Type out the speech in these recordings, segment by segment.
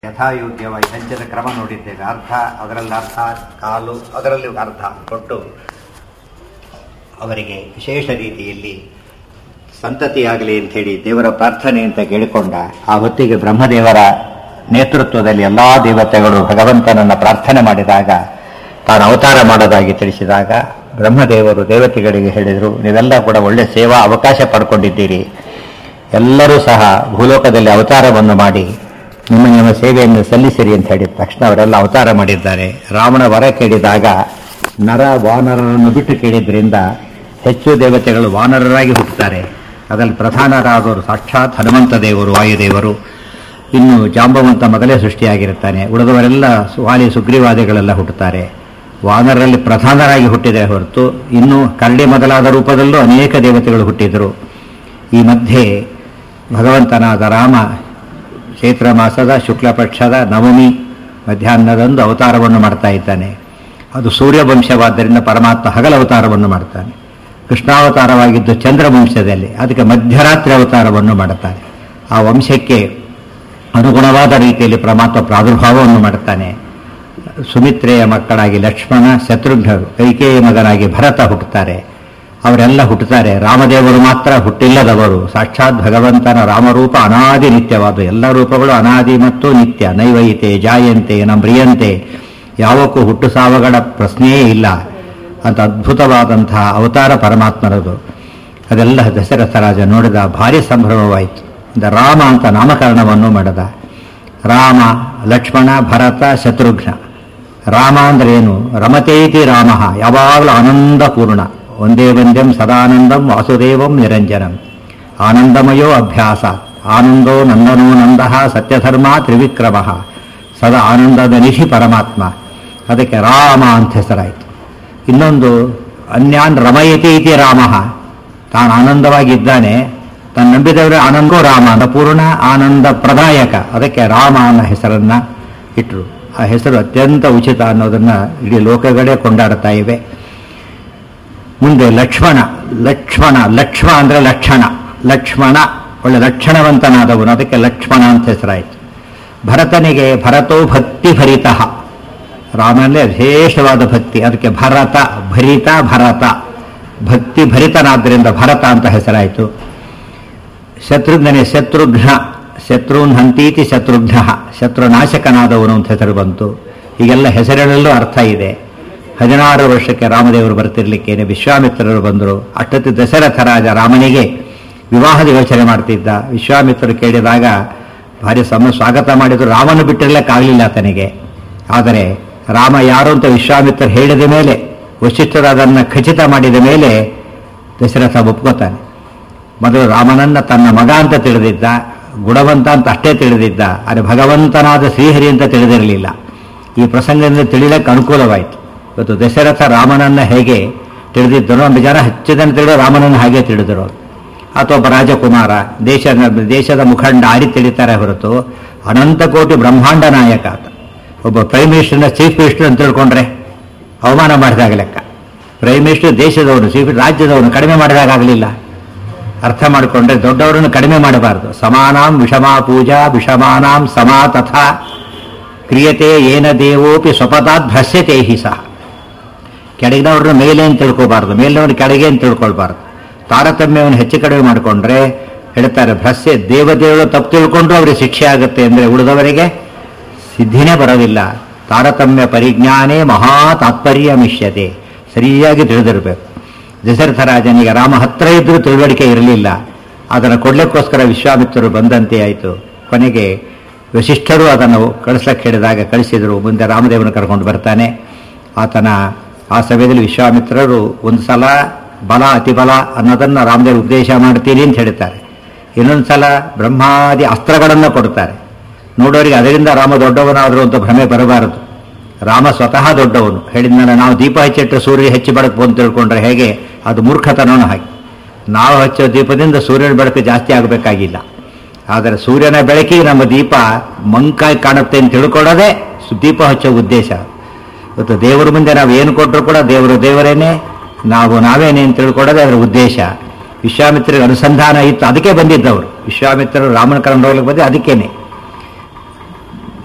ಯಥಾಯೋಗ್ಯವಾಗಿ ಸಂಚದ ಕ್ರಮ ನೋಡಿದ್ದೇವೆ ಅರ್ಥ ಅದರಲ್ಲಿ ಅರ್ಥ ಕಾಲು ಅದರಲ್ಲಿ ಅರ್ಥ ಕೊಟ್ಟು ಅವರಿಗೆ ವಿಶೇಷ ರೀತಿಯಲ್ಲಿ ಸಂತತಿಯಾಗಲಿ ಅಂಥೇಳಿ ದೇವರ ಪ್ರಾರ್ಥನೆ ಅಂತ ಕೇಳಿಕೊಂಡ ಆ ಹೊತ್ತಿಗೆ ಬ್ರಹ್ಮದೇವರ ನೇತೃತ್ವದಲ್ಲಿ ಎಲ್ಲಾ ದೇವತೆಗಳು ಭಗವಂತನನ್ನ ಪ್ರಾರ್ಥನೆ ಮಾಡಿದಾಗ ತಾನು ಅವತಾರ ಮಾಡೋದಾಗಿ ತಿಳಿಸಿದಾಗ ಬ್ರಹ್ಮದೇವರು ದೇವತೆಗಳಿಗೆ ಹೇಳಿದರು ನೀವೆಲ್ಲ ಕೂಡ ಒಳ್ಳೆ ಸೇವಾ ಅವಕಾಶ ಪಡ್ಕೊಂಡಿದ್ದೀರಿ ಎಲ್ಲರೂ ಸಹ ಭೂಲೋಕದಲ್ಲಿ ಅವತಾರವನ್ನು ಮಾಡಿ ನಿಮ್ಮ ನಿಮ್ಮ ಸೇವೆಯನ್ನು ಸಲ್ಲಿಸಿರಿ ಅಂತ ಹೇಳಿದ ತಕ್ಷಣ ಅವರೆಲ್ಲ ಅವತಾರ ಮಾಡಿದ್ದಾರೆ ರಾಮನ ವರ ಕೇಳಿದಾಗ ನರ ವಾನರರನ್ನು ಬಿಟ್ಟು ಕೇಳಿದ್ರಿಂದ ಹೆಚ್ಚು ದೇವತೆಗಳು ವಾನರರಾಗಿ ಹುಟ್ಟುತ್ತಾರೆ ಅದರಲ್ಲಿ ಪ್ರಧಾನರಾದವರು ಸಾಕ್ಷಾತ್ ಹನುಮಂತ ದೇವರು ವಾಯುದೇವರು ಇನ್ನು ಜಾಂಬವಂತ ಮೊದಲೇ ಸೃಷ್ಟಿಯಾಗಿರುತ್ತಾನೆ ಉಳಿದವರೆಲ್ಲ ವಾಲಿ ಸುಗ್ರೀವಾದಿಗಳೆಲ್ಲ ಹುಟ್ಟುತ್ತಾರೆ ವಾನರರಲ್ಲಿ ಪ್ರಧಾನರಾಗಿ ಹುಟ್ಟಿದೆ ಹೊರತು ಇನ್ನು ಕರಡಿ ಮೊದಲಾದ ರೂಪದಲ್ಲೂ ಅನೇಕ ದೇವತೆಗಳು ಹುಟ್ಟಿದರು ಈ ಮಧ್ಯೆ ಭಗವಂತನಾದ ರಾಮ ಚೈತ್ರ ಮಾಸದ ಶುಕ್ಲ ಪಕ್ಷದ ನವಮಿ ಮಧ್ಯಾಹ್ನದಂದು ಅವತಾರವನ್ನು ಮಾಡ್ತಾ ಇದ್ದಾನೆ ಅದು ಸೂರ್ಯವಂಶವಾದ್ದರಿಂದ ಪರಮಾತ್ಮ ಹಗಲ ಅವತಾರವನ್ನು ಮಾಡ್ತಾನೆ ಕೃಷ್ಣಾವತಾರವಾಗಿದ್ದು ಚಂದ್ರವಂಶದಲ್ಲಿ ಅದಕ್ಕೆ ಮಧ್ಯರಾತ್ರಿ ಅವತಾರವನ್ನು ಮಾಡುತ್ತಾನೆ ಆ ವಂಶಕ್ಕೆ ಅನುಗುಣವಾದ ರೀತಿಯಲ್ಲಿ ಪರಮಾತ್ಮ ಪ್ರಾದುರ್ಭಾವವನ್ನು ಮಾಡುತ್ತಾನೆ ಸುಮಿತ್ರೆಯ ಮಕ್ಕಳಾಗಿ ಲಕ್ಷ್ಮಣ ಶತ್ರುಘ್ನರು ಕೈಕೇಯ ಮಗನಾಗಿ ಭರತ ಹುಟ್ಟುತ್ತಾರೆ ಅವರೆಲ್ಲ ಹುಟ್ಟುತ್ತಾರೆ ರಾಮದೇವರು ಮಾತ್ರ ಹುಟ್ಟಿಲ್ಲದವರು ಸಾಕ್ಷಾತ್ ಭಗವಂತನ ರಾಮರೂಪ ಅನಾದಿ ನಿತ್ಯವಾದ ಎಲ್ಲ ರೂಪಗಳು ಅನಾದಿ ಮತ್ತು ನಿತ್ಯ ನೈವೈತೆ ಜಾಯಂತೆ ನಮ್ರಿಯಂತೆ ಯಾವಕ್ಕೂ ಹುಟ್ಟು ಸಾವಗಳ ಪ್ರಶ್ನೆಯೇ ಇಲ್ಲ ಅಂತ ಅದ್ಭುತವಾದಂತಹ ಅವತಾರ ಪರಮಾತ್ಮರದು ಅದೆಲ್ಲ ದಶರಥ ರಾಜ ನೋಡಿದ ಭಾರಿ ಸಂಭ್ರಮವಾಯಿತು ರಾಮ ಅಂತ ನಾಮಕರಣವನ್ನು ಮಾಡಿದ ರಾಮ ಲಕ್ಷ್ಮಣ ಭರತ ಶತ್ರುಘ್ನ ರಾಮ ಅಂದ್ರೆ ಏನು ರಮತೇತಿ ರಾಮ ಯಾವಾಗಲೂ ಆನಂದಪೂರ್ಣ ಒಂದೇ ವಂದ್ಯಂ ಸದಾನಂದಂ ವಾಸುದೇವಂ ನಿರಂಜನಂ ಆನಂದಮಯೋ ಅಭ್ಯಾಸ ಆನಂದೋ ನಂದನೋ ನಂದ ಸತ್ಯಧರ್ಮ ತ್ರಿವಿಕ್ರಮ ಸದಾ ಆನಂದದ ನಿಧಿ ಪರಮಾತ್ಮ ಅದಕ್ಕೆ ರಾಮ ಅಂತ ಹೆಸರಾಯಿತು ಇನ್ನೊಂದು ಅನ್ಯಾನ್ ರಮಯತಿ ಇತಿ ರಾಮ ತಾನು ಆನಂದವಾಗಿದ್ದಾನೆ ತಾನು ನಂಬಿದವರೇ ಆನಂದೋ ರಾಮ ಅಂತ ಪೂರ್ಣ ಆನಂದ ಪ್ರದಾಯಕ ಅದಕ್ಕೆ ರಾಮ ಅನ್ನೋ ಹೆಸರನ್ನ ಇಟ್ಟರು ಆ ಹೆಸರು ಅತ್ಯಂತ ಉಚಿತ ಅನ್ನೋದನ್ನ ಇಡೀ ಲೋಕಗಳೇ ಕೊಂಡಾಡ್ತಾ ಇವೆ ಮುಂದೆ ಲಕ್ಷ್ಮಣ ಲಕ್ಷ್ಮಣ ಲಕ್ಷ್ಮ ಅಂದ್ರೆ ಲಕ್ಷಣ ಲಕ್ಷ್ಮಣ ಒಳ್ಳೆ ಲಕ್ಷಣವಂತನಾದವನು ಅದಕ್ಕೆ ಲಕ್ಷ್ಮಣ ಅಂತ ಹೆಸರಾಯಿತು ಭರತನಿಗೆ ಭರತೋ ಭಕ್ತಿ ಭರಿತ ರಾಮನಲ್ಲಿ ವಿಶೇಷವಾದ ಭಕ್ತಿ ಅದಕ್ಕೆ ಭರತ ಭರಿತ ಭರತ ಭಕ್ತಿ ಭರಿತನಾದ್ದರಿಂದ ಭರತ ಅಂತ ಹೆಸರಾಯಿತು ಶತ್ರುಘ್ನೇ ಶತ್ರುಘ್ನ ಶತ್ರುನ್ ಹಂತೀತಿ ಶತ್ರುಘ್ನ ಶತ್ರುನಾಶಕನಾದವನು ಅಂತ ಹೆಸರು ಬಂತು ಹೀಗೆಲ್ಲ ಹೆಸರುಗಳಲ್ಲೂ ಅರ್ಥ ಇದೆ ಹದಿನಾರು ವರ್ಷಕ್ಕೆ ರಾಮದೇವರು ಬರ್ತಿರ್ಲಿಕ್ಕೇನೆ ವಿಶ್ವಾಮಿತ್ರರು ಬಂದರು ಅಷ್ಟೊತ್ತು ದಶರಥ ರಾಜ ರಾಮನಿಗೆ ವಿವಾಹದ ಯೋಚನೆ ಮಾಡ್ತಿದ್ದ ವಿಶ್ವಾಮಿತ್ರರು ಕೇಳಿದಾಗ ಭಾರಿ ಸಮ ಸ್ವಾಗತ ಮಾಡಿದ್ರು ರಾಮನು ಬಿಟ್ಟಿರ್ಲಿಕ್ಕಾಗಲಿಲ್ಲ ಆತನಿಗೆ ಆದರೆ ರಾಮ ಯಾರು ಅಂತ ವಿಶ್ವಾಮಿತ್ರ ಹೇಳಿದ ಮೇಲೆ ವಶಿಷ್ಠರು ಅದನ್ನು ಖಚಿತ ಮಾಡಿದ ಮೇಲೆ ದಶರಥ ಒಪ್ಕೋತಾನೆ ಮೊದಲು ರಾಮನನ್ನ ತನ್ನ ಮಗ ಅಂತ ತಿಳಿದಿದ್ದ ಗುಣವಂತ ಅಂತ ಅಷ್ಟೇ ತಿಳಿದಿದ್ದ ಆದರೆ ಭಗವಂತನಾದ ಶ್ರೀಹರಿ ಅಂತ ತಿಳಿದಿರಲಿಲ್ಲ ಈ ಪ್ರಸಂಗದಿಂದ ತಿಳಿಲಕ್ಕೆ ಅನುಕೂಲವಾಯಿತು ಇವತ್ತು ದಶರಥ ರಾಮನನ್ನ ಹೇಗೆ ತಿಳಿದಿದ್ದರೋ ಒಂದು ಜನ ಹೆಚ್ಚು ಜನ ತಿಳಿದು ರಾಮನನ್ನು ಹಾಗೆ ತಿಳಿದರು ಅಥವಾ ಒಬ್ಬ ರಾಜಕುಮಾರ ದೇಶ ದೇಶದ ಮುಖಂಡ ಆರಿ ತಿಳಿತಾರೆ ಹೊರತು ಅನಂತ ಕೋಟಿ ಬ್ರಹ್ಮಾಂಡ ನಾಯಕ ಆತ ಒಬ್ಬ ಪ್ರೈಮ್ ಮಿನಿಸ್ಟರ್ನ ಚೀಫ್ ಮಿನಿಸ್ಟರ್ ಅಂತ ತಿಳ್ಕೊಂಡ್ರೆ ಅವಮಾನ ಮಾಡಿದಾಗ ಲೆಕ್ಕ ಪ್ರೈಮ್ ಮಿನಿಸ್ಟರ್ ದೇಶದವನು ಚೀಫ್ ರಾಜ್ಯದವನು ಕಡಿಮೆ ಮಾಡಿದಾಗಲಿಲ್ಲ ಅರ್ಥ ಮಾಡಿಕೊಂಡ್ರೆ ದೊಡ್ಡವರನ್ನು ಕಡಿಮೆ ಮಾಡಬಾರದು ಸಮಾನಾಂ ವಿಷಮಾ ಪೂಜಾ ವಿಷಮಾನಾಂ ಸಮಾ ತಥಾ ಕ್ರಿಯತೆ ಏನ ದೇವೋಪಿ ಸ್ವಪತಾತ್ ಭ್ರಶ್ಯತೆ ಹಿ ಸಹ ಕೆಳಗಿನವ್ರನ್ನ ಮೇಲೆ ಅಂತ ತಿಳ್ಕೋಬಾರ್ದು ಮೇಲಿನವ್ರನ್ನ ಕೆಳಗೆ ಅಂತ ತಿಳ್ಕೊಳ್ಬಾರ್ದು ತಾರತಮ್ಯವನ್ನು ಹೆಚ್ಚು ಕಡಿಮೆ ಮಾಡಿಕೊಂಡ್ರೆ ಹೇಳ್ತಾರೆ ಭ್ರಶ್ಯ ದೇವತೆಗಳು ತಪ್ಪು ತಿಳ್ಕೊಂಡ್ರು ಅವರಿಗೆ ಶಿಕ್ಷೆ ಆಗುತ್ತೆ ಅಂದರೆ ಉಳಿದವರಿಗೆ ಸಿದ್ಧಿನೇ ಬರೋದಿಲ್ಲ ತಾರತಮ್ಯ ಪರಿಜ್ಞಾನೇ ಮಹಾ ತಾತ್ಪರ್ಯ ಮಿಷ್ಯತೆ ಸರಿಯಾಗಿ ತಿಳಿದಿರಬೇಕು ದಶರಥ ರಾಜನಿಗೆ ರಾಮ ಹತ್ರ ಇದ್ರೂ ತಿಳುವಳಿಕೆ ಇರಲಿಲ್ಲ ಅದನ್ನು ಕೊಡ್ಲಿಕ್ಕೋಸ್ಕರ ವಿಶ್ವಾಮಿತ್ರರು ಬಂದಂತೆ ಆಯಿತು ಕೊನೆಗೆ ವಶಿಷ್ಠರು ಅದನ್ನು ಕಳಿಸ್ಲಕ್ಕೆ ಹೇಳಿದಾಗ ಕಳಿಸಿದರು ಮುಂದೆ ರಾಮದೇವನ ಕರ್ಕೊಂಡು ಬರ್ತಾನೆ ಆತನ ಆ ಸಮಯದಲ್ಲಿ ವಿಶ್ವಾಮಿತ್ರರು ಒಂದು ಸಲ ಬಲ ಅತಿಬಲ ಅನ್ನೋದನ್ನು ರಾಮದೇವ್ ಉಪದೇಶ ಮಾಡ್ತೀನಿ ಅಂತ ಹೇಳ್ತಾರೆ ಇನ್ನೊಂದು ಸಲ ಬ್ರಹ್ಮಾದಿ ಅಸ್ತ್ರಗಳನ್ನು ಕೊಡ್ತಾರೆ ನೋಡೋರಿಗೆ ಅದರಿಂದ ರಾಮ ದೊಡ್ಡವನಾದರೂ ಅಂತ ಭ್ರಮೆ ಬರಬಾರದು ರಾಮ ಸ್ವತಃ ದೊಡ್ಡವನು ಹೇಳಿದ್ಮೇಲೆ ನಾವು ದೀಪ ಹಚ್ಚಿಟ್ಟರೆ ಸೂರ್ಯ ಹೆಚ್ಚು ಬೆಳಕು ಬಂದು ತಿಳ್ಕೊಂಡ್ರೆ ಹೇಗೆ ಅದು ಮೂರ್ಖತನವನ್ನು ಹಾಕಿ ನಾವು ಹಚ್ಚೋ ದೀಪದಿಂದ ಸೂರ್ಯನ ಬೆಳಕು ಜಾಸ್ತಿ ಆಗಬೇಕಾಗಿಲ್ಲ ಆದರೆ ಸೂರ್ಯನ ಬೆಳಕಿಗೆ ನಮ್ಮ ದೀಪ ಮಂಕಾಯಿ ಕಾಣುತ್ತೆ ಅಂತ ತಿಳ್ಕೊಳ್ಳೋದೇ ದೀಪ ಹಚ್ಚೋ ಉದ್ದೇಶ ಇವತ್ತು ದೇವರ ಮುಂದೆ ನಾವು ಏನು ಕೊಟ್ಟರು ಕೂಡ ದೇವರು ದೇವರೇನೆ ನಾವು ನಾವೇನೇ ಅಂತ ತಿಳ್ಕೊಳ್ಳೋದೇ ಅದರ ಉದ್ದೇಶ ವಿಶ್ವಾಮಿತ್ರರಿಗೆ ಅನುಸಂಧಾನ ಇತ್ತು ಅದಕ್ಕೆ ಬಂದಿದ್ದವರು ವಿಶ್ವಾಮಿತ್ರರು ರಾಮನ ಕರ್ಕೊಂಡು ಹೋಗ್ಲಿಕ್ಕೆ ಬಂದು ಅದಕ್ಕೇನೆ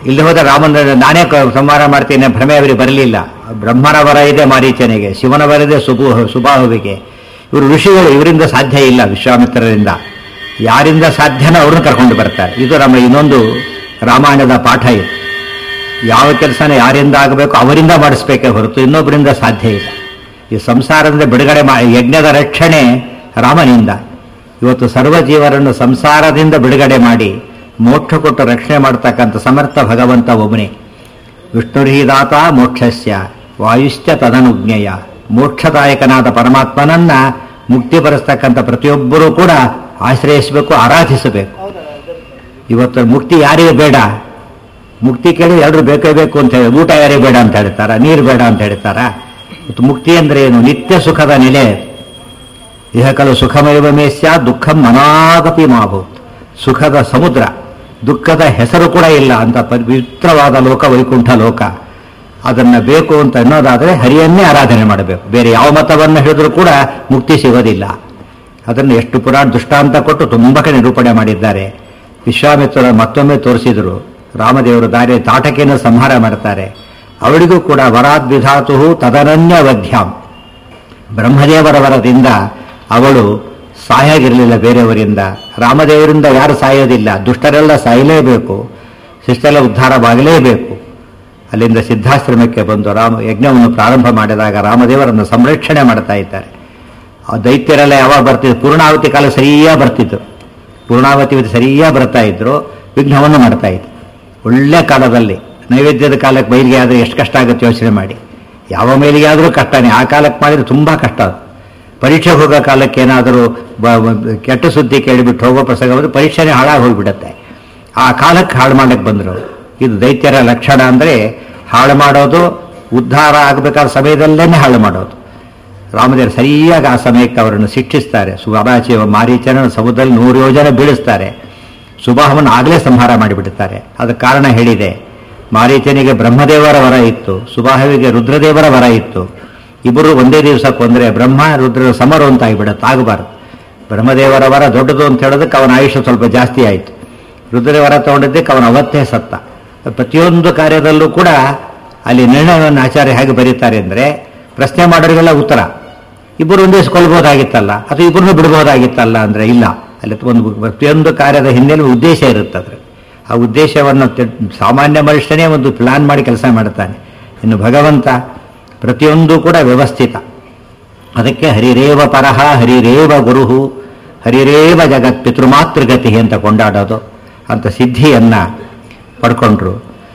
ಇಲ್ಲಿ ಹೋದ ರಾಮನ ನಾನೇ ಕ- ಸಂಹಾರ ಮಾಡ್ತೀನಿ ಭ್ರಮೆ ಅವರಿಗೆ ಬರಲಿಲ್ಲ ಬ್ರಹ್ಮನ ವರ ಇದೆ ಮಾರೀಚನಿಗೆ ಶಿವನ ವರ ಇದೆ ಸುಬು ಸುಬಾಹುವಿಗೆ ಇವರು ಋಷಿಗಳು ಇವರಿಂದ ಸಾಧ್ಯ ಇಲ್ಲ ವಿಶ್ವಾಮಿತ್ರರಿಂದ ಯಾರಿಂದ ಸಾಧ್ಯನೋ ಅವ್ರನ್ನ ಕರ್ಕೊಂಡು ಬರ್ತಾರೆ ಇದು ನಮ್ಮ ಇನ್ನೊಂದು ರಾಮಾಯಣದ ಪಾಠ ಇದು ಯಾವ ಕೆಲಸನ ಯಾರಿಂದ ಆಗಬೇಕು ಅವರಿಂದ ಮಾಡಿಸ್ಬೇಕೇ ಹೊರತು ಇನ್ನೊಬ್ಬರಿಂದ ಸಾಧ್ಯ ಇಲ್ಲ ಈ ಸಂಸಾರದಿಂದ ಬಿಡುಗಡೆ ಮಾ ಯಜ್ಞದ ರಕ್ಷಣೆ ರಾಮನಿಂದ ಇವತ್ತು ಸರ್ವ ಜೀವರನ್ನು ಸಂಸಾರದಿಂದ ಬಿಡುಗಡೆ ಮಾಡಿ ಮೋಕ್ಷ ಕೊಟ್ಟು ರಕ್ಷಣೆ ಮಾಡ್ತಕ್ಕಂಥ ಸಮರ್ಥ ಭಗವಂತ ಒಬ್ಬನೇ ವಿಷ್ಣುರ್ಹಿದಾತ ಮೋಕ್ಷಸ್ಯ ವಾಯುಶ್ಚ ತದನುಜ್ಞೆಯ ಮೋಕ್ಷದಾಯಕನಾದ ಪರಮಾತ್ಮನನ್ನ ಮುಕ್ತಿ ಬರೆಸ್ತಕ್ಕಂಥ ಪ್ರತಿಯೊಬ್ಬರೂ ಕೂಡ ಆಶ್ರಯಿಸಬೇಕು ಆರಾಧಿಸಬೇಕು ಇವತ್ತು ಮುಕ್ತಿ ಯಾರಿಗೆ ಬೇಡ ಮುಕ್ತಿ ಕೇಳಿ ಎಲ್ಲರೂ ಬೇಕೇ ಬೇಕು ಅಂತ ಹೇಳಿ ಊಟ ಯಾರಿಗೆ ಬೇಡ ಅಂತ ಹೇಳ್ತಾರ ನೀರು ಬೇಡ ಅಂತ ಹೇಳ್ತಾರ ಇವತ್ತು ಮುಕ್ತಿ ಅಂದ್ರೆ ಏನು ನಿತ್ಯ ಸುಖದ ನೆಲೆ ಇಹ ಕಲು ಸುಖಮೈವ ಮೇಸ್ಯ ದುಃಖಂ ಮನಾಗಪಿ ಮಾಭೂತ್ ಸುಖದ ಸಮುದ್ರ ದುಃಖದ ಹೆಸರು ಕೂಡ ಇಲ್ಲ ಅಂತ ಪವಿತ್ರವಾದ ಲೋಕ ವೈಕುಂಠ ಲೋಕ ಅದನ್ನ ಬೇಕು ಅಂತ ಅನ್ನೋದಾದ್ರೆ ಹರಿಯನ್ನೇ ಆರಾಧನೆ ಮಾಡಬೇಕು ಬೇರೆ ಯಾವ ಮತವನ್ನು ಹೇಳಿದ್ರೂ ಕೂಡ ಮುಕ್ತಿ ಸಿಗೋದಿಲ್ಲ ಅದನ್ನು ಎಷ್ಟು ಪುರಾಣ ದೃಷ್ಟಾಂತ ಕೊಟ್ಟು ತುಂಬ ಕಡೆ ನಿರೂಪಣೆ ಮಾಡಿದ್ದಾರೆ ವಿಶ್ವಾಮಿತ್ರರ ಮತ್ತೊಮ್ಮೆ ತೋರಿಸಿದರು ರಾಮದೇವರು ದಾರಿ ತಾಟಕೆಯನ್ನು ಸಂಹಾರ ಮಾಡ್ತಾರೆ ಅವಳಿಗೂ ಕೂಡ ವರಾದ್ವಿಧಾತು ತದನನ್ಯ ವಧ್ಯಾಂ ಬ್ರಹ್ಮದೇವರ ವರದಿಂದ ಅವಳು ಸಾಯಾಗಿರಲಿಲ್ಲ ಬೇರೆಯವರಿಂದ ರಾಮದೇವರಿಂದ ಯಾರು ಸಾಯೋದಿಲ್ಲ ದುಷ್ಟರೆಲ್ಲ ಸಾಯಲೇಬೇಕು ಶಿಷ್ಟೆಲ್ಲ ಉದ್ಧಾರವಾಗಲೇಬೇಕು ಅಲ್ಲಿಂದ ಸಿದ್ಧಾಶ್ರಮಕ್ಕೆ ಬಂದು ರಾಮ ಯಜ್ಞವನ್ನು ಪ್ರಾರಂಭ ಮಾಡಿದಾಗ ರಾಮದೇವರನ್ನು ಸಂರಕ್ಷಣೆ ಮಾಡ್ತಾ ಇದ್ದಾರೆ ಆ ದೈತ್ಯರೆಲ್ಲ ಯಾವಾಗ ಬರ್ತಿದ್ರು ಪೂರ್ಣಾವತಿ ಕಾಲ ಸರಿಯಾಗಿ ಬರ್ತಿತ್ತು ಪೂರ್ಣಾವತಿ ಸರಿಯಾಗಿ ಬರ್ತಾ ಇದ್ರು ವಿಘ್ನವನ್ನು ಮಾಡ್ತಾ ಇದ್ರು ಒಳ್ಳೆ ಕಾಲದಲ್ಲಿ ನೈವೇದ್ಯದ ಕಾಲಕ್ಕೆ ಬಯಲಿಗೆ ಆದರೆ ಎಷ್ಟು ಕಷ್ಟ ಆಗುತ್ತೆ ಯೋಚನೆ ಮಾಡಿ ಯಾವ ಮೇಲಿಗೆ ಆದರೂ ಕಷ್ಟನೇ ಆ ಕಾಲಕ್ಕೆ ಮಾಡಿದ್ರೆ ತುಂಬ ಕಷ್ಟ ಅದು ಪರೀಕ್ಷೆ ಹೋಗೋ ಕಾಲಕ್ಕೆ ಏನಾದರೂ ಬ- ಬ- ಕೆಟ್ಟ ಸುದ್ದಿ ಕೇಳಿಬಿಟ್ಟು ಹೋಗೋ ಪ್ರಸಂಗ ಬಂದ್ರೆ ಪರೀಕ್ಷೆನೇ ಹಾಳಾಗಿ ಹೋಗ್ಬಿಡುತ್ತೆ ಆ ಕಾಲಕ್ಕೆ ಹಾಳು ಮಾಡಕ್ಕೆ ಬಂದರು ಇದು ದೈತ್ಯರ ಲಕ್ಷಣ ಅಂದರೆ ಹಾಳು ಮಾಡೋದು ಉದ್ಧಾರ ಆಗಬೇಕಾದ ಸಮಯದಲ್ಲೇ ಹಾಳು ಮಾಡೋದು ರಾಮದೇವರು ಸರಿಯಾಗಿ ಆ ಸಮಯಕ್ಕೆ ಅವರನ್ನು ಶಿಕ್ಷಿಸ್ತಾರೆ ಸುಬಾಚಿ ಮಾರೀಚನ ಸಮುದ್ರದಲ್ಲಿ ನೂರು ಯೋಜನೆ ಬೀಳಿಸ್ತಾರೆ ಸುಬಾಹವನ್ನು ಆಗಲೇ ಸಂಹಾರ ಮಾಡಿಬಿಡುತ್ತಾರೆ ಅದಕ್ಕೆ ಕಾರಣ ಹೇಳಿದೆ ಮಾರೀಚನಿಗೆ ಬ್ರಹ್ಮದೇವರ ವರ ಇತ್ತು ಸುಬಾಹುವಿಗೆ ರುದ್ರದೇವರ ವರ ಇತ್ತು ಇಬ್ಬರು ಒಂದೇ ದಿವಸ ಕೊಂದ್ರೆ ಬ್ರಹ್ಮ ರುದ್ರ ಸಮರು ಅಂತ ಆಗಿಬಿಡುತ್ತೆ ಆಗಬಾರ್ದು ಬ್ರಹ್ಮದೇವರ ವರ ದೊಡ್ಡದು ಅಂತ ಹೇಳೋದಕ್ಕೆ ಅವನ ಆಯುಷ್ಯ ಸ್ವಲ್ಪ ಜಾಸ್ತಿ ಆಯಿತು ರುದ್ರದೇವರ ವರ ತಗೊಂಡಿದ್ದಕ್ಕೆ ಅವನ ಅವತ್ತೇ ಸತ್ತ ಪ್ರತಿಯೊಂದು ಕಾರ್ಯದಲ್ಲೂ ಕೂಡ ಅಲ್ಲಿ ನಿರ್ಣಯವನ್ನು ಆಚಾರ್ಯ ಹೇಗೆ ಬರೀತಾರೆ ಅಂದರೆ ಪ್ರಶ್ನೆ ಮಾಡೋರಿಗೆಲ್ಲ ಉತ್ತರ ಇಬ್ಬರು ಒಂದೇ ಕೊಲ್ಬೋದಾಗಿತ್ತಲ್ಲ ಅಥವಾ ಇಬ್ಬರನ್ನು ಬಿಡ್ಬೋದಾಗಿತ್ತಲ್ಲ ಅಂದ್ರೆ ಇಲ್ಲ ಅಲ್ಲಿ ಒಂದು ಪ್ರತಿಯೊಂದು ಕಾರ್ಯದ ಹಿನ್ನೆಲೆ ಉದ್ದೇಶ ಇರುತ್ತೆ ಅದ್ರ ಆ ಉದ್ದೇಶವನ್ನು ತಿ- ಸಾಮಾನ್ಯ ಮನುಷ್ಯನೇ ಒಂದು ಪ್ಲಾನ್ ಮಾಡಿ ಕೆಲಸ ಮಾಡ್ತಾನೆ ಇನ್ನು ಭಗವಂತ ಪ್ರತಿಯೊಂದು ಕೂಡ ವ್ಯವಸ್ಥಿತ ಅದಕ್ಕೆ ಹರಿರೇವ ಪರಹ ಹರಿರೇವ ಗುರುಹು ಹರಿರೇವ ಜಗತ್ ಪಿತೃಮಾತೃಗತಿ ಅಂತ ಕೊಂಡಾಡೋದು ಅಂತ ಸಿದ್ಧಿಯನ್ನ ಪಡ್ಕೊಂಡ್ರು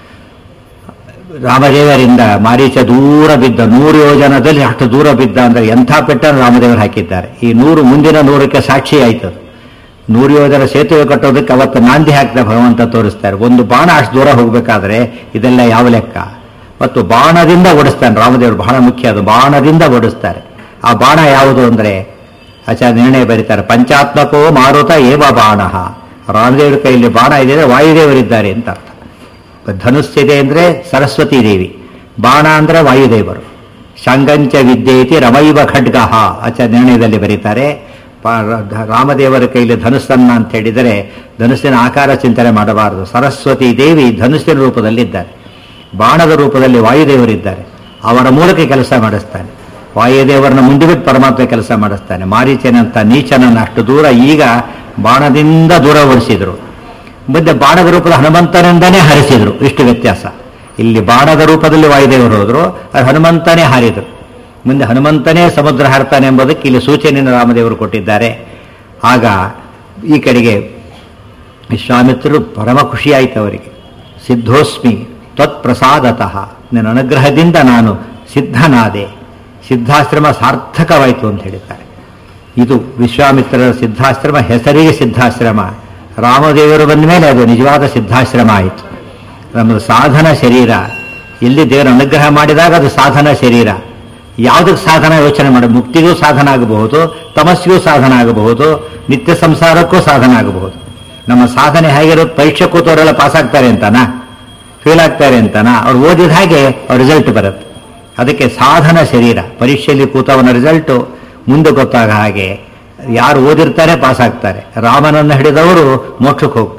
ರಾಮದೇವರಿಂದ ಮಾರೀಚ ದೂರ ಬಿದ್ದ ನೂರು ಯೋಜನದಲ್ಲಿ ಅಷ್ಟು ದೂರ ಬಿದ್ದ ಅಂದ್ರೆ ಎಂಥ ಪೆಟ್ಟನ್ನು ರಾಮದೇವರು ಹಾಕಿದ್ದಾರೆ ಈ ನೂರು ಮುಂದಿನ ನೂರಕ್ಕೆ ಸಾಕ್ಷಿ ಆಯ್ತದು ನೂರು ಯೋಜನ ಸೇತುವೆ ಕಟ್ಟೋದಕ್ಕೆ ಅವತ್ತು ನಾಂದಿ ಹಾಕಿದ ಭಗವಂತ ತೋರಿಸ್ತಾರೆ ಒಂದು ಬಾಣ ಅಷ್ಟು ದೂರ ಹೋಗ್ಬೇಕಾದ್ರೆ ಇದೆಲ್ಲ ಯಾವ ಲೆಕ್ಕ ಮತ್ತು ಬಾಣದಿಂದ ಓಡಿಸ್ತಾನೆ ರಾಮದೇವರು ಬಹಳ ಮುಖ್ಯ ಅದು ಬಾಣದಿಂದ ಓಡಿಸ್ತಾರೆ ಆ ಬಾಣ ಯಾವುದು ಅಂದ್ರೆ ಆಚಾರ್ಯ ನಿರ್ಣಯ ಬರೀತಾರೆ ಪಂಚಾತ್ಮಕೋ ಮಾರುತ ಏವ ಬಾಣ ರಾಮದೇವರ ಕೈಯಲ್ಲಿ ಬಾಣ ಇದೆ ವಾಯುದೇವರಿದ್ದಾರೆ ಅಂತ ಅರ್ಥ ಧನುಸ್ಸಿದೆ ಅಂದ್ರೆ ಸರಸ್ವತಿ ದೇವಿ ಬಾಣ ಅಂದ್ರೆ ವಾಯುದೇವರು ಶಂಗಂಚ ವಿದ್ಯೇತಿ ರಮೈವ ಖಡ್ಗಹ ಆಚ ನಿರ್ಣಯದಲ್ಲಿ ಬರೀತಾರೆ ಪಾ- ರ- ರಾಮದೇವರ ಕೈಲಿ ಧನುಸ್ಸನ್ನ ಅಂತ ಹೇಳಿದರೆ ಧನುಸ್ಸಿನ ಆಕಾರ ಚಿಂತನೆ ಮಾಡಬಾರದು ಸರಸ್ವತಿ ದೇವಿ ಧನುಸ್ಸಿನ ರೂಪದಲ್ಲಿದ್ದಾರೆ ಬಾಣದ ರೂಪದಲ್ಲಿ ವಾಯುದೇವರಿದ್ದಾರೆ ಅವರ ಮೂಲಕ ಕೆಲಸ ಮಾಡಿಸ್ತಾನೆ ವಾಯುದೇವರನ್ನ ಮುಂದೆ ಬಿಟ್ಟು ಪರಮಾತ್ಮ ಕೆಲಸ ಮಾಡಿಸ್ತಾನೆ ಮಾರೀಚನಂತ ನೀಚನನ್ನ ಅಷ್ಟು ದೂರ ಈಗ ಬಾಣದಿಂದ ದೂರ ಓಡಿಸಿದ್ರು ಮುಂದೆ ಬಾಣದ ರೂಪದ ಹನುಮಂತನಿಂದನೇ ಹರಿಸಿದ್ರು ಇಷ್ಟು ವ್ಯತ್ಯಾಸ ಇಲ್ಲಿ ಬಾಣದ ರೂಪದಲ್ಲಿ ವಾಯುದೇವರು ಹೋದ್ರು ಅದು ಹನುಮಂತನೇ ಹಾರಿದ್ರು ಮುಂದೆ ಹನುಮಂತನೇ ಸಮುದ್ರ ಹಾರ್ತಾನೆ ಎಂಬುದಕ್ಕೆ ಇಲ್ಲಿ ಸೂಚನೆಯನ್ನು ರಾಮದೇವರು ಕೊಟ್ಟಿದ್ದಾರೆ ಆಗ ಈ ಕಡೆಗೆ ವಿಶ್ವಾಮಿತ್ರರು ಪರಮ ಖುಷಿಯಾಯಿತು ಅವರಿಗೆ ಸಿದ್ಧೋಸ್ಮಿ ತ್ವತ್ಪ್ರಸಾದತಃ ನಿನ್ನ ಅನುಗ್ರಹದಿಂದ ನಾನು ಸಿದ್ಧನಾದೆ ಸಿದ್ಧಾಶ್ರಮ ಸಾರ್ಥಕವಾಯಿತು ಅಂತ ಹೇಳಿದ್ದಾರೆ ಇದು ವಿಶ್ವಾಮಿತ್ರರ ಸಿದ್ಧಾಶ್ರಮ ಹೆಸರಿಗೆ ಸಿದ್ಧಾಶ್ರಮ ರಾಮದೇವರು ಬಂದ ಮೇಲೆ ಅದು ನಿಜವಾದ ಸಿದ್ಧಾಶ್ರಮ ಆಯಿತು ನಮ್ಮದು ಸಾಧನ ಶರೀರ ಎಲ್ಲಿ ದೇವರ ಅನುಗ್ರಹ ಮಾಡಿದಾಗ ಅದು ಸಾಧನ ಶರೀರ ಯಾವುದಕ್ಕೆ ಸಾಧನ ಯೋಚನೆ ಮಾಡಿ ಮುಕ್ತಿಗೂ ಸಾಧನ ಆಗಬಹುದು ತಮಸ್ಸಿಗೂ ಸಾಧನ ಆಗಬಹುದು ನಿತ್ಯ ಸಂಸಾರಕ್ಕೂ ಸಾಧನ ಆಗಬಹುದು ನಮ್ಮ ಸಾಧನೆ ಹೇಗಿರೋದು ಪರೀಕ್ಷೆ ಕೂತವರೆಲ್ಲ ಪಾಸ್ ಆಗ್ತಾರೆ ಅಂತಾನಾ ಫೇಲ್ ಆಗ್ತಾರೆ ಅಂತಾನಾ ಅವ್ರು ಓದಿದ ಹಾಗೆ ಅವ್ರ ರಿಸಲ್ಟ್ ಬರುತ್ತೆ ಅದಕ್ಕೆ ಸಾಧನ ಶರೀರ ಪರೀಕ್ಷೆಯಲ್ಲಿ ಕೂತವನ ರಿಸಲ್ಟು ಮುಂದೆ ಗೊತ್ತಾಗ ಹಾಗೆ ಯಾರು ಓದಿರ್ತಾರೆ ಪಾಸ್ ಆಗ್ತಾರೆ ರಾಮನನ್ನು ಹಿಡಿದವರು ಮೋಕ್ಷಕ್ಕೆ ಹೋಗ್ತಾರೆ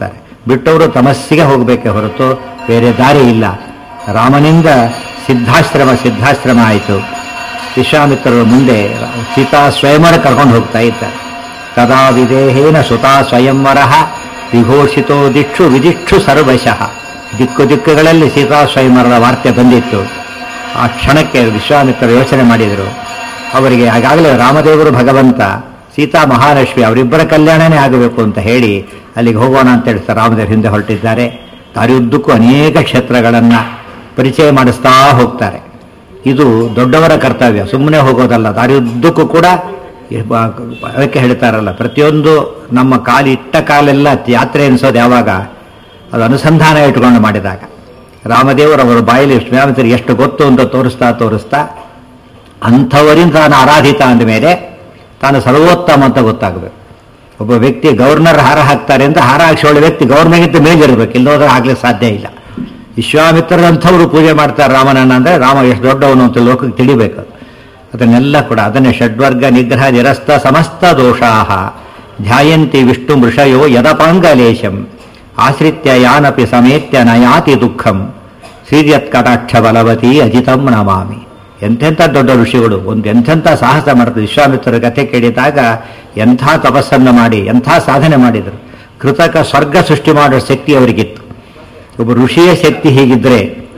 ಬಿಟ್ಟವರು ತಮಸ್ಸಿಗೆ ಹೋಗಬೇಕೆ ಹೊರತು ಬೇರೆ ದಾರಿ ಇಲ್ಲ ರಾಮನಿಂದ ಸಿದ್ಧಾಶ್ರಮ ಸಿದ್ಧಾಶ್ರಮ ಆಯಿತು ವಿಶ್ವಾಮಿತ್ರರ ಮುಂದೆ ಸೀತಾ ಸ್ವಯಂವರ ಕರ್ಕೊಂಡು ಹೋಗ್ತಾ ಇದ್ದಾರೆ ತದಾ ವಿದೇಹೇನ ಸುತಾ ಸ್ವಯಂವರ ವಿಘೋಷಿತೋ ದಿಕ್ಷು ವಿದಿಕ್ಷು ಸರ್ವಶಃ ದಿಕ್ಕು ದಿಕ್ಕುಗಳಲ್ಲಿ ಸೀತಾ ಸ್ವಯಂವರದ ವಾರ್ತೆ ಬಂದಿತ್ತು ಆ ಕ್ಷಣಕ್ಕೆ ವಿಶ್ವಾಮಿತ್ರ ಯೋಚನೆ ಮಾಡಿದರು ಅವರಿಗೆ ಆಗಾಗಲೇ ರಾಮದೇವರು ಭಗವಂತ ಸೀತಾ ಮಹಾಲಕ್ಷ್ಮಿ ಅವರಿಬ್ಬರ ಕಲ್ಯಾಣನೇ ಆಗಬೇಕು ಅಂತ ಹೇಳಿ ಅಲ್ಲಿಗೆ ಹೋಗೋಣ ಅಂತ ಹೇಳ್ತಾರೆ ರಾಮದೇವರು ಹಿಂದೆ ಹೊರಟಿದ್ದಾರೆ ದಾರಿಯುದ್ದಕ್ಕೂ ಅನೇಕ ಕ್ಷೇತ್ರಗಳನ್ನು ಪರಿಚಯ ಮಾಡಿಸ್ತಾ ಹೋಗ್ತಾರೆ ಇದು ದೊಡ್ಡವರ ಕರ್ತವ್ಯ ಸುಮ್ಮನೆ ಹೋಗೋದಲ್ಲ ದಾರಿಯುದ್ದಕ್ಕೂ ಕೂಡ ಅದಕ್ಕೆ ಹೇಳ್ತಾರಲ್ಲ ಪ್ರತಿಯೊಂದು ನಮ್ಮ ಕಾಲಿ ಇಟ್ಟ ಕಾಲೆಲ್ಲ ಯಾತ್ರೆ ಅನಿಸೋದು ಯಾವಾಗ ಅದು ಅನುಸಂಧಾನ ಇಟ್ಕೊಂಡು ಮಾಡಿದಾಗ ರಾಮದೇವರು ಅವರ ಬಾಯಲ್ಲಿ ಶ್ರೀರಾಮಚಂದ್ರ ಎಷ್ಟು ಗೊತ್ತು ಅಂತ ತೋರಿಸ್ತಾ ತೋರಿಸ್ತಾ ಅಂಥವರಿಂದ ತಾನು ಆರಾಧಿತ ಅಂದ ಮೇಲೆ ತಾನು ಸರ್ವೋತ್ತಮ ಅಂತ ಗೊತ್ತಾಗಬೇಕು ಒಬ್ಬ ವ್ಯಕ್ತಿ ಗವರ್ನರ್ ಹಾರ ಹಾಕ್ತಾರೆ ಅಂತ ಹಾರ ಹಾಕ್ಸೋಳ ವ್ಯಕ್ತಿ ಗೌರ್ಮೆಂಟ್ ಮೇಲಿರಬೇಕು ಇಲ್ಲೋದ್ರೆ ಆಗ್ಲಿಕ್ಕೆ ಸಾಧ್ಯ ಇಲ್ಲ ವಿಶ್ವಾಮಿತ್ರರಂಥವರು ಪೂಜೆ ಮಾಡ್ತಾರೆ ರಾಮನನ್ನ ಅಂದರೆ ರಾಮ ಎಷ್ಟು ದೊಡ್ಡವನು ಅಂತ ಲೋಕಕ್ಕೆ ತಿಳಿಬೇಕು ಅದನ್ನೆಲ್ಲ ಕೂಡ ಅದನ್ನೇ ಷಡ್ವರ್ಗ ನಿಗ್ರಹ ನಿರಸ್ತ ಸಮಸ್ತ ದೋಷಾಹ ಧ್ಯಾಯಂತಿ ವಿಷ್ಣು ಮೃಷಯೋ ಯದಪಾಂಗಲೇಶಂ ಆಶ್ರಿತ್ಯ ಯಾನಪಿ ಸಮೇತ್ಯ ನಯಾತಿ ದುಃಖಂ ಶ್ರೀರ್ಯತ್ಕಟಾಕ್ಷ ಬಲವತಿ ಅಜಿತಂ ನಮಾಮಿ ಎಂತೆಂಥ ದೊಡ್ಡ ಋಷಿಗಳು ಒಂದು ಎಂಥೆಂಥ ಸಾಹಸ ಮಾಡ್ತಾರೆ ವಿಶ್ವಾಮಿತ್ರರ ಕಥೆ ಕೇಳಿದಾಗ ಎಂಥ ತಪಸ್ಸನ್ನು ಮಾಡಿ ಎಂಥ ಸಾಧನೆ ಮಾಡಿದರು ಕೃತಕ ಸ್ವರ್ಗ ಸೃಷ್ಟಿ ಮಾಡೋ ಶಕ್ತಿ ಅವರಿಗಿತ್ತು ಒಬ್ಬ ಋಷಿಯ ಶಕ್ತಿ ಹೀಗಿದ್ರೆ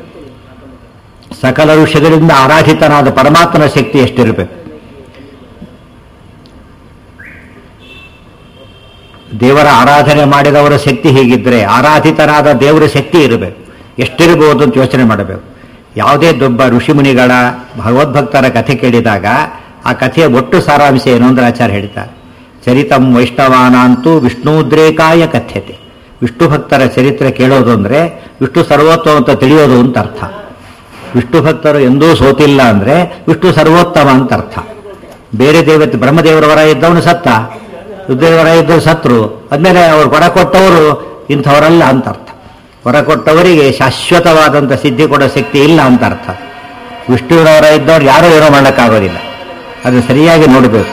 ಸಕಲ ಋಷಿಗಳಿಂದ ಆರಾಧಿತನಾದ ಪರಮಾತ್ಮನ ಶಕ್ತಿ ಎಷ್ಟಿರಬೇಕು ದೇವರ ಆರಾಧನೆ ಮಾಡಿದವರ ಶಕ್ತಿ ಹೀಗಿದ್ರೆ ಆರಾಧಿತನಾದ ದೇವರ ಶಕ್ತಿ ಇರಬೇಕು ಎಷ್ಟಿರಬಹುದು ಅಂತ ಯೋಚನೆ ಮಾಡಬೇಕು ಯಾವುದೇ ದೊಬ್ಬ ಋಷಿಮುನಿಗಳ ಭಗವದ್ಭಕ್ತರ ಕಥೆ ಕೇಳಿದಾಗ ಆ ಕಥೆಯ ಒಟ್ಟು ಸಾರಾಂಶ ಏನು ಅಂದ್ರೆ ಆಚಾರ್ಯ ಹೇಳ್ತಾರೆ ಚರಿತಂ ವೈಷ್ಣವಾನಂತೂ ವಿಷ್ಣುದ್ರೇಕಾಯ ಕಥ್ಯತೆ ವಿಷ್ಣು ಭಕ್ತರ ಚರಿತ್ರೆ ಕೇಳೋದು ಅಂದ್ರೆ ವಿಷ್ಣು ಸರ್ವೋತ್ತಮ ಅಂತ ತಿಳಿಯೋದು ಅಂತ ಅರ್ಥ ವಿಷ್ಣು ಭಕ್ತರು ಎಂದೂ ಸೋತಿಲ್ಲ ಅಂದ್ರೆ ವಿಷ್ಣು ಸರ್ವೋತ್ತಮ ಅಂತ ಅರ್ಥ ಬೇರೆ ದೇವತೆ ಬ್ರಹ್ಮದೇವರ ವರ ಇದ್ದವನು ಸತ್ತ ರುದ್ರದೇವರ ಇದ್ದವರು ಸತ್ರು ಅದ್ಮೇಲೆ ಅವ್ರು ವರ ಕೊಟ್ಟವರು ಇಂಥವರಲ್ಲ ಅಂತ ಅರ್ಥ ವರ ಕೊಟ್ಟವರಿಗೆ ಶಾಶ್ವತವಾದಂಥ ಸಿದ್ಧಿ ಕೊಡೋ ಶಕ್ತಿ ಇಲ್ಲ ಅಂತ ಅರ್ಥ ವಿಷ್ಣುವಿನವರ ಇದ್ದವ್ರು ಯಾರೂ ಏನೋ ಮಾಡೋಕ್ಕಾಗೋದಿಲ್ಲ ಅದು ಸರಿಯಾಗಿ ನೋಡಬೇಕು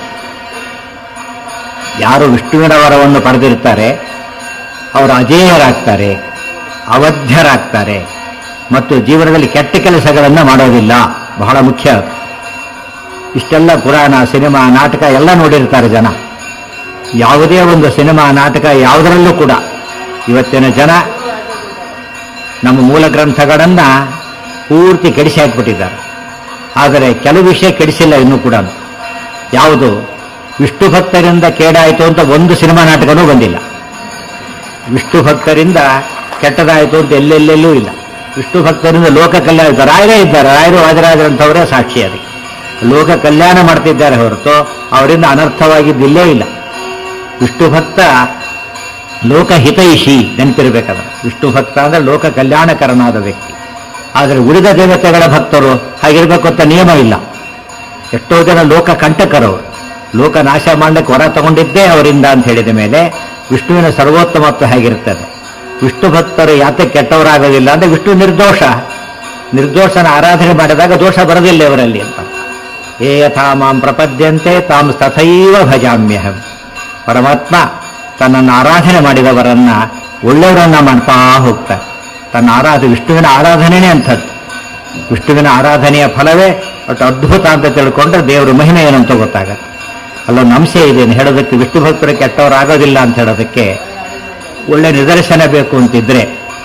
ಯಾರು ವಿಷ್ಣುವಿನ ವರವನ್ನು ಪಡೆದಿರ್ತಾರೆ ಅವರು ಅಜೇಯರಾಗ್ತಾರೆ ಅವಧ್ಯರಾಗ್ತಾರೆ ಮತ್ತು ಜೀವನದಲ್ಲಿ ಕೆಟ್ಟ ಕೆಲಸಗಳನ್ನು ಮಾಡೋದಿಲ್ಲ ಬಹಳ ಮುಖ್ಯ ಅದು. ಇಷ್ಟೆಲ್ಲ ಪುರಾಣ ಸಿನಿಮಾ ನಾಟಕ ಎಲ್ಲ ನೋಡಿರ್ತಾರೆ ಜನ ಯಾವುದೇ ಒಂದು ಸಿನಿಮಾ ನಾಟಕ ಯಾವುದರಲ್ಲೂ ಕೂಡ ಇವತ್ತಿನ ಜನ ನಮ್ಮ ಮೂಲ ಗ್ರಂಥಗಳನ್ನು ಪೂರ್ತಿ ಕೆಡಿಸಿ ಹಾಕ್ಬಿಟ್ಟಿದ್ದಾರೆ ಆದರೆ ಕೆಲವು ವಿಷಯ ಕೆಡಿಸಿಲ್ಲ ಇನ್ನೂ ಕೂಡ ಯಾವುದು ವಿಷ್ಣು ಭಕ್ತರಿಂದ ಕೇಡಾಯಿತು ಅಂತ ಒಂದು ಸಿನಿಮಾ ನಾಟಕನೂ ಬಂದಿಲ್ಲ ವಿಷ್ಣು ಭಕ್ತರಿಂದ ಕೆಟ್ಟದಾಯಿತು ಅಂತ ಎಲ್ಲೆಲ್ಲೆಲ್ಲೂ ಇಲ್ಲ ವಿಷ್ಣು ಭಕ್ತರಿಂದ ಲೋಕ ಕಲ್ಯಾಣ ರಾಯರೇ ಇದ್ದಾರೆ ರಾಯರು ವಾದರಾಜರಂಥವರೇ ಸಾಕ್ಷಿ ಅದಕ್ಕೆ ಲೋಕ ಕಲ್ಯಾಣ ಮಾಡ್ತಿದ್ದಾರೆ ಹೊರತು ಅವರಿಂದ ಅನರ್ಥವಾಗಿದ್ದಿಲ್ಲೇ ಇಲ್ಲ ವಿಷ್ಣು ಭಕ್ತ ಲೋಕಹಿತೈಷಿ ನೆನಪಿರ್ಬೇಕಾದ್ರೆ ವಿಷ್ಣು ಭಕ್ತ ಅಂದ್ರೆ ಲೋಕ ಕಲ್ಯಾಣಕರನಾದ ವ್ಯಕ್ತಿ ಆದರೆ ಉಳಿದ ದೇವತೆಗಳ ಭಕ್ತರು ಹಾಗಿರ್ಬೇಕು ಅಂತ ನಿಯಮ ಇಲ್ಲ ಎಷ್ಟೋ ಜನ ಲೋಕ ಕಂಟಕರವರು ಲೋಕ ನಾಶ ಮಾಡಲಿಕ್ಕೆ ಹೊರ ತಗೊಂಡಿದ್ದೇ ಅವರಿಂದ ಅಂತ ಹೇಳಿದ ಮೇಲೆ ವಿಷ್ಣುವಿನ ಸರ್ವೋತ್ತಮತ್ವ ಹೇಗಿರ್ತದೆ ವಿಷ್ಣು ಭಕ್ತರು ಯಾತೆ ಕೆಟ್ಟವರಾಗೋದಿಲ್ಲ ಅಂದ್ರೆ ವಿಷ್ಣು ನಿರ್ದೋಷ ನಿರ್ದೋಷನ ಆರಾಧನೆ ಮಾಡಿದಾಗ ದೋಷ ಬರೋದಿಲ್ಲ ಇವರಲ್ಲಿ ಅಂತ ಏ ಯಥಾ ಮಾಂ ಪ್ರಪದ್ಯಂತೆ ತಾಂ ತಥೈವ ಭಜಾಮ್ಯಹಂ ಪರಮಾತ್ಮ ತನ್ನನ್ನು ಆರಾಧನೆ ಮಾಡಿದವರನ್ನ ಒಳ್ಳೆಯವರನ್ನ ಮಾಡ್ತಾ ಹೋಗ್ತಾರೆ ತನ್ನ ಆರಾಧ ವಿಷ್ಣುವಿನ ಆರಾಧನೆನೇ ಅಂಥದ್ದು ವಿಷ್ಣುವಿನ ಆರಾಧನೆಯ ಫಲವೇ ಅಷ್ಟು ಅದ್ಭುತ ಅಂತ ತಿಳ್ಕೊಂಡ್ರೆ ದೇವರ ಮಹಿಮೆ ಏನು ಅಂತ ಗೊತ್ತಾಗತ್ತೆ ಅಲ್ಲೊಂದು ಅಂಶ ಇದೆ ಅಂತ ಹೇಳೋದಕ್ಕೆ ವಿಷ್ಣು ಭಕ್ತರು ಕೆಟ್ಟವರಾಗೋದಿಲ್ಲ ಅಂತ ಹೇಳೋದಕ್ಕೆ ಒಳ್ಳೆ ನಿದರ್ಶನ ಬೇಕು ಅಂತಿದ್ರೆ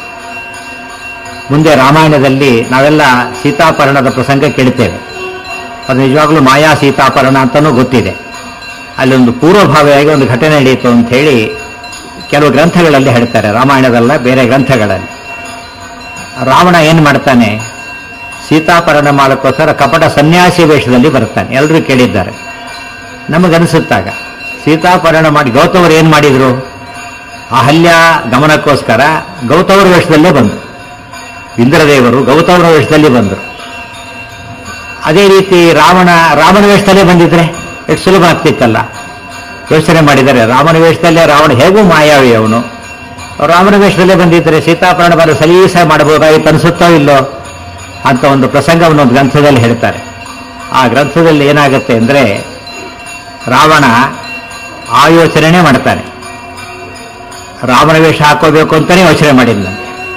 ಮುಂದೆ ರಾಮಾಯಣದಲ್ಲಿ ನಾವೆಲ್ಲ ಸೀತಾಪರಣದ ಪ್ರಸಂಗ ಕೇಳ್ತೇವೆ ಅದು ನಿಜವಾಗ್ಲೂ ಮಾಯಾ ಸೀತಾಪರಣ ಅಂತಲೂ ಗೊತ್ತಿದೆ ಅಲ್ಲೊಂದು ಪೂರ್ವಭಾವಿಯಾಗಿ ಒಂದು ಘಟನೆ ನಡೆಯಿತು ಅಂತ ಹೇಳಿ ಕೆಲವು ಗ್ರಂಥಗಳಲ್ಲಿ ಹೇಳ್ತಾರೆ ರಾಮಾಯಣದಲ್ಲ ಬೇರೆ ಗ್ರಂಥಗಳಲ್ಲಿ ರಾವಣ ಏನು ಮಾಡ್ತಾನೆ ಸೀತಾಪರಣ ಮಾಡೋಕ್ಕೋಸ್ಕರ ಕಪಟ ಸನ್ಯಾಸಿ ವೇಷದಲ್ಲಿ ಬರ್ತಾನೆ ಎಲ್ಲರೂ ಕೇಳಿದ್ದಾರೆ ನಮಗನಿಸುತ್ತಾಗ ಸೀತಾಪರಣ ಮಾಡಿ ಗೌತಮರು ಏನು ಮಾಡಿದ್ರು ಅಹಲ್ಯ ಗಮನಕ್ಕೋಸ್ಕರ ಗೌತಮರ ವೇಷದಲ್ಲೇ ಬಂದರು ಇಂದ್ರದೇವರು ಗೌತಮರ ವೇಷದಲ್ಲಿ ಬಂದರು ಅದೇ ರೀತಿ ರಾವಣ ರಾಮನ ವೇಷದಲ್ಲೇ ಬಂದಿದ್ರೆ ಎಷ್ಟು ಸುಲಭ ಆಗ್ತಿತ್ತಲ್ಲ ಯೋಚನೆ ಮಾಡಿದರೆ ರಾಮನ ವೇಷದಲ್ಲೇ ರಾವಣ ಹೇಗೂ ಮಾಯಾವಿ ಅವನು ರಾಮನ ವೇಷದಲ್ಲೇ ಬಂದಿದ್ರೆ ಸೀತಾಪರಣ ಬರ ಸಲೀಸ ಮಾಡಬಹುದಾಗಿತ್ತು ಅನಿಸುತ್ತೋ ಇಲ್ಲೋ ಅಂತ ಒಂದು ಪ್ರಸಂಗವನ್ನು ಒಂದು ಗ್ರಂಥದಲ್ಲಿ ಹೇಳ್ತಾರೆ ಆ ಗ್ರಂಥದಲ್ಲಿ ಏನಾಗುತ್ತೆ ಅಂದರೆ ರಾವಣ ಆ ಯೋಚನೆ ಮಾಡ್ತಾನೆ ರಾಮನ ವೇಷ ಹಾಕೋಬೇಕು ಅಂತಾನೆ ಯೋಚನೆ ಮಾಡಿದ್ನ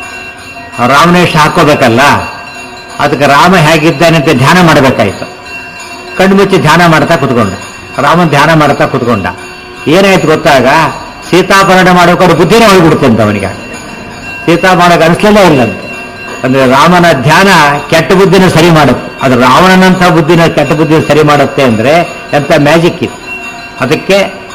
ರಾಮನ ವೇಷ ಹಾಕೋಬೇಕಲ್ಲ ಅದಕ್ಕೆ ರಾಮ ಹೇಗಿದ್ದಾನೆ ಅಂತ ಧ್ಯಾನ ಮಾಡಬೇಕಾಯ್ತು ಕಣ್ಣು ಮುಚ್ಚಿ ಧ್ಯಾನ ಮಾಡ್ತಾ ಕುತ್ಕೊಂಡ ರಾಮನ್ ಧ್ಯಾನ ಮಾಡ್ತಾ ಕುತ್ಕೊಂಡ ಏನಾಯ್ತು ಗೊತ್ತಾಗ ಸೀತಾಪರಣ ಮಾಡೋಕೆ ಬುದ್ಧಿನೇ ಹೋಗ್ಬಿಡ್ತಂತ ಅವನಿಗೆ ಸೀತಾ ಮಾಡೋಕೆ ಅನಿಸ್ಲೇ ಇಲ್ಲಂತೆ ಅಂದ್ರೆ ರಾಮನ ಧ್ಯಾನ ಕೆಟ್ಟ ಬುದ್ಧಿನ ಸರಿ ಮಾಡುತ್ತೆ ಅದು ರಾವಣನಂಥ ಬುದ್ಧಿನ ಕೆಟ್ಟ ಬುದ್ಧಿನ ಸರಿ ಮಾಡುತ್ತೆ ಅಂದ್ರೆ ಎಂತ ಮ್ಯಾಜಿಕ್ ಇದು ಅದಕ್ಕೆ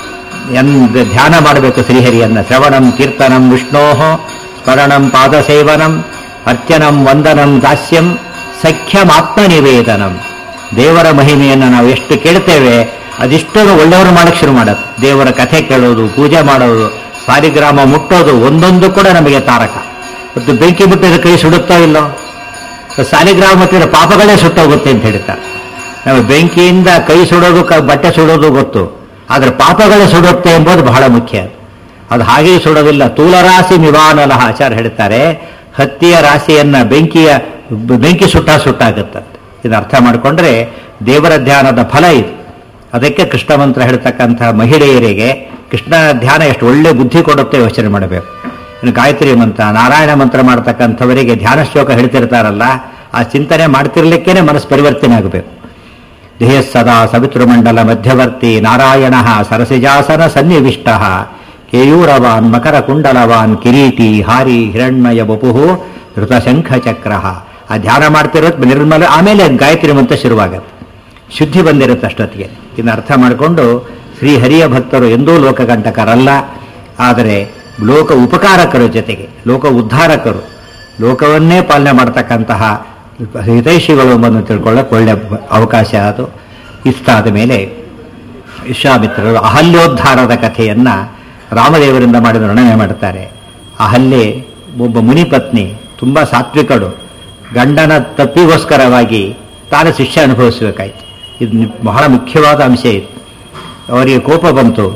ಎಂದ ಧ್ಯಾನ ಮಾಡಬೇಕು ಶ್ರೀಹರಿಯನ್ನ ಶ್ರವಣಂ ಕೀರ್ತನಂ ವಿಷ್ಣೋಹ ಸ್ಮರಣಂ ಪಾದಸೇವನಂ ಅರ್ಚನಂ ವಂದನಂ ದಾಸ್ಯಂ ಸಖ್ಯಮಾತ್ಮ ನಿವೇದನಂ ದೇವರ ಮಹಿಮೆಯನ್ನು ನಾವು ಎಷ್ಟು ಕೇಳ್ತೇವೆ ಅದಿಷ್ಟನ್ನು ಒಳ್ಳೆಯವರು ಮಾಡಕ್ಕೆ ಶುರು ಮಾಡುತ್ತೆ ದೇವರ ಕಥೆ ಕೇಳೋದು ಪೂಜೆ ಮಾಡೋದು ಸಾಲಿಗ್ರಾಮ ಮುಟ್ಟೋದು ಒಂದೊಂದು ಕೂಡ ನಮಗೆ ತಾರಕ ಮತ್ತು ಬೆಂಕಿ ಮುಟ್ಟಿದ್ರೆ ಕೈ ಸುಡುತ್ತೋ ಇಲ್ಲೋ ಸಾಲಿಗ್ರಾಮ ಮುಟ್ಟಿದ್ರೆ ಪಾಪಗಳೇ ಸುಟ್ಟೋಗುತ್ತೆ ಅಂತ ಹೇಳ್ತಾರೆ ನಾವು ಬೆಂಕಿಯಿಂದ ಕೈ ಸುಡೋದು ಕ- ಬಟ್ಟೆ ಸುಡೋದು ಗೊತ್ತು ಆದ್ರೆ ಪಾಪಗಳೇ ಸುಡುತ್ತೆ ಎಂಬುದು ಬಹಳ ಮುಖ್ಯ ಅದು ಹಾಗೆಯೇ ಸುಡೋದಿಲ್ಲ ತೂಲರಾಶಿ ನಿವಾನಲಹ ಆಚಾರ್ಯ ಹೇಳ್ತಾರೆ ಹತ್ತಿಯ ರಾಶಿಯನ್ನ ಬೆಂಕಿಯ ಬೆಂಕಿ ಸುಟ್ಟ ಸುಟ್ಟಾಗುತ್ತಂತೆ ಇದು ಅರ್ಥ ಮಾಡಿಕೊಂಡ್ರೆ ದೇವರ ಧ್ಯಾನದ ಫಲ ಇದು ಅದಕ್ಕೆ ಕೃಷ್ಣ ಮಂತ್ರ ಹೇಳ್ತಕ್ಕಂಥ ಮಹಿಳೆಯರಿಗೆ ಕೃಷ್ಣ ಧ್ಯಾನ ಎಷ್ಟು ಒಳ್ಳೆ ಬುದ್ಧಿ ಕೊಡುತ್ತೆ ಯೋಚನೆ ಮಾಡಬೇಕು ಇನ್ನು ಗಾಯತ್ರಿ ಮಂತ್ರ ನಾರಾಯಣ ಮಂತ್ರ ಮಾಡ್ತಕ್ಕಂಥವರಿಗೆ ಧ್ಯಾನ ಶ್ಲೋಕ ಹೇಳ್ತಿರ್ತಾರಲ್ಲ ಆ ಚಿಂತನೆ ಮಾಡ್ತಿರ್ಲಿಕ್ಕೇನೆ ಮನಸ್ಸು ಪರಿವರ್ತನೆ ಆಗಬೇಕು ದೇಹ ಸದಾ ಸವಿತೃಮಂಡಲ ಮಧ್ಯವರ್ತಿ ನಾರಾಯಣ ಸರಸಿಜಾಸನ ಸನ್ನಿವಿಷ್ಟ ಕೇಯೂರವಾನ್ ಮಕರ ಕುಂಡಲವಾನ್ ಕಿರೀಟಿ ಹಾರಿ ಹಿರಣ್ಮಯ ಬಪುಹು ಋತಶಂಖ ಚಕ್ರ ಆ ಧ್ಯಾನ ಮಾಡ್ತಿರೋದು ನಿರ್ಮಲ ಆಮೇಲೆ ಗಾಯತ್ರಿ ಮಂತ್ರ ಶುರುವಾಗತ್ತೆ ಶುದ್ಧಿ ಬಂದಿರುತ್ತೆ ಅಷ್ಟೊತ್ತಿಗೆ ಇನ್ನು ಅರ್ಥ ಮಾಡಿಕೊಂಡು ಶ್ರೀಹರಿಯ ಭಕ್ತರು ಎಂದೂ ಲೋಕಕಂಟಕರಲ್ಲ ಆದರೆ ಲೋಕ ಉಪಕಾರಕರು ಜೊತೆಗೆ ಲೋಕ ಉದ್ಧಾರಕರು ಲೋಕವನ್ನೇ ಪಾಲನೆ ಮಾಡ್ತಕ್ಕಂತಹ ಹಿತೈಷಿಗಳು ಎಂಬುದನ್ನು ತಿಳ್ಕೊಳ್ಳೋಕೆ ಒಳ್ಳೆ ಅವಕಾಶ ಅದು ಇಷ್ಟಾದ ಮೇಲೆ ವಿಶ್ವಾಮಿತ್ರರು ಅಹಲ್ಯೋದ್ಧಾರದ ಕಥೆಯನ್ನ ರಾಮದೇವರಿಂದ ಮಾಡಿದ ವರ್ಣನೆ ಮಾಡ್ತಾರೆ ಅಹಲ್ಯೆ ಒಬ್ಬ ಮುನಿಪತ್ನಿ ತುಂಬಾ ಸಾತ್ವಿಕಳು ಗಂಡನ ತಪ್ಪಿಗೋಸ್ಕರವಾಗಿ ತಾನು ಶಿಕ್ಷೆ ಅನುಭವಿಸಬೇಕಾಯ್ತು ಇದು ನಿ- ಬಹಳ ಮುಖ್ಯವಾದ ಅಂಶ ಇದು ಅವರಿಗೆ ಕೋಪ ಬಂತು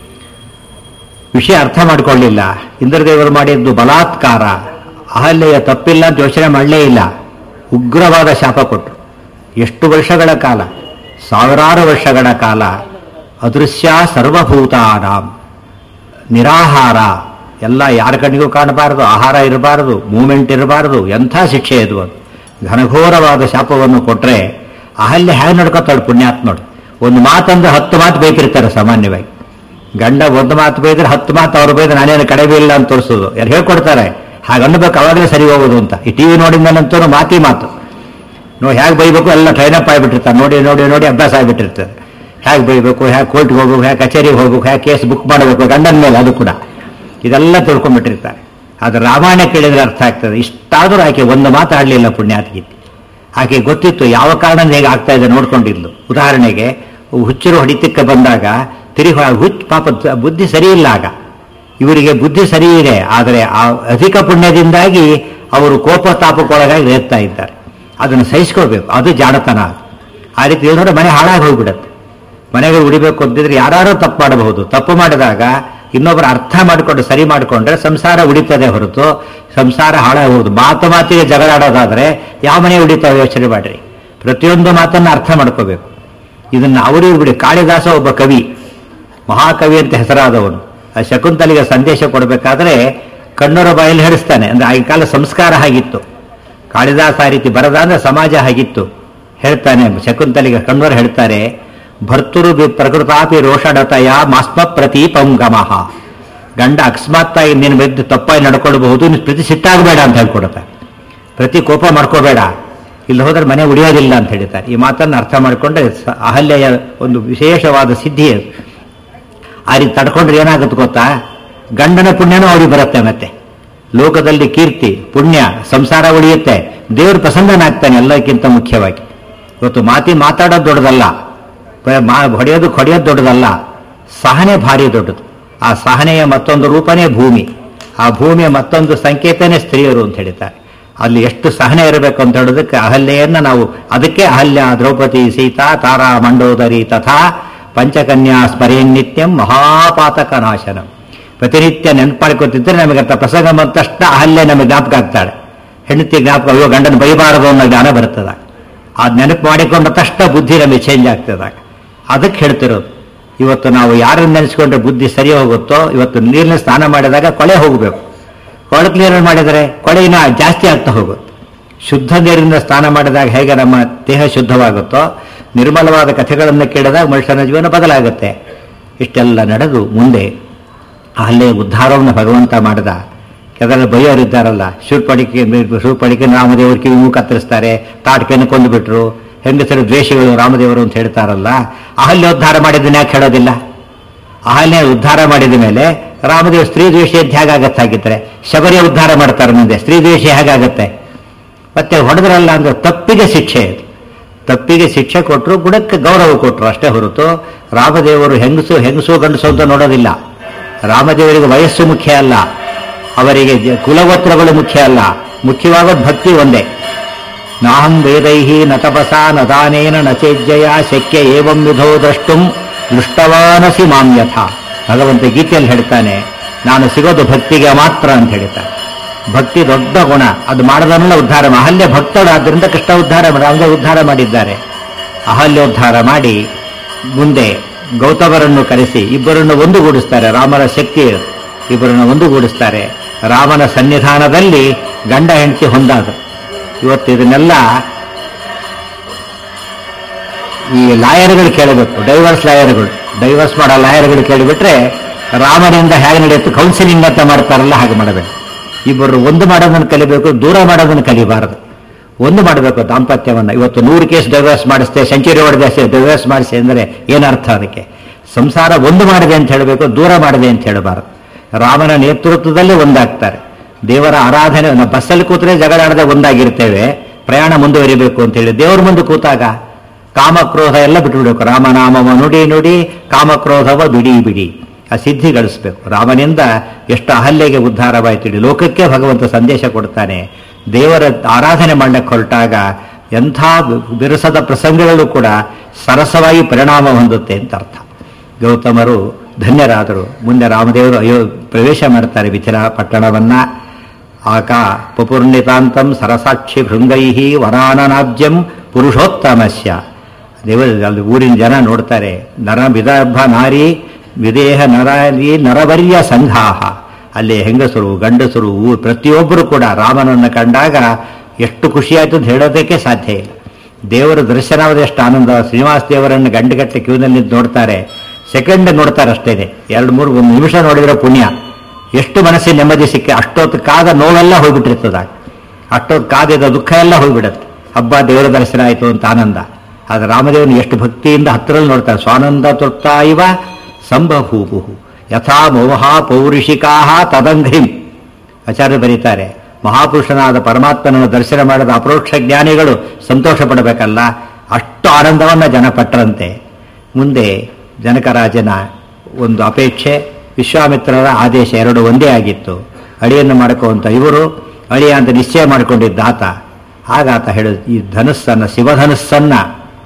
ವಿಷಯ ಅರ್ಥ ಮಾಡಿಕೊಳ್ಳಿಲ್ಲ ಇಂದ್ರದೇವರು ಮಾಡಿದ್ದು ಬಲಾತ್ಕಾರ ಅಹಲ್ಯೆಯ ತಪ್ಪಿಲ್ಲ ಅಂತ ಯೋಚನೆ ಮಾಡಲೇ ಇಲ್ಲ ಉಗ್ರವಾದ ಶಾಪ ಕೊಟ್ಟರು ಎಷ್ಟು ವರ್ಷಗಳ ಕಾಲ ಸಾವಿರಾರು ವರ್ಷಗಳ ಕಾಲ ಅದೃಶ್ಯ ಸರ್ವಭೂತಾನಾಂ ನಿರಾಹಾರ ಎಲ್ಲ ಯಾರ ಕಣ್ಣಿಗೂ ಕಾಣಬಾರದು ಆಹಾರ ಇರಬಾರದು ಮೂಮೆಂಟ್ ಇರಬಾರದು ಎಂಥ ಶಿಕ್ಷೆ ಇದು ಅದು ಘನಘೋರವಾದ ಶಾಪವನ್ನು ಕೊಟ್ರೆ ಅಹಲ್ಯ ಹೇಗೆ ನಡ್ಕೋತಾಳು ಪುಣ್ಯಾತ್ಮಳು ಒಂದು ಮಾತಂದ್ರೆ ಹತ್ತು ಮಾತು ಬೈತಿರ್ತಾರೆ ಸಾಮಾನ್ಯವಾಗಿ ಗಂಡ ಒಂದು ಮಾತು ಬೈದ್ರೆ ಹತ್ತು ಮಾತು ಅವ್ರು ಬೈದ್ರೆ ನಾನೇನು ಕಡಿಮೆ ಇಲ್ಲ ಅಂತ ತೋರಿಸೋದು ಯಾರು ಹೇಳ್ಕೊಡ್ತಾರೆ ಹಾಗೆ ಅನ್ಬೇಕು ಅವಾಗಲೇ ಸರಿ ಹೋಗೋದು ಅಂತ ಈ ಟಿವಿ ನೋಡಿದ್ಮೇಲಂತೂ ಮಾತಿ ಮಾತು ನೋಡಿ ಹೇಗೆ ಬೈಬೇಕು ಎಲ್ಲ ಟ್ರೈನ್ ಅಪ್ ಆಗಿಬಿಟ್ಟಿರ್ತಾರೆ ನೋಡಿ ನೋಡಿ ನೋಡಿ ಅಭ್ಯಾಸ ಆಗಿಬಿಟ್ಟಿರ್ತಾರೆ ಹೇಗೆ ಬೈಬೇಕು ಹೇಗೆ ಕೋರ್ಟ್ಗೆ ಹೋಗ್ಬೇಕು ಹೇಗೆ ಕಚೇರಿಗೆ ಹೋಗ್ಬೇಕು ಹೇಗೆ ಕೇಸ್ ಬುಕ್ ಮಾಡಬೇಕು ಗಂಡನ ಮೇಲೆ ಅದು ಕೂಡ ಇದೆಲ್ಲ ತಿಳ್ಕೊಂಡ್ಬಿಟ್ಟಿರ್ತಾರೆ ಅದು ರಾಮಾಯಣ ಕೇಳಿದ್ರೆ ಅರ್ಥ ಆಗ್ತದೆ ಇಷ್ಟಾದರೂ ಆಕೆ ಒಂದು ಮಾತಾಡಲಿಲ್ಲ ಪುಣ್ಯಾತ್ಗೀತಿ ಆಕೆ ಗೊತ್ತಿತ್ತು ಯಾವ ಕಾರಣದಿಂದ ಹೇಗೆ ಆಗ್ತಾ ಇದೆ ನೋಡ್ಕೊಂಡಿದ್ಲು ಉದಾಹರಣೆಗೆ ಹುಚ್ಚರು ಹೊಡಿತಕ್ಕೆ ಬಂದಾಗ ತಿರುಗಿ ಹುಚ್ಚು ಪಾಪ ತ- ಬುದ್ಧಿ ಸರಿ ಇಲ್ಲ ಆಗ ಇವರಿಗೆ ಬುದ್ಧಿ ಸರಿ ಇದೆ ಆದರೆ ಆ ಅಧಿಕ ಪುಣ್ಯದಿಂದಾಗಿ ಅವರು ಕೋಪ ತಾಪಕ್ಕೊಳಗಾಗಿ ರೇಗ್ತಾ ಇದ್ದಾರೆ ಅದನ್ನು ಸಹಿಸ್ಕೋಬೇಕು ಅದು ಜಾಣತನ ಆ ರೀತಿ ಹೇಳಿದ್ರೆ ಮನೆ ಹಾಳಾಗಿ ಹೋಗ್ಬಿಡತ್ತೆ ಮನೆಗೆ ಉಳಿಬೇಕು ಅಂತಿದ್ರೆ ಯಾರು ತಪ್ಪು ಮಾಡಬಹುದು ತಪ್ಪು ಮಾಡಿದಾಗ ಇನ್ನೊಬ್ಬರು ಅರ್ಥ ಮಾಡಿಕೊಂಡು ಸರಿ ಮಾಡಿಕೊಂಡ್ರೆ ಸಂಸಾರ ಉಳಿತದೆ ಹೊರತು ಸಂಸಾರ ಹಾಳಾಗಬಹುದು ಮಾತು ಮಾತಿಗೆ ಜಗಳಾಡೋದಾದ್ರೆ ಯಾವ ಮನೆ ಉಳಿತಾವೆ ಯೋಚನೆ ಮಾಡ್ರಿ ಪ್ರತಿಯೊಂದು ಮಾತನ್ನ ಅರ್ಥ ಮಾಡ್ಕೋಬೇಕು ಇದನ್ನ ಅವರು ಬಿಡಿ ಕಾಳಿದಾಸ ಒಬ್ಬ ಕವಿ ಮಹಾಕವಿ ಅಂತ ಹೆಸರಾದವನು ಆ ಶಕುಂತಲಿಗೆ ಸಂದೇಶ ಕೊಡಬೇಕಾದ್ರೆ ಕಣ್ಣೂರ ಬಾಯಲ್ಲಿ ಹೇಳಿಸ್ತಾನೆ ಅಂದ್ರೆ ಆಗಿನ ಕಾಲ ಸಂಸ್ಕಾರ ಹಾಗಿತ್ತು ಕಾಳಿದಾಸ ಆ ರೀತಿ ಬರದ ಅಂದ್ರೆ ಸಮಾಜ ಹಾಗಿತ್ತು ಹೇಳ್ತಾನೆ ಶಕುಂತಲಿಗೆ ಕಣ್ಣೂರು ಹೇಳ್ತಾರೆ ಭರ್ತುರು ಬಿ ಪ್ರಕೃತಾಪಿ ರೋಷಡತಯ ಮಾಸ್ಮ ಪ್ರತೀಪಂ ಗಮಃ ಗಂಡ ಅಕಸ್ಮಾತ್ತಾಗಿ ನಿನ್ನ ಬಿದ್ದು ತಪ್ಪಾಗಿ ನಡ್ಕೊಳ್ಬಹುದು ನೀನು ಪ್ರತಿ ಸಿಟ್ಟಾಗಬೇಡ ಅಂತ ಹೇಳ್ಕೊಡುತ್ತೆ ಪ್ರತಿ ಕೋಪ ಮಾಡ್ಕೋಬೇಡ ಇಲ್ಲಿ ಹೋದ್ರೆ ಮನೆ ಉಳಿಯೋದಿಲ್ಲ ಅಂತ ಹೇಳ್ತಾರೆ ಈ ಮಾತನ್ನು ಅರ್ಥ ಮಾಡಿಕೊಂಡ್ರೆ ಸ- ಅಹಲ್ಯೆಯ ಒಂದು ವಿಶೇಷವಾದ ಸಿದ್ಧಿ ಅದು ಆ ರೀತಿ ತಡ್ಕೊಂಡ್ರೆ ಏನಾಗುತ್ತೆ ಗೊತ್ತಾ ಗಂಡನ ಪುಣ್ಯನೂ ಅವ್ರಿಗೆ ಬರುತ್ತೆ ಮತ್ತೆ ಲೋಕದಲ್ಲಿ ಕೀರ್ತಿ ಪುಣ್ಯ ಸಂಸಾರ ಉಳಿಯುತ್ತೆ ದೇವರು ಪ್ರಸನ್ನನಾಗ್ತಾನೆ ಎಲ್ಲಕ್ಕಿಂತ ಮುಖ್ಯವಾಗಿ ಇವತ್ತು ಮಾತಿ ಮಾತಾಡೋದು ದೊಡ್ಡದಲ್ಲ ಬ- ಮಾ- ಹೊಡೆಯೋದು ಹೊಡೆಯೋದು ದೊಡ್ಡದಲ್ಲ ಸಹನೆ ಭಾರಿ ದೊಡ್ಡದು ಆ ಸಹನೆಯ ಮತ್ತೊಂದು ರೂಪನೇ ಭೂಮಿ ಆ ಭೂಮಿಯ ಮತ್ತೊಂದು ಸಂಕೇತನೇ ಸ್ತ್ರೀಯರು ಅಂತ ಹೇಳ್ತಾರೆ ಅಲ್ಲಿ ಎಷ್ಟು ಸಹನೆ ಇರಬೇಕು ಅಂತ ಹೇಳೋದಕ್ಕೆ ಅಹಲ್ಯೆಯನ್ನ ನಾವು ಅದಕ್ಕೆ ಅಹಲ್ಯ ದ್ರೌಪದಿ ಸೀತಾ ತಾರಾ ಮಂಡೋದರಿ ತಥಾ ಪಂಚಕನ್ಯಾ ಸ್ಮರೇನ್ ನಿತ್ಯಂ ಮಹಾಪಾತಕ ನಾಶನಂ ಪ್ರತಿನಿತ್ಯ ನೆನಪು ಮಾಡ್ಕೊತಿದ್ರೆ ನಮಗೆ ಅಂತ ಪ್ರಸಂಗ ಬಂದ ತಕ್ಷಣ ಅಹಲ್ಯ ನಮಗೆ ಜ್ಞಾಪಕ ಆಗ್ತಾಳೆ ಹೆಂಡತಿ ಜ್ಞಾಪಕ ಅಯ್ಯೋ ಗಂಡನ ಬೈಬಾರದು ಅನ್ನೋ ಜ್ಞಾನ ಬರ್ತದಾಗ ಆ ನೆನಪು ಮಾಡಿಕೊಂಡ ತಕ್ಷಣ ಬುದ್ಧಿ ನಮಗೆ ಚೇಂಜ್ ಆಗ್ತದಾಗ ಅದಕ್ಕೆ ಹೇಳ್ತಿರೋದು ಇವತ್ತು ನಾವು ಯಾರನ್ನ ನೆನೆಸ್ಕೊಂಡ್ರೆ ಬುದ್ಧಿ ಸರಿ ಹೋಗುತ್ತೋ ಇವತ್ತು ನೀರಿನ ಸ್ನಾನ ಮಾಡಿದಾಗ ಕೊಳೆ ಹೋಗಬೇಕು ಕೊಳಕ್ ನೀರನ್ನು ಮಾಡಿದರೆ ಕೊಳೆಯಿನ ಜಾಸ್ತಿ ಆಗ್ತಾ ಹೋಗುತ್ತೆ ಶುದ್ಧ ನೀರಿನಿಂದ ಸ್ನಾನ ಮಾಡಿದಾಗ ಹೇಗೆ ನಮ್ಮ ದೇಹ ಶುದ್ಧವಾಗುತ್ತೋ ನಿರ್ಮಲವಾದ ಕಥೆಗಳನ್ನು ಕೇಳಿದಾಗ ಮನುಷ್ಯನ ಜೀವನ ಬದಲಾಗುತ್ತೆ ಇಷ್ಟೆಲ್ಲ ನಡೆದು ಮುಂದೆ ಅಲ್ಲೇ ಉದ್ಧಾರವನ್ನು ಭಗವಂತ ಮಾಡಿದ ಕೆಲವರು ಬೈಯೋರಿದ್ದಾರಲ್ಲ ಶೂರ್ಪಡಿಕೆ ಶೂರ್ಪಡಿಕೆ ರಾಮದೇವರು ಕಿವಿ ಮೂಗು ಕತ್ತರಿಸ್ತಾರೆ ತಾಟಕೆಯನ್ನು ಕೊಂದುಬಿಟ್ರು ಹೆಂಗಸರು ದ್ವೇಷಗಳು ರಾಮದೇವರು ಅಂತ ಹೇಳ್ತಾರಲ್ಲ ಅಹಲ್ಯ ಉದ್ಧಾರ ಮಾಡಿದ್ದನ್ನ ಯಾಕೆ ಹೇಳೋದಿಲ್ಲ ಅಹಲ್ಯ ಉದ್ಧಾರ ಮಾಡಿದ ಮೇಲೆ ರಾಮದೇವ ಸ್ತ್ರೀ ದ್ವೇಷಿ ಅಂತ ಹೇಗಾಗತ್ತಾಗಿದ್ರೆ ಶಬರಿಯ ಉದ್ಧಾರ ಮಾಡ್ತಾರೆ ಮುಂದೆ ಸ್ತ್ರೀ ದ್ವೇಷಿ ಹೇಗಾಗತ್ತೆ ಮತ್ತೆ ಹೊಡೆದ್ರಲ್ಲ ಅಂದ್ರೆ ತಪ್ಪಿಗೆ ಶಿಕ್ಷೆ ಇದು ತಪ್ಪಿಗೆ ಶಿಕ್ಷೆ ಕೊಟ್ಟರು ಗುಣಕ್ಕೆ ಗೌರವ ಕೊಟ್ಟರು ಅಷ್ಟೇ ಹೊರತು ರಾಮದೇವರು ಹೆಂಗಸು ಹೆಂಗಸು ಗಂಡಸು ಅಂತ ನೋಡೋದಿಲ್ಲ ರಾಮದೇವರಿಗೆ ವಯಸ್ಸು ಮುಖ್ಯ ಅಲ್ಲ ಅವರಿಗೆ ಜ- ಕುಲಗೋತ್ರಗಳು ಮುಖ್ಯ ಅಲ್ಲ ಮುಖ್ಯವಾಗೋದು ಭಕ್ತಿ ಒಂದೇ ನಾಹಂ ವೇದೈಹಿ ನ ತಪಸಾ ನ ದಾನೇನ ನ ಚೇಜ್ಜಯ ಶಕ್ಯ ಏವಂ ವಿಧೋ ದ್ರಷ್ಟುಂ ದೃಷ್ಟವಾನಸಿ ಮಾಂ ಯಥ ಭಗವಂತ ಗೀತೆಯಲ್ಲಿ ಹೇಳ್ತಾನೆ ನಾನು ಸಿಗೋದು ಭಕ್ತಿಗೆ ಮಾತ್ರ ಅಂತ ಹೇಳ್ತಾನೆ ಭಕ್ತಿ ದೊಡ್ಡ ಗುಣ ಅದು ಮಾಡದನ್ನೆಲ್ಲ ಉದ್ಧಾರ ಮಾ- ಅಹಲ್ಯ ಭಕ್ತರಾದ್ರಿಂದ ಕೃಷ್ಣ ಉದ್ಧಾರ ಮಾಡಿ ಅವನೇ ಉದ್ಧಾರ ಮಾಡಿದ್ದಾರೆ ಅಹಲ್ಯೋದ್ಧಾರ ಮಾಡಿ ಮುಂದೆ ಗೌತಮರನ್ನು ಕರೆಸಿ ಇಬ್ಬರನ್ನು ಒಂದುಗೂಡಿಸ್ತಾರೆ ರಾಮನ ಶಕ್ತಿ ಇದು. ಇಬ್ಬರನ್ನು ಒಂದುಗೂಡಿಸ್ತಾರೆ ರಾಮನ ಸನ್ನಿಧಾನದಲ್ಲಿ ಗಂಡ ಹೆಂಡತಿ ಹೊಂದಾದರು ಇವತ್ತು ಇದನ್ನೆಲ್ಲ ಈ ಲಾಯರ್ಗಳು ಕೇಳಬೇಕು ಡೈವರ್ಸ್ ಲಾಯರ್ಗಳು ಡೈವರ್ಸ್ ಮಾಡೋ ಲಾಯರ್ಗಳು ಕೇಳಿಬಿಟ್ರೆ ರಾಮನಿಂದ ಹೇಗೆ ನಡೆಯುತ್ತೆ ಕೌನ್ಸಿಲಿಂಗ್ ಅಂತ ಮಾಡ್ತಾರಲ್ಲ ಹಾಗೆ ಮಾಡಬೇಕು ಇಬ್ಬರು ಒಂದು ಮಾಡೋದನ್ನು ಕಲಿಬೇಕು ದೂರ ಮಾಡೋದನ್ನು ಕಲಿಬಾರದು ಒಂದು ಮಾಡಬೇಕು ದಾಂಪತ್ಯವನ್ನು ಇವತ್ತು ನೂರು ಕೇಸ್ ಡೈವರ್ಸ್ ಮಾಡಿಸ್ತೆ ಸೆಂಚುರಿ ಹೊಡೆದೆ ಡೈವರ್ಸ್ ಮಾಡಿಸಿ ಅಂದರೆ ಏನರ್ಥ ಅದಕ್ಕೆ ಸಂಸಾರ ಒಂದು ಮಾಡಿದೆ ಅಂತ ಹೇಳಬೇಕು ದೂರ ಮಾಡಿದೆ ಅಂತ ಹೇಳಬಾರದು ರಾಮನ ನೇತೃತ್ವದಲ್ಲಿ ಒಂದಾಗ್ತಾರೆ ದೇವರ ಆರಾಧನೆ ನಾವು ಬಸ್ಸಲ್ಲಿ ಕೂತ್ರೆ ಜಗಳಾಡದೆ ಒಂದಾಗಿರ್ತೇವೆ ಪ್ರಯಾಣ ಮುಂದುವರಿಬೇಕು ಅಂತ ಹೇಳಿ ದೇವರ ಮುಂದೆ ಕೂತಾಗ ಕಾಮಕ್ರೋಧ ಎಲ್ಲ ಬಿಟ್ಟುಬಿಡಬೇಕು ರಾಮನಾಮವ ನುಡಿ ನುಡಿ ಕಾಮಕ್ರೋಧವ ಬಿಡಿ ಬಿಡಿ ಆ ಸಿದ್ಧಿ ಗಳಿಸ್ಬೇಕು ರಾಮನಿಂದ ಎಷ್ಟು ಅಹಲ್ಯೆಗೆ ಉದ್ಧಾರವಾಯ್ತು ಇಡೀ ಲೋಕಕ್ಕೆ ಭಗವಂತ ಸಂದೇಶ ಕೊಡ್ತಾನೆ ದೇವರ ಆರಾಧನೆ ಮಾಡಕ್ಕೆ ಹೊರಟಾಗ ಎಂಥ ಬಿರುಸದ ಪ್ರಸಂಗಗಳು ಕೂಡ ಸರಸವಾಗಿ ಪರಿಣಾಮ ಹೊಂದುತ್ತೆ ಅಂತ ಅರ್ಥ ಗೌತಮರು ಧನ್ಯರಾದರು ಮುಂದೆ ರಾಮದೇವರು ಅಯ್ಯೋ ಪ್ರವೇಶ ಮಾಡ್ತಾರೆ ವಿಚರ ಪಟ್ಟಣವನ್ನ ಆಕ ಪಪುರ್ಣಿತಾಂತಂ ಸರಸಾಕ್ಷಿ ಭೃಂಗೈ ವರಾನನಾಬ್ಜಂ ಪುರುಷೋತ್ತಮಸ್ಯ ದೇವ ಅಲ್ಲಿ ಊರಿನ ಜನ ನೋಡ್ತಾರೆ ನರ ವಿದರ್ಭ ನಾರಿ ವಿದೇಹ ನರಾರಿ ನರವರ್ಯ ಸಂಘಾಹ ಅಲ್ಲಿ ಹೆಂಗಸರು ಗಂಡಸರು ಊ- ಪ್ರತಿಯೊಬ್ಬರು ಕೂಡ ರಾಮನನ್ನು ಕಂಡಾಗ ಎಷ್ಟು ಖುಷಿಯಾಯಿತು ಅಂತ ಹೇಳೋದಕ್ಕೆ ಸಾಧ್ಯ ಇಲ್ಲ ದೇವರ ದರ್ಶನವಾದ ಎಷ್ಟು ಆನಂದ ಶ್ರೀನಿವಾಸ ದೇವರನ್ನು ಗಂಟೆಗಟ್ಟಲೆ ಕ್ಯೂನಲ್ಲಿ ನಿಂತು ನೋಡ್ತಾರೆ ಸೆಕೆಂಡ್ ನೋಡ್ತಾರೆ ಅಷ್ಟೇನೆ ಎರಡು ಮೂರು ಒಂದು ನಿಮಿಷ ನೋಡಿದ್ರೆ ಪುಣ್ಯ ಎಷ್ಟು ಮನಸ್ಸಿಗೆ ನೆಮ್ಮದಿ ಸಿಕ್ಕ ಅಷ್ಟೊತ್ತು ಕಾದ ನೋವೆಲ್ಲ ಹೋಗ್ಬಿಟ್ಟಿರ್ತದಾಗ ಅಷ್ಟೊತ್ತು ಕಾದಿದ ದುಃಖ ಎಲ್ಲ ಹೋಗ್ಬಿಡುತ್ತೆ ಹಬ್ಬ ದೇವರ ದರ್ಶನ ಆಯಿತು ಅಂತ ಆನಂದ ಆದ್ರೆ ರಾಮದೇವನು ಎಷ್ಟು ಭಕ್ತಿಯಿಂದ ಹತ್ತಿರಲ್ಲಿ ನೋಡ್ತಾರೆ ಸ್ವಾನಂದ ತೃಪ್ತ ಇವ ಸಂಭಭೂಭು ಯಥಾ ಮೋಹ ಪೌರುಷಿಕಾ ತದಂಘ್ರಿಂ ಆಚಾರ್ಯ ಬರೀತಾರೆ ಮಹಾಪುರುಷನಾದ ಪರಮಾತ್ಮನನ್ನು ದರ್ಶನ ಮಾಡಿದ ಅಪರೋಕ್ಷ ಜ್ಞಾನಿಗಳು ಸಂತೋಷ ಪಡಬೇಕಲ್ಲ ಅಷ್ಟು ಆನಂದವನ್ನ ಜನ ಪಟ್ಟರಂತೆ ಮುಂದೆ ಜನಕರಾಜನ ಒಂದು ಅಪೇಕ್ಷೆ ವಿಶ್ವಾಮಿತ್ರರ ಆದೇಶ ಎರಡು ಒಂದೇ ಆಗಿತ್ತು ಅಳಿಯನ್ನು ಮಾಡ್ಕೊಂತ ಇವರು ಅಳಿಯ ಅಂತ ನಿಶ್ಚಯ ಮಾಡಿಕೊಂಡಿದ್ದ ಆತ ಆಗ ಆತ ಹೇಳಿದ ಈ ಧನುಸ್ಸನ್ನ ಶಿವಧನುಸ್ಸನ್ನ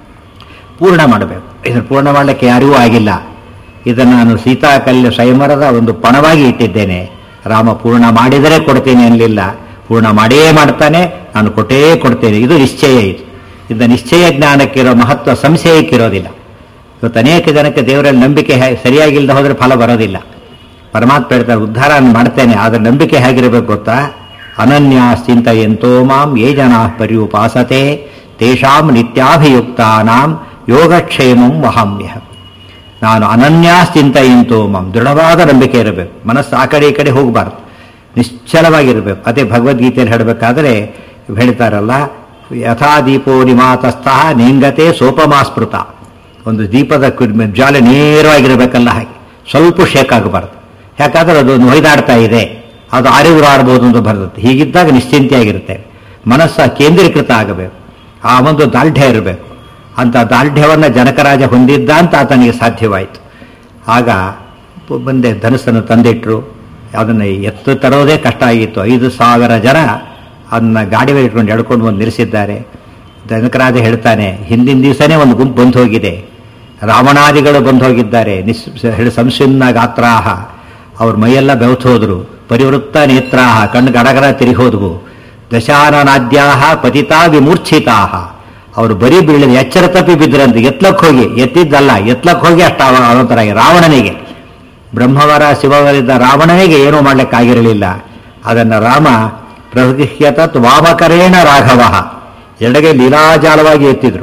ಪೂರ್ಣ ಮಾಡಬೇಕು ಇದನ್ನು ಪೂರ್ಣ ಮಾಡಲಿಕ್ಕೆ ಯಾರಿಗೂ ಆಗಿಲ್ಲ ಇದನ್ನು ನಾನು ಸೀತಾಕಲ್ಯ ಸ್ವಯಂವರದ ಒಂದು ಪಣವಾಗಿ ಇಟ್ಟಿದ್ದೇನೆ ರಾಮ ಪೂರ್ಣ ಮಾಡಿದರೆ ಕೊಡ್ತೇನೆ ಅನ್ನಲಿಲ್ಲ ಪೂರ್ಣ ಮಾಡೇ ಮಾಡ್ತಾನೆ ನಾನು ಕೊಟ್ಟೇ ಕೊಡ್ತೇನೆ ಇದು ನಿಶ್ಚಯ ಇದು ಇದು ನಿಶ್ಚಯ ಜ್ಞಾನಕ್ಕಿರೋ ಮಹತ್ವ ಸಂಶಯಕ್ಕಿರೋದಿಲ್ಲ ಇವತ್ತು ಅನೇಕ ಜನಕ್ಕೆ ದೇವರಲ್ಲಿ ನಂಬಿಕೆ ಹೇ- ಸರಿಯಾಗಿಲ್ಲದೆ ಹೋದರೆ ಫಲ ಬರೋದಿಲ್ಲ ಪರಮಾತ್ಮ ಹೇಳ್ತಾರೆ ಉದ್ಧಾರ ನಾನು ಮಾಡ್ತೇನೆ ಆದರೆ ನಂಬಿಕೆ ಹೇಗಿರಬೇಕು ಗೊತ್ತಾ ಅನನ್ಯ ಚಿಂತೆಯಂತೋ ಮಾಂ ಯೇ ಜನಾ ಪರ್ಯುಪಾಸತೆ ತೇಷಾಂ ನಿತ್ಯಾಭಿಯುಕ್ತಾನಾಂ ಯೋಗಕ್ಷೇಮಂ ವಹಾಮ್ಯಹ ನಾನು ಅನನ್ಯಾಶ್ಚಿಂತೆಯಂತೋ ಮಾಂ ದೃಢವಾದ ನಂಬಿಕೆ ಇರಬೇಕು ಮನಸ್ಸು ಆ ಕಡೆ ಈ ಕಡೆ ಹೋಗಬಾರ್ದು ನಿಶ್ಚಲವಾಗಿರಬೇಕು ಅದೇ ಭಗವದ್ಗೀತೆಯಲ್ಲಿ ಹೇಳಬೇಕಾದ್ರೆ ಹೇಳ್ತಾರಲ್ಲ ಯಥಾ ದೀಪೋ ನಿಮಾತಸ್ಥಃ ನೇಂಗತೆ ಸೋಪಮಾಸ್ಪೃತ ಒಂದು ದೀಪದ ಕು- ಜ್ವಾಲೆ ನೇರವಾಗಿರಬೇಕಲ್ಲ ಹಾಗೆ ಸ್ವಲ್ಪ ಶೇಕ್ ಆಗಬಾರ್ದು ಯಾಕಂದ್ರೆ ಅದು ಹೊಯ್ದಾಡ್ತಾ ಇದೆ ಅದು ಆರಿದ್ರು ಆಡ್ಬೋದು ಅಂತ ಬರ್ತದೆ ಹೀಗಿದ್ದಾಗ ನಿಶ್ಚಿಂತೆಯಾಗಿರುತ್ತೆ ಮನಸ್ಸು ಕೇಂದ್ರೀಕೃತ ಆಗಬೇಕು ಆ ಒಂದು ದಾರ್ಢ್ಯ ಇರಬೇಕು ಅಂತ ದಾರ್ಢ್ಯವನ್ನು ಜನಕರಾಜ ಹೊಂದಿದ್ದ ಅಂತ ಆತನಿಗೆ ಸಾಧ್ಯವಾಯಿತು ಆಗ ಮುಂದೆ ಧನಸ್ಸನ್ನು ತಂದಿಟ್ರು ಅದನ್ನು ಎತ್ತು ತರೋದೇ ಕಷ್ಟ ಆಗಿತ್ತು ಐದು ಸಾವಿರ ಜನ ಅದನ್ನ ಗಾಡಿ ಮೇಲೆ ಇಟ್ಕೊಂಡು ಎಳ್ಕೊಂಡು ಬಂದು ನಿಲ್ಲಿಸಿದ್ದಾರೆ ಜನಕರಾಜ ಹೇಳ್ತಾನೆ ಹಿಂದಿನ ದಿವಸನೇ ಒಂದು ಗುಂಪು ಬಂದು ಹೋಗಿದೆ ರಾವಣಾದಿಗಳು ಬಂದು ಹೋಗಿದ್ದಾರೆ ನಿಸ್ ಹೇಳಿ ಸಂಶಿನ್ನ ಗಾತ್ರಾಹ ಅವ್ರ ಮೈಯೆಲ್ಲ ಬೆವತು ಹೋದ್ರು ಪರಿವೃತ್ತ ನೇತ್ರಾಹ ಕಣ್ಣು ಗಡಗಡ ತಿರುಗಿ ಹೋದವು ದಶಾನನಾದ್ಯಾಹ ಪತಿತಾ ವಿಮೂರ್ಛಿತಾಹ ಅವರು ಬರೀ ಬೀಳಿದ ಎಚ್ಚರ ತಪ್ಪಿ ಬಿದ್ದರಂತೆ ಎತ್ಲಕ್ಕೆ ಹೋಗಿ ಎತ್ತಿದ್ದಲ್ಲ ಎತ್ಲಕ್ಕೆ ಹೋಗಿ ಅಷ್ಟು ಅವಂತರಾಗಿ ರಾವಣನಿಗೆ ಬ್ರಹ್ಮವರ ಶಿವವರಿದ್ದ ರಾವಣನಿಗೆ ಏನೂ ಮಾಡ್ಲಿಕ್ಕಾಗಿರಲಿಲ್ಲ ಅದನ್ನು ರಾಮ ಪ್ರಗೃಹ್ಯತ ವಾಮಕರೇಣ ರಾಘವ ಎಡಗೆ ಲೀಲಾಜಾಲವಾಗಿ ಎತ್ತಿದ್ರು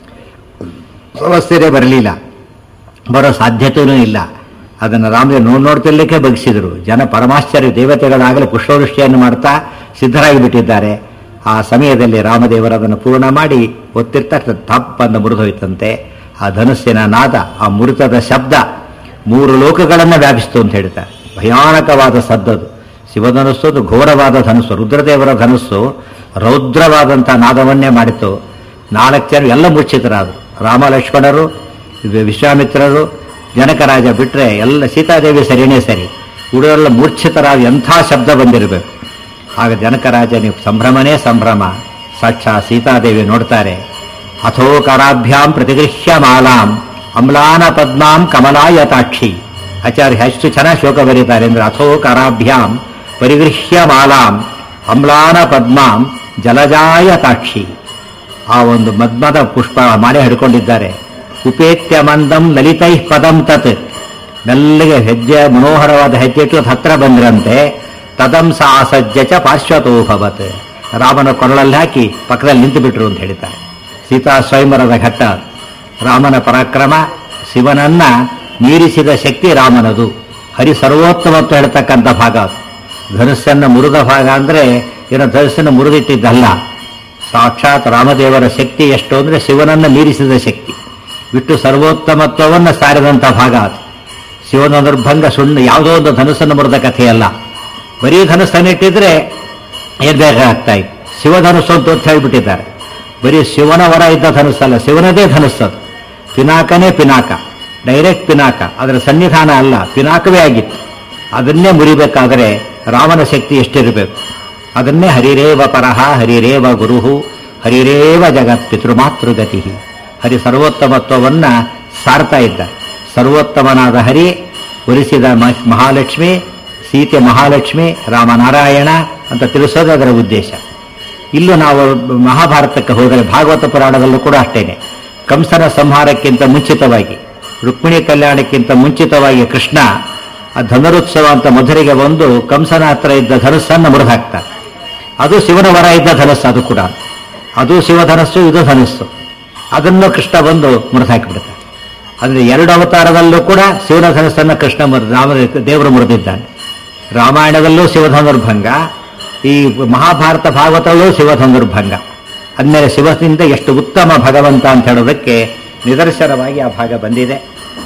ಸಮಸ್ಯೆನೇ ಬರಲಿಲ್ಲ ಬರೋ ಸಾಧ್ಯತೆಯೂ ಇಲ್ಲ ಅದನ್ನು ರಾಮದೇವ್ ನೋಡ್ ನೋಡ್ತಿರ್ಲಿಕ್ಕೆ ಬಗ್ಸಿದ್ರು ಜನ ಪರಮಾಶ್ಚರ್ಯ ದೇವತೆಗಳಾಗಲೇ ಪುಷ್ಪವೃಷ್ಟಿಯನ್ನು ಮಾಡ್ತಾ ಸಿದ್ಧರಾಗಿ ಬಿಟ್ಟಿದ್ದಾರೆ ಆ ಸಮಯದಲ್ಲಿ ರಾಮದೇವರು ಅದನ್ನು ಪೂರ್ಣ ಮಾಡಿ ಒತ್ತಿರ್ತ ತಪ್ಪನ್ನು ಮುರಿದೋಯ್ತಂತೆ ಆ ಧನುಸ್ಸಿನ ನಾದ ಆ ಮುರಿತದ ಶಬ್ದ ಮೂರು ಲೋಕಗಳನ್ನು ವ್ಯಾಪಿಸ್ತು ಅಂತ ಹೇಳ್ತಾರೆ ಭಯಾನಕವಾದ ಸದ್ದದು ಶಿವಧನುಸ್ಸು ಅದು ಘೋರವಾದ ಧನುಸ್ಸು ರುದ್ರದೇವರ ಧನುಸ್ಸು ರೌದ್ರವಾದಂಥ ನಾದವನ್ನೇ ಮಾಡಿತು ನಾಲ್ಕು ಜನ ಎಲ್ಲ ಮೂರ್ಛಿತರಾದರು ರಾಮ ಲಕ್ಷ್ಮಣರು ವಿ- ವಿಶ್ವಾಮಿತ್ರರು ಜನಕರಾಜ ಬಿಟ್ಟರೆ ಎಲ್ಲ ಸೀತಾದೇವಿ ಸರಿನೇ ಸರಿ ಉಳಿದರೆಲ್ಲ ಮೂರ್ಛಿತರಾದ ಎಂಥ ಶಬ್ದ ಬಂದಿರಬೇಕು ಆಗ ಜನಕರಾಜನಿಗೆ ಸಂಭ್ರಮನೇ ಸಂಭ್ರಮ ಸಾಕ್ಷಾ ಸೀತಾದೇವಿ ನೋಡ್ತಾರೆ ಅಥೋಕರಾಭ್ಯಾಂ ಪ್ರತಿಗೃಹ್ಯ ಮಾಲಾಂ ಅಮ್ಲಾನ ಪದ್ಮಾಂ ಕಮಲಾಯತಾಕ್ಷಿ ಆಚಾರ್ಯ ಎಷ್ಟು ಚೆನ್ನಾಗಿ ಶೋಕ ಬರೀತಾರೆ ಅಂದ್ರೆ ಅಥೋಕರಾಭ್ಯಾಂ ಪರಿಗೃಹ್ಯ ಮಾಲಾಂ ಅಮ್ಲಾನ ಪದ್ಮಾಂ ಜಲಜಾಯತಾಕ್ಷಿ ಆ ಒಂದು ಮದ್ಮದ ಪುಷ್ಪ ಮಾಲೆ ಹಿಡ್ಕೊಂಡಿದ್ದಾರೆ ಉಪೇತ್ಯ ಮಂದಂ ಲಲಿತೈ ಪದಂ ತತ್ ಮೆಲ್ಲಗೆ ಹೆಜ್ಜೆ ಮನೋಹರವಾದ ಹೆಜ್ಜೆ ಇಟ್ಟು ಅದ್ ಹತ್ರ ಬಂದ್ರಂತೆ ತದಂ ಸಾಸಜ್ಜ ಚ ಪಾರ್ಶ್ವತೋಭವತ್ ರಾಮನ ಕೊರಳಲ್ಲಿ ಹಾಕಿ ಪಕ್ಕದಲ್ಲಿ ನಿಂತು ಬಿಟ್ರು ಅಂತ ಹೇಳ್ತಾರೆ ಸೀತಾ ಸ್ವಯಂವರದ ಘಟ್ಟ ರಾಮನ ಪರಾಕ್ರಮ ಶಿವನನ್ನ ಮೀರಿಸಿದ ಶಕ್ತಿ ರಾಮನದು ಹರಿ ಸರ್ವೋತ್ತಮತ್ವ ಹೇಳ್ತಕ್ಕಂಥ ಭಾಗ ಅದು. ಧನುಸ್ಸನ್ನು ಮುರಿದ ಭಾಗ ಅಂದ್ರೆ ಏನೋ ಧನುಸ್ಸನ್ನು ಮುರಿದಿಟ್ಟಿದ್ದಲ್ಲ ಸಾಕ್ಷಾತ್ ರಾಮದೇವರ ಶಕ್ತಿ ಎಷ್ಟು ಅಂದ್ರೆ ಶಿವನನ್ನ ಮೀರಿಸಿದ ಶಕ್ತಿ ಬಿಟ್ಟು ಸರ್ವೋತ್ತಮತ್ವವನ್ನು ಸಾರಿದಂಥ ಭಾಗ ಅದು ಶಿವನ ನಿರ್ಭಂಗ ಸುಣ್ಣ ಯಾವುದೋ ಒಂದು ಧನುಸ್ಸನ್ನು ಮುರಿದ ಕಥೆಯಲ್ಲ ಬರೀ ಧನುಸ್ಸನ್ನಿಟ್ಟಿದ್ರೆ ಏನ್ ಬೇಕಾಗ್ತಾ ಇತ್ತು ಶಿವಧನುಸ್ಸು ಅಂತ ಒತ್ತಿ ಹೇಳ್ಬಿಟ್ಟಿದ್ದಾರೆ ಬರೀ ಶಿವನ ವರ ಇದ್ದ ಧನುಸ್ಸಲ್ಲ ಶಿವನದೇ ಧನುಸ್ಸದು ಪಿನಾಕನೇ ಪಿನಾಕ ಡೈರೆಕ್ಟ್ ಪಿನಾಕ ಅದರ ಸನ್ನಿಧಾನ ಅಲ್ಲ ಪಿನಾಕವೇ ಆಗಿತ್ತು ಅದನ್ನೇ ಮುರಿಬೇಕಾದರೆ ರಾಮನ ಶಕ್ತಿ ಎಷ್ಟಿರಬೇಕು ಅದನ್ನೇ ಹರಿರೇವ ಪರಹ ಹರಿರೇವ ಗುರುಹು ಹರಿರೇವ ಜಗತ್ ಪಿತೃಮಾತೃಗತಿ ಹರಿ ಸರ್ವೋತ್ತಮತ್ವವನ್ನ ಸಾರ್ತಾ ಇದ್ದ ಸರ್ವೋತ್ತಮನಾದ ಹರಿ ಒಲಿಸಿದ ಮ- ಮಹಾಲಕ್ಷ್ಮಿ ಸೀತೆ ಮಹಾಲಕ್ಷ್ಮಿ ರಾಮನಾರಾಯಣ ಅಂತ ತಿಳಿಸೋದು ಅದರ ಉದ್ದೇಶ ಇಲ್ಲೂ ನಾವು ಮಹಾಭಾರತಕ್ಕೆ ಹೋದರೆ ಭಾಗವತ ಪುರಾಣದಲ್ಲೂ ಕೂಡ ಅಷ್ಟೇನೆ ಕಂಸನ ಸಂಹಾರಕ್ಕಿಂತ ಮುಂಚಿತವಾಗಿ ರುಕ್ಮಿಣಿ ಕಲ್ಯಾಣಕ್ಕಿಂತ ಮುಂಚಿತವಾಗಿ ಕೃಷ್ಣ ಆ ಧನುರುತ್ಸವ ಅಂತ ಮಧುರೆಗೆ ಬಂದು ಕಂಸನ ಹತ್ರ ಇದ್ದ ಧನುಸ್ಸನ್ನು ಮುರಿದು ಹಾಕ್ತಾರೆ ಅದು ಶಿವನ ವರ ಇದ್ದ ಧನುಸ್ಸು ಅದು ಕೂಡ ಅದು ಶಿವಧನಸ್ಸು ಇದು ಧನುಸ್ಸು ಅದನ್ನು ಕೃಷ್ಣ ಬಂದು ಮುರಿದು ಹಾಕಿಬಿಡ್ತಾನೆ ಅಂದ್ರೆ ಎರಡು ಅವತಾರದಲ್ಲೂ ಕೂಡ ಶಿವನ ಧನಸ್ಸನ್ನು ಕೃಷ್ಣ ಮುರಿದ ರಾಮ ದೇವರು ಮುರಿದಿದ್ದಾನೆ ರಾಮಾಯಣದಲ್ಲೂ ಶಿವಧನುರ್ಭಂಗ ಈ ಮಹಾಭಾರತ ಭಾಗವತಲ್ಲೂ ಶಿವಧನುರ್ಭಂಗ ಅಂದಮೇಲೆ ಶಿವನಿಂದ ಎಷ್ಟು ಉತ್ತಮ ಭಗವಂತ ಅಂತ ಹೇಳೋದಕ್ಕೆ ನಿದರ್ಶನವಾಗಿ ಆ ಭಾಗ ಬಂದಿದೆ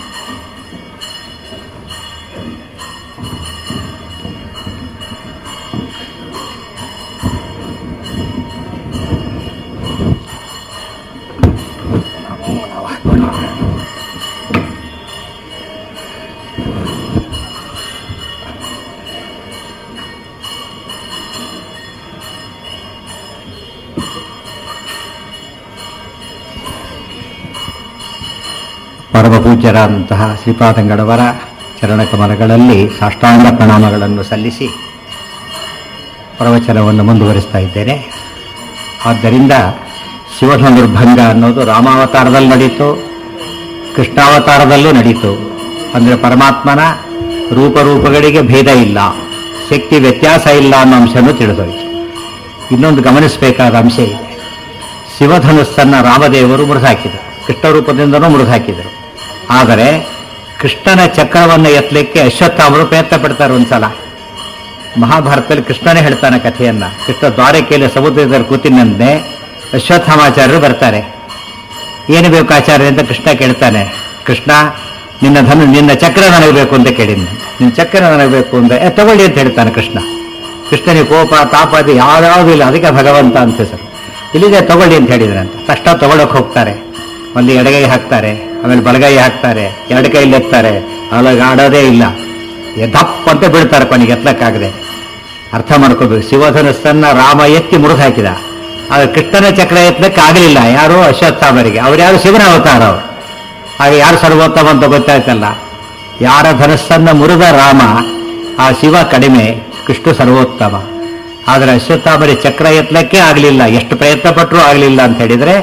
ಪರಮ ಪೂಜ್ಯರಾದಂತಹ ಶ್ರೀಪಾದಂಗಡವರ ಚರಣಕಮಲಗಳಲ್ಲಿ ಸಾಷ್ಟಾಂಗ ಪ್ರಣಾಮಗಳನ್ನು ಸಲ್ಲಿಸಿ ಪ್ರವಚನವನ್ನು ಮುಂದುವರಿಸ್ತಾ ಇದ್ದೇನೆ ಆದ್ದರಿಂದ ಶಿವಧನುರ್ಭಂಗ ಅನ್ನೋದು ರಾಮಾವತಾರದಲ್ಲಿ ನಡೀತು ಕೃಷ್ಣಾವತಾರದಲ್ಲೂ ನಡೀತು ಅಂದರೆ ಪರಮಾತ್ಮನ ರೂಪರೂಪಗಳಿಗೆ ಭೇದ ಇಲ್ಲ ಶಕ್ತಿ ವ್ಯತ್ಯಾಸ ಇಲ್ಲ ಅನ್ನೋ ಅಂಶನೂ ತಿಳಿದೋಯ್ತು ಇನ್ನೊಂದು ಗಮನಿಸಬೇಕಾದ ಅಂಶ ಇದೆ ಶಿವಧನುಸ್ಸನ್ನ ರಾಮದೇವರು ಮುರಿದಾಕಿದರು ಕೃಷ್ಣ ರೂಪದಿಂದನೂ ಮುರಿದಾಕಿದರು ಆದರೆ ಕೃಷ್ಣನ ಚಕ್ರವನ್ನು ಎತ್ತಲಿಕ್ಕೆ ಅಶ್ವತ್ಥಾಮರು ಪ್ರಯತ್ನ ಪಡ್ತಾರೆ ಒಂದ್ಸಲ ಮಹಾಭಾರತದಲ್ಲಿ ಕೃಷ್ಣನೇ ಹೇಳ್ತಾನೆ ಕಥೆಯನ್ನ ಕೃಷ್ಣ ದ್ವಾರಕೆಯಲ್ಲಿ ಸಮುದ್ರದಲ್ಲಿ ಕೂತಿನಂತೆ ಅಶ್ವತ್ಥಾಮಾಚಾರ್ಯರು ಬರ್ತಾರೆ ಏನು ಬೇಕು ಆಚಾರ್ಯ ಅಂತ ಕೃಷ್ಣ ಕೇಳ್ತಾನೆ ಕೃಷ್ಣ ನಿನ್ನ ಧನು ನಿನ್ನ ಚಕ್ರ ನನಗೆ ಬೇಕು ಅಂತ ಕೇಳಿದ್ನು ನಿನ್ನ ಚಕ್ರ ನನಗೆ ಬೇಕು ಅಂತ "ಏ, ತಗೊಳ್ಳಿ ಅಂತ ಹೇಳ್ತಾನೆ ಕೃಷ್ಣ ಕೃಷ್ಣನಿಗೆ ಕೋಪ ತಾಪಾದಿ ಯಾವ್ಯಾವುದೂ ಇಲ್ಲ ಅದಕ್ಕೆ ಭಗವಂತ ಅಂತ ಹೆಸರು ಇಲ್ಲಿದೆ ತಗೊಳ್ಳಿ ಅಂತ ಹೇಳಿದ್ರಂತ ತಕ್ಷಣ ತಗೊಳಕ್ ಹೋಗ್ತಾರೆ ಅಲ್ಲಿ ಎಡಗೈ ಹಾಕ್ತಾರೆ ಆಮೇಲೆ ಬಲಗೈ ಹಾಕ್ತಾರೆ ಎರಡು ಕೈಲಿ ಎತ್ತಾರೆ ಅವಾಗ ಆಡೋದೇ ಇಲ್ಲ ಎ ದಪ್ಪ ಅಂತ ಬೀಳ್ತಾರೆ ಕೊನೆಗೆ ಎತ್ತಕ್ಕಾಗದೆ ಅರ್ಥ ಮಾಡ್ಕೋಬೇಕು ಶಿವಧನುಸ್ಸನ್ನ ರಾಮ ಎತ್ತಿ ಮುರಿದು ಹಾಕಿದ ಆದ್ರೆ ಕೃಷ್ಣನ ಚಕ್ರ ಎತ್ತಲಿಕ್ಕೆ ಆಗಲಿಲ್ಲ ಯಾರು ಅಶ್ವತ್ಥಾಮರಿಗೆ ಅವ್ರು ಯಾರು ಶಿವನ ಅವತಾರ ಅವರು ಹಾಗೆ ಯಾರು ಸರ್ವೋತ್ತಮ ಅಂತ ಗೊತ್ತಾಯ್ತಲ್ಲ ಯಾರ ಧನಸ್ಸನ್ನ ಮುರಿದ ರಾಮ ಆ ಶಿವ ಕಡಿಮೆ ಕೃಷ್ಣ ಸರ್ವೋತ್ತಮ ಆದರೆ ಅಶ್ವತ್ಥಾಮರಿ ಚಕ್ರ ಎತ್ತಲಕ್ಕೆ ಆಗಲಿಲ್ಲ ಎಷ್ಟು ಪ್ರಯತ್ನ ಪಟ್ಟರೂ ಆಗಲಿಲ್ಲ ಅಂತ ಹೇಳಿದ್ರೆ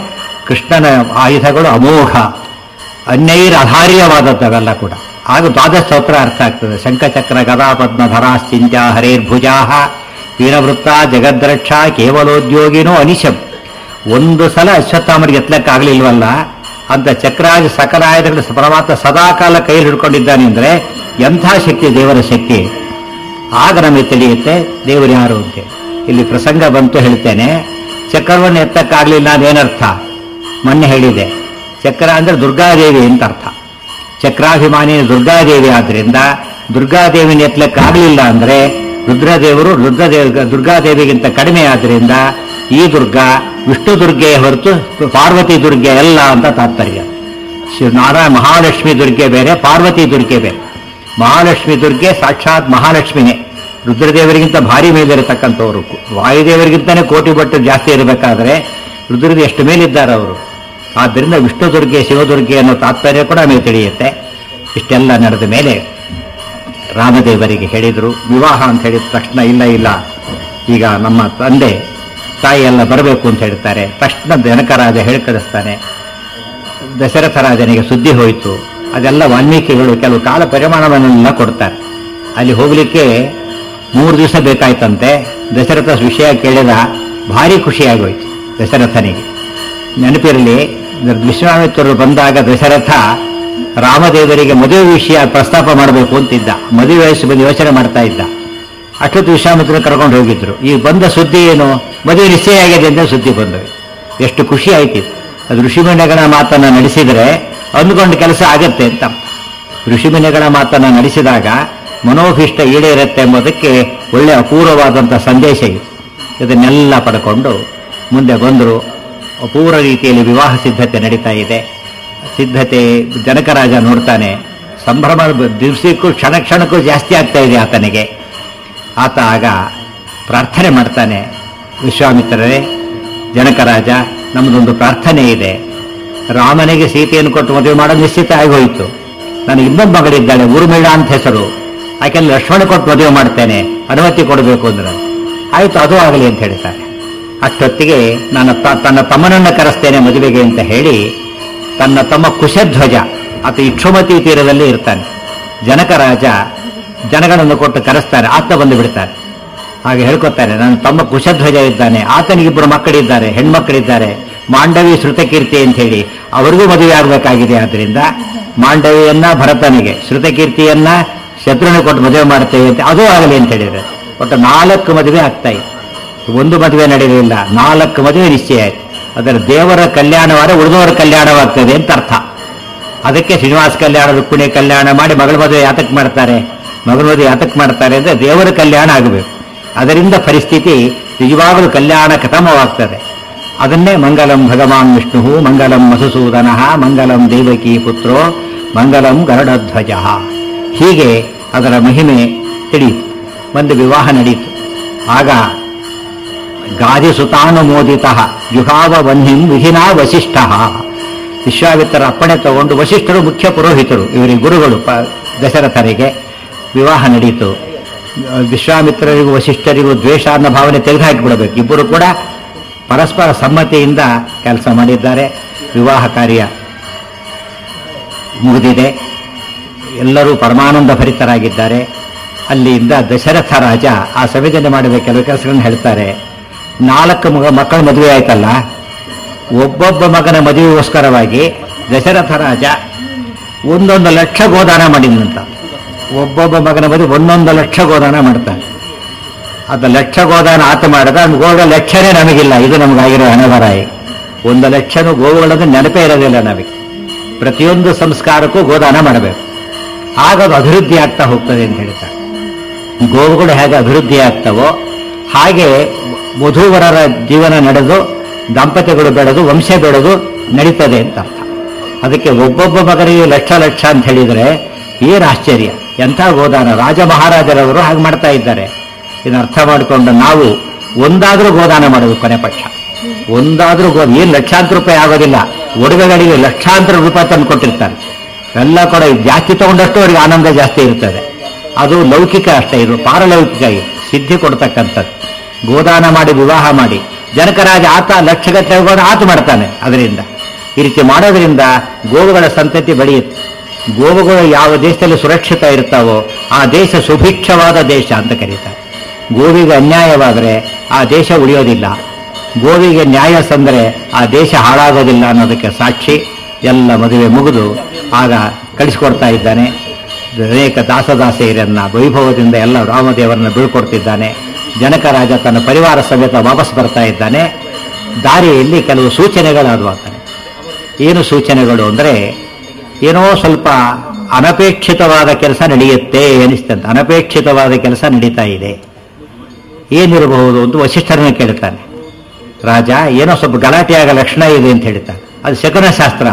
ಕೃಷ್ಣನ ಆಯುಧಗಳು ಅಮೋಘ ಅನ್ಯೈರ್ ಅಧಾರ್ಯವಾದದ್ದವೆಲ್ಲ ಕೂಡ ಆಗ ದ್ವಾದಶ ಸ್ತೋತ್ರ ಅರ್ಥ ಆಗ್ತದೆ ಶಂಖಚಕ್ರ ಗದಾ ಪದ್ಮ ಧರಾಶ್ಚಿಂಚ ಹರೇರ್ಭುಜಾ ವೀರವೃತ್ತ ಜಗದ್ರಕ್ಷ ಕೇವಲೋದ್ಯೋಗಿನೋ ಅನಿಶಂ ಒಂದು ಸಲ ಅಶ್ವತ್ಥಾಮರಿಗೆ ಎತ್ತಲಕ್ಕಾಗಲಿಲ್ವಲ್ಲ ಅಂತ ಚಕ್ರಾಜ ಸಕಲ ಆಯುಧಗಳು ಪರಮಾತ್ಮ ಸದಾಕಾಲ ಕೈಯಲ್ಲಿ ಹಿಡ್ಕೊಂಡಿದ್ದಾನೆ ಅಂದ್ರೆ ಎಂಥ ಶಕ್ತಿ ದೇವರ ಶಕ್ತಿ ಆಗ ನಮಗೆ ತಿಳಿಯುತ್ತೆ ದೇವರು ಯಾರು ಅಂತೇಳಿ ಇಲ್ಲಿ ಪ್ರಸಂಗ ಬಂತು ಹೇಳ್ತೇನೆ ಚಕ್ರವನ್ನು ಎತ್ತಕ್ಕಾಗ್ಲಿಲ್ಲ ಅದೇನರ್ಥ ಮೊನ್ನೆ ಹೇಳಿದೆ ಚಕ್ರ ಅಂದ್ರೆ ದುರ್ಗಾದೇವಿ ಅಂತ ಅರ್ಥ ಚಕ್ರಾಭಿಮಾನಿ ದುರ್ಗಾದೇವಿ ಆದ್ರಿಂದ ದುರ್ಗಾದೇವಿನ ಎತ್ತಲಕ್ಕಾಗ್ಲಿಲ್ಲ ಅಂದ್ರೆ ರುದ್ರದೇವರು ರುದ್ರದೇವ ದುರ್ಗಾದೇವಿಗಿಂತ ಕಡಿಮೆ ಆದ್ರಿಂದ ಈ ದುರ್ಗಾ ವಿಷ್ಣು ದುರ್ಗೆ ಹೊರತು ಪಾರ್ವತಿ ದುರ್ಗೆ ಅಲ್ಲ ಅಂತ ತಾತ್ಪರ್ಯ ಶಿವ ನಾರಾಯಣ ಮಹಾಲಕ್ಷ್ಮಿ ದುರ್ಗೆ ಬೇರೆ ಪಾರ್ವತಿ ದುರ್ಗೆ ಬೇರೆ ಮಹಾಲಕ್ಷ್ಮಿ ದುರ್ಗೆ ಸಾಕ್ಷಾತ್ ಮಹಾಲಕ್ಷ್ಮಿನೇ ರುದ್ರದೇವರಿಗಿಂತ ಭಾರಿ ಮೇಲಿರತಕ್ಕಂಥವ್ರು ವಾಯುದೇವರಿಗಿಂತನೇ ಕೋಟಿ ಬಟ್ಟು ಜಾಸ್ತಿ ಇರಬೇಕಾದ್ರೆ ರುದ್ರದೇವ ಎಷ್ಟು ಮೇಲಿದ್ದಾರೆ ಅವರು ಆದ್ದರಿಂದ ವಿಷ್ಣು ದುರ್ಗೆ ಶಿವದುರ್ಗೆ ಅನ್ನೋ ತಾತ್ಪರ್ಯ ಕೂಡ ನಮಗೆ ತಿಳಿಯುತ್ತೆ ಇಷ್ಟೆಲ್ಲ ನಡೆದ ಮೇಲೆ ರಾಮದೇವರಿಗೆ ಹೇಳಿದರು ವಿವಾಹ ಅಂತ ಹೇಳಿದ ತಕ್ಷಣ ಇಲ್ಲ ಇಲ್ಲ ಈಗ ನಮ್ಮ ತಂದೆ ತಾಯಿ ಎಲ್ಲ ಬರಬೇಕು ಅಂತ ಹೇಳ್ತಾರೆ ತಕ್ಷಣ ಜನಕರಾಜ ಹೇಳಿ ಕಳಿಸ್ತಾನೆ ದಶರಥ ರಾಜನಿಗೆ ಸುದ್ದಿ ಹೋಯಿತು ಅದೆಲ್ಲ ವಾಲ್ಮೀಕಿಗಳು ಕೆಲವು ಕಾಲ ಪರಿಮಾಣವನ್ನೆಲ್ಲ ಕೊಡ್ತಾರೆ ಅಲ್ಲಿ ಹೋಗ್ಲಿಕ್ಕೆ ಮೂರು ದಿವಸ ಬೇಕಾಯ್ತಂತೆ ದಶರಥ ವಿಷಯ ಕೇಳಿದ ಭಾರಿ ಖುಷಿಯಾಗೋಯ್ತು ದಶರಥನಿಗೆ ನೆನಪಿರಲಿ ವಿಶ್ವಾಮಿತ್ರರು ಬಂದಾಗ ದಶರಥ ರಾಮದೇವರಿಗೆ ಮದುವೆ ವಿಷಯ ಪ್ರಸ್ತಾಪ ಮಾಡಬೇಕು ಅಂತಿದ್ದ ಮದುವೆ ವಯಸ್ಸು ಬಂದು ಯೋಚನೆ ಮಾಡ್ತಾ ಇದ್ದ ಅಷ್ಟೊತ್ತು ವಿಶ್ವಾಮಿತ್ರರು ಕರ್ಕೊಂಡು ಹೋಗಿದ್ರು ಈ ಬಂದ ಸುದ್ದಿ ಏನು ಮದುವೆ ನಿಶ್ಚಯ ಆಗಿದೆ ಅಂತ ಸುದ್ದಿ ಬಂದವು ಎಷ್ಟು ಖುಷಿ ಆಯ್ತಿತ್ತು ಅದು ಋಷಿಮುನಿಗಳ ಮಾತನ್ನ ನಡೆಸಿದರೆ ಅಂದುಕೊಂಡ ಕೆಲಸ ಆಗತ್ತೆ ಅಂತ ಋಷಿಮುನಿಗಳ ಮಾತನ್ನ ನಡೆಸಿದಾಗ ಮನೋಭಿಷ್ಟ ಈಡೇರುತ್ತೆ ಎಂಬುದಕ್ಕೆ ಒಳ್ಳೆ ಅಪೂರ್ವವಾದಂಥ ಸಂದೇಶ ಇದೆ ಇದನ್ನೆಲ್ಲ ಪಡ್ಕೊಂಡು ಮುಂದೆ ಬಂದರು ಅಪೂರ್ವ ರೀತಿಯಲ್ಲಿ ವಿವಾಹ ಸಿದ್ಧತೆ ನಡೀತಾ ಇದೆ ಸಿದ್ಧತೆ ಜನಕರಾಜ ನೋಡ್ತಾನೆ ಸಂಭ್ರಮ ದಿವಸಕ್ಕೂ ಕ್ಷಣ ಕ್ಷಣಕ್ಕೂ ಜಾಸ್ತಿ ಆಗ್ತಾ ಇದೆ ಆತನಿಗೆ ಆತ ಆಗ ಪ್ರಾರ್ಥನೆ ಮಾಡ್ತಾನೆ ವಿಶ್ವಾಮಿತ್ರರೇ ಜನಕರಾಜ ನಮ್ಮದೊಂದು ಪ್ರಾರ್ಥನೆ ಇದೆ ರಾಮನಿಗೆ ಸೀತೆಯನ್ನು ಕೊಟ್ಟು ಮದುವೆ ಮಾಡೋದು ನಿಶ್ಚಿತ ಆಗೋಯಿತು ನನಗೆ ಇನ್ನೊಬ್ಬ ಮಗಳಿದ್ದಾಳೆ ಊರ್ಮಿಳ ಅಂತ ಹೆಸರು ಆಕೆಯಲ್ಲಿ ಲಕ್ಷ್ಮಣ ಕೊಟ್ಟು ಮದುವೆ ಮಾಡ್ತೇನೆ ಅನುಮತಿ ಕೊಡಬೇಕು ಅಂದ್ರೆ ಆಯ್ತು ಅದು ಆಗಲಿ ಅಂತ ಹೇಳ್ತಾರೆ ಅಷ್ಟೊತ್ತಿಗೆ ನನ್ನ ತ- ತನ್ನ ತಮ್ಮನನ್ನ ಕರೆಸ್ತೇನೆ ಮದುವೆಗೆ ಅಂತ ಹೇಳಿ ತನ್ನ ತಮ್ಮ ಕುಶಧ್ವಜ ಆತ ಇಕ್ಷುಮತಿ ತೀರದಲ್ಲಿ ಇರ್ತಾನೆ ಜನಕರಾಜ ಜನಗಳನ್ನು ಕೊಟ್ಟು ಕರೆಸ್ತಾರೆ ಆತ ಬಂದು ಬಿಡ್ತಾರೆ ಹಾಗೆ ಹೇಳ್ಕೊತಾನೆ ನನ್ನ ತಮ್ಮ ಕುಶಧ್ವಜ ಇದ್ದಾನೆ ಆತನಿಗಿಬ್ಬರು ಮಕ್ಕಳಿದ್ದಾರೆ ಹೆಣ್ಮಕ್ಕಳಿದ್ದಾರೆ ಮಾಂಡವಿ ಶ್ರುತಕೀರ್ತಿ ಅಂತ ಹೇಳಿ ಅವರಿಗೂ ಮದುವೆ ಆಗಬೇಕಾಗಿದೆ ಆದ್ರಿಂದ ಮಾಂಡವಿಯನ್ನ ಭರತನಿಗೆ ಶ್ರುತಕೀರ್ತಿಯನ್ನ ಶತ್ರುನ ಕೊಟ್ಟು ಮದುವೆ ಮಾಡ್ತೇವೆ ಅಂತ ಅದು ಆಗಲಿ ಅಂತ ಹೇಳಿದ್ರೆ ಒಟ್ಟು ನಾಲ್ಕು ಮದುವೆ ಆಗ್ತಾ ಇದೆ ಒಂದು ಮದುವೆ ನಡೆಯಲಿಲ್ಲ ನಾಲ್ಕು ಮದುವೆ ನಿಶ್ಚಯ ಆಯ್ತು ಅದರ ದೇವರ ಕಲ್ಯಾಣವಾದ ಉಳಿದವರ ಕಲ್ಯಾಣವಾಗ್ತದೆ ಅಂತ ಅರ್ಥ ಅದಕ್ಕೆ ಶ್ರೀನಿವಾಸ ಕಲ್ಯಾಣ ರುಕ್ಮಿಣಿ ಕಲ್ಯಾಣ ಮಾಡಿ ಮಗಳ ಮದುವೆ ಯಾತಕ್ ಮಾಡ್ತಾರೆ ಮಗಳ ಮದುವೆ ಯಾತಕ್ ಮಾಡ್ತಾರೆ ಅಂದ್ರೆ ದೇವರ ಕಲ್ಯಾಣ ಆಗಬೇಕು ಅದರಿಂದ ಪರಿಸ್ಥಿತಿ ನಿಜವಾಗಲೂ ಕಲ್ಯಾಣ ಕಥಮವಾಗ್ತದೆ ಅದನ್ನೇ ಮಂಗಲಂ ಭಗವಾನ್ ವಿಷ್ಣು ಮಂಗಲಂ ಮಧುಸೂದನ ಮಂಗಲಂ ದೇವಕಿ ಪುತ್ರೋ ಮಂಗಲಂ ಗರುಡಧ್ವಜ ಹೀಗೆ ಅದರ ಮಹಿಮೆ ತಿಳಿಯಿತು ಒಂದು ವಿವಾಹ ನಡೆಯಿತು ಆಗ ಗಾದಿಸುತಾನುಮೋದಿತ ಜುಹಾವ ವನ್ಹಿಂ ವಿಧಿನಾ ವಸಿಷ್ಠ ವಿಶ್ವಾಮಿತ್ರ ಅಪ್ಪಣೆ ತಗೊಂಡು ವಸಿಷ್ಠರು ಮುಖ್ಯ ಪುರೋಹಿತರು ಇವರಿಗೆ ಗುರುಗಳು ಪ ದಶರಥರಿಗೆ ವಿವಾಹ ನಡೆಯಿತು ವಿಶ್ವಾಮಿತ್ರರಿಗೂ ವಸಿಷ್ಠರಿಗೂ ದ್ವೇಷ ಅನ್ನೋ ಭಾವನೆ ತೆಗೆದುಹಾಕಿಬಿಡಬೇಕು ಇಬ್ಬರು ಕೂಡ ಪರಸ್ಪರ ಸಮ್ಮತಿಯಿಂದ ಕೆಲಸ ಮಾಡಿದ್ದಾರೆ ವಿವಾಹ ಕಾರ್ಯ ಮುಗಿದಿದೆ ಎಲ್ಲರೂ ಪರಮಾನಂದ ಭರಿತರಾಗಿದ್ದಾರೆ ಅಲ್ಲಿಂದ ದಶರಥ ರಾಜ ಆ ಸಂವೇದನೆ ಮಾಡಿದ ಕೆಲವು ಕೆಲಸಗಳನ್ನು ಹೇಳ್ತಾರೆ ನಾಲ್ಕು ಮಗ ಮಕ್ಕಳ ಮದುವೆ ಆಯ್ತಲ್ಲ ಒಬ್ಬೊಬ್ಬ ಮಗನ ಮದುವೆಗೋಸ್ಕರವಾಗಿ ದಶರಥ ರಾಜ ಒಂದೊಂದು ಲಕ್ಷ ಗೋದಾನ ಮಾಡಿದಂತ ಒಬ್ಬೊಬ್ಬ ಮಗನ ಮದುವೆ ಒಂದೊಂದು ಲಕ್ಷ ಗೋದಾನ ಮಾಡ್ತಾನೆ ಅದು ಲಕ್ಷ ಗೋದಾನ ಆತ ಮಾಡಿದ ಗೋಗಳ ಲಕ್ಷನೇ ನಮಗಿಲ್ಲ ಇದು ನಮಗಾಗಿರೋ ಹಣಬರಾಯಿ ಒಂದು ಲಕ್ಷನು ಗೋವುಗಳದ್ದು ನೆನಪೇ ಇರೋದಿಲ್ಲ ನಮಗೆ ಪ್ರತಿಯೊಂದು ಸಂಸ್ಕಾರಕ್ಕೂ ಗೋದಾನ ಮಾಡಬೇಕು ಆಗ ಅದು ಅಭಿವೃದ್ಧಿ ಆಗ್ತಾ ಹೋಗ್ತದೆ ಅಂತ ಹೇಳ್ತಾರೆ ಗೋವುಗಳು ಹೇಗೆ ಅಭಿವೃದ್ಧಿ ಆಗ್ತವೋ ಹಾಗೆ ವಧೂವರರ ಜೀವನ ನಡೆದು ದಾಂಪತ್ಯಗಳು ಬೆಳೆದು ವಂಶ ಬೆಳೆದು ನಡೀತದೆ ಅಂತ ಅರ್ಥ ಅದಕ್ಕೆ ಒಬ್ಬೊಬ್ಬ ಮಗನಿಗೆ ಲಕ್ಷ ಲಕ್ಷ ಅಂತ ಹೇಳಿದರೆ ಏನು ಆಶ್ಚರ್ಯ ಎಂಥ ಗೋದಾನ ರಾಜ ಮಹಾರಾಜರವರು ಹಾಗೆ ಮಾಡ್ತಾ ಇದ್ದಾರೆ ಇದನ್ನ ಅರ್ಥ ಮಾಡಿಕೊಂಡು ನಾವು ಒಂದಾದ್ರೂ ಗೋದಾನ ಮಾಡಬೇಕು ಕೊನೆ ಪಕ್ಷ ಒಂದಾದ್ರೂ ಗೋ ಏನು ಲಕ್ಷಾಂತರ ರೂಪಾಯಿ ಆಗೋದಿಲ್ಲ ಒಡವೆಗಳಿಗೆ ಲಕ್ಷಾಂತರ ರೂಪಾಯಿ ತಂದು ಕೊಟ್ಟಿರ್ತಾರೆ ಎಲ್ಲ ಕೂಡ ಜಾಸ್ತಿ ತಗೊಂಡಷ್ಟು ಅವರಿಗೆ ಆನಂದ ಜಾಸ್ತಿ ಇರ್ತದೆ ಅದು ಲೌಕಿಕ ಅಷ್ಟೇ ಇದು ಪಾರಲೌಕಿಕ ಇದು ಸಿದ್ಧಿ ಕೊಡ್ತಕ್ಕಂಥದ್ದು ಗೋದಾನ ಮಾಡಿ ವಿವಾಹ ಮಾಡಿ ಜನಕರಾಜ ಆತ ಲಕ್ಷಗಟ್ಟಲೆ ಹೋಗೋದು ಆತ ಮಾಡ್ತಾನೆ ಅದರಿಂದ ಈ ರೀತಿ ಮಾಡೋದ್ರಿಂದ ಗೋವುಗಳ ಸಂತತಿ ಬೆಳೆಯುತ್ತೆ ಗೋವುಗಳು ಯಾವ ದೇಶದಲ್ಲಿ ಸುರಕ್ಷಿತ ಇರ್ತಾವೋ ಆ ದೇಶ ಸುಭಿಕ್ಷವಾದ ದೇಶ ಅಂತ ಕರೀತಾರೆ ಗೋವಿಗೆ ಅನ್ಯಾಯವಾದರೆ ಆ ದೇಶ ಉಳಿಯೋದಿಲ್ಲ ಗೋವಿಗೆ ನ್ಯಾಯ ಸಂದರೆ ಆ ದೇಶ ಹಾಳಾಗೋದಿಲ್ಲ ಅನ್ನೋದಕ್ಕೆ ಸಾಕ್ಷಿ ಎಲ್ಲ ಮದುವೆ ಮುಗಿದು ಆಗ ಕಳಿಸ್ಕೊಡ್ತಾ ಇದ್ದಾನೆ ಅನೇಕ ದಾಸದಾಸೆಯರನ್ನ ವೈಭವದಿಂದ ಎಲ್ಲ ರಾಮದೇವರನ್ನ ಬೀಳ್ಕೊಡ್ತಿದ್ದಾನೆ ಜನಕ ರಾಜ ತನ್ನ ಪರಿವಾರ ಸಮೇತ ವಾಪಸ್ ಬರ್ತಾ ಇದ್ದಾನೆ ದಾರಿಯಲ್ಲಿ ಕೆಲವು ಸೂಚನೆಗಳಾದವು ಆತನೆ ಏನು ಸೂಚನೆಗಳು ಅಂದರೆ ಏನೋ ಸ್ವಲ್ಪ ಅನಪೇಕ್ಷಿತವಾದ ಕೆಲಸ ನಡೆಯುತ್ತೆ ಅನಿಸ್ತಂತ ಅನಪೇಕ್ಷಿತವಾದ ಕೆಲಸ ನಡೀತಾ ಇದೆ ಏನಿರಬಹುದು ಅಂತ ವಸಿಷ್ಠರನ್ನ ಕೇಳ್ತಾನೆ ರಾಜ ಏನೋ ಸ್ವಲ್ಪ ಗಲಾಟೆಯಾಗ ಲಕ್ಷಣ ಇದೆ ಅಂತ ಹೇಳ್ತಾನೆ ಅದು ಶಕುನ ಶಾಸ್ತ್ರ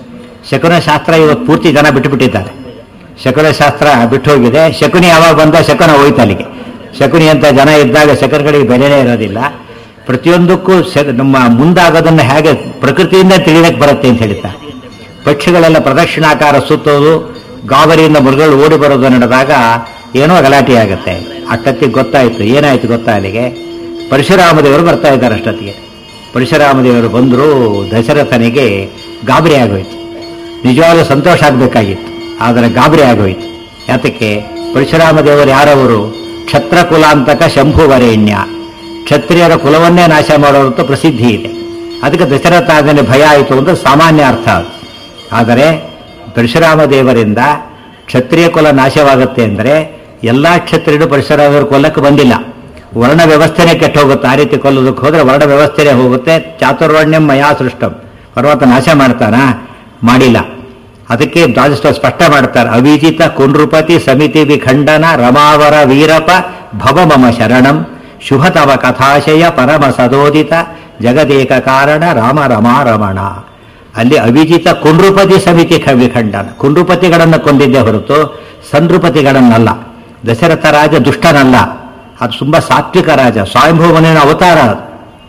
ಶಕುನ ಶಾಸ್ತ್ರ ಇವತ್ತು ಪೂರ್ತಿ ಜನ ಬಿಟ್ಟುಬಿಟ್ಟಿದ್ದಾರೆ ಶಕುನ ಶಾಸ್ತ್ರ ಬಿಟ್ಟು ಹೋಗಿದೆ ಶಕುನಿ ಯಾವಾಗ ಬಂದ ಶಕುನ ಹೋಯ್ತು ಅಲ್ಲಿಗೆ ಶಕುನಿ ಅಂತ ಜನ ಇದ್ದಾಗ ಶಕುನಗಳಿಗೆ ಬೆಲೆನೇ ಇರೋದಿಲ್ಲ ಪ್ರತಿಯೊಂದಕ್ಕೂ ಶ- ನಮ್ಮ ಮುಂದಾಗೋದನ್ನು ಹೇಗೆ ಪ್ರಕೃತಿಯಿಂದ ತಿಳಿಯಕ್ಕೆ ಬರುತ್ತೆ ಅಂತ ಹೇಳ್ತಾರೆ ಪಕ್ಷಿಗಳೆಲ್ಲ ಪ್ರದಕ್ಷಿಣಾಕಾರ ಸುತ್ತೋದು ಗಾಬರಿಯಿಂದ ಮೃಗಗಳು ಓಡಿ ಬರೋದು ನಡೆದಾಗ ಏನೋ ಗಲಾಟೆ ಆಗುತ್ತೆ ಅಷ್ಟೊತ್ತಿಗೆ ಗೊತ್ತಾಯ್ತು ಏನಾಯ್ತು ಗೊತ್ತಾ ಅಲ್ಲಿಗೆ ಪರಶುರಾಮದೇವರು ಬರ್ತಾ ಇದ್ದಾರೆ ಅಷ್ಟೊತ್ತಿಗೆ ಪರಶುರಾಮದೇವರು ಬಂದರೂ ದಶರಥನಿಗೆ ಗಾಬರಿ ಆಗೋಯ್ತು ನಿಜವಾಗ್ಲೂ ಸಂತೋಷ ಆಗಬೇಕಾಗಿತ್ತು ಆದರೆ ಗಾಬರಿ ಆಗೋಯ್ತು ಯಾತಕ್ಕೆ ಪರಶುರಾಮ ದೇವರು ಯಾರವರು ಕ್ಷತ್ರ ಕುಲಾಂತಕ ಶಂಭುವರೇಣ್ಯ ಕ್ಷತ್ರಿಯರ ಕುಲವನ್ನೇ ನಾಶ ಮಾಡೋದಂತ ಪ್ರಸಿದ್ಧಿ ಇದೆ ಅದಕ್ಕೆ ದಶರಥ ಆದನೆ ಭಯ ಆಯಿತು ಅಂತ ಸಾಮಾನ್ಯ ಅರ್ಥ ಅದು ಆದರೆ ಪರಶುರಾಮ ದೇವರಿಂದ ಕ್ಷತ್ರಿಯ ಕುಲ ನಾಶವಾಗುತ್ತೆ ಅಂದರೆ ಎಲ್ಲ ಕ್ಷತ್ರಿಯರು ಪರಶುರಾಮರ ಕೊಲ್ಲಕ್ಕೆ ಬಂದಿಲ್ಲ ವರ್ಣ ವ್ಯವಸ್ಥೆನೇ ಕೆಟ್ಟು ಹೋಗುತ್ತೆ ಆ ರೀತಿ ಕೊಲ್ಲೋದಕ್ಕೆ ಹೋದ್ರೆ ವರ್ಣ ವ್ಯವಸ್ಥೆನೇ ಹೋಗುತ್ತೆ ಚಾತುರ್ವರ್ಣ್ಯಂ ಮಯಾ ಸೃಷ್ಟಂ ಪರ್ವತ ನಾಶ ಮಾಡ್ತಾನಾ ಮಾಡಿಲ್ಲ ಅದಕ್ಕೆ ದ್ವಾದಶ ಸ್ಪಷ್ಟ ಮಾಡ್ತಾರೆ ಅವಿಜಿತ ಕುನೃಪತಿ ಸಮಿತಿ ವಿಖಂಡನ ರಮಾವರ ವೀರಪ ಭವ ಮಮ ಶರಣಂ ಶುಭ ತವ ಕಥಾಶಯ ಪರಮ ಸದೋದಿತ ಜಗದೇಕ ಕಾರಣ ರಾಮ ರಮಾ ರಮಣ ಅಲ್ಲಿ ಅವಿಜಿತ ಕುನೃಪತಿ ಸಮಿತಿ ಖ- ವಿಖಂಡನ ಕುನೃಪತಿಗಳನ್ನು ಕೊಂದಿದ್ದೇ ಹೊರತು ಸಂದ್ರುಪತಿಗಳನ್ನಲ್ಲ ದಶರಥ ರಾಜ ದುಷ್ಟನಲ್ಲ ಅದು ತುಂಬಾ ಸಾತ್ವಿಕ ರಾಜ ಸ್ವಯಂಭೂವನಿನ ಅವತಾರ ಅದು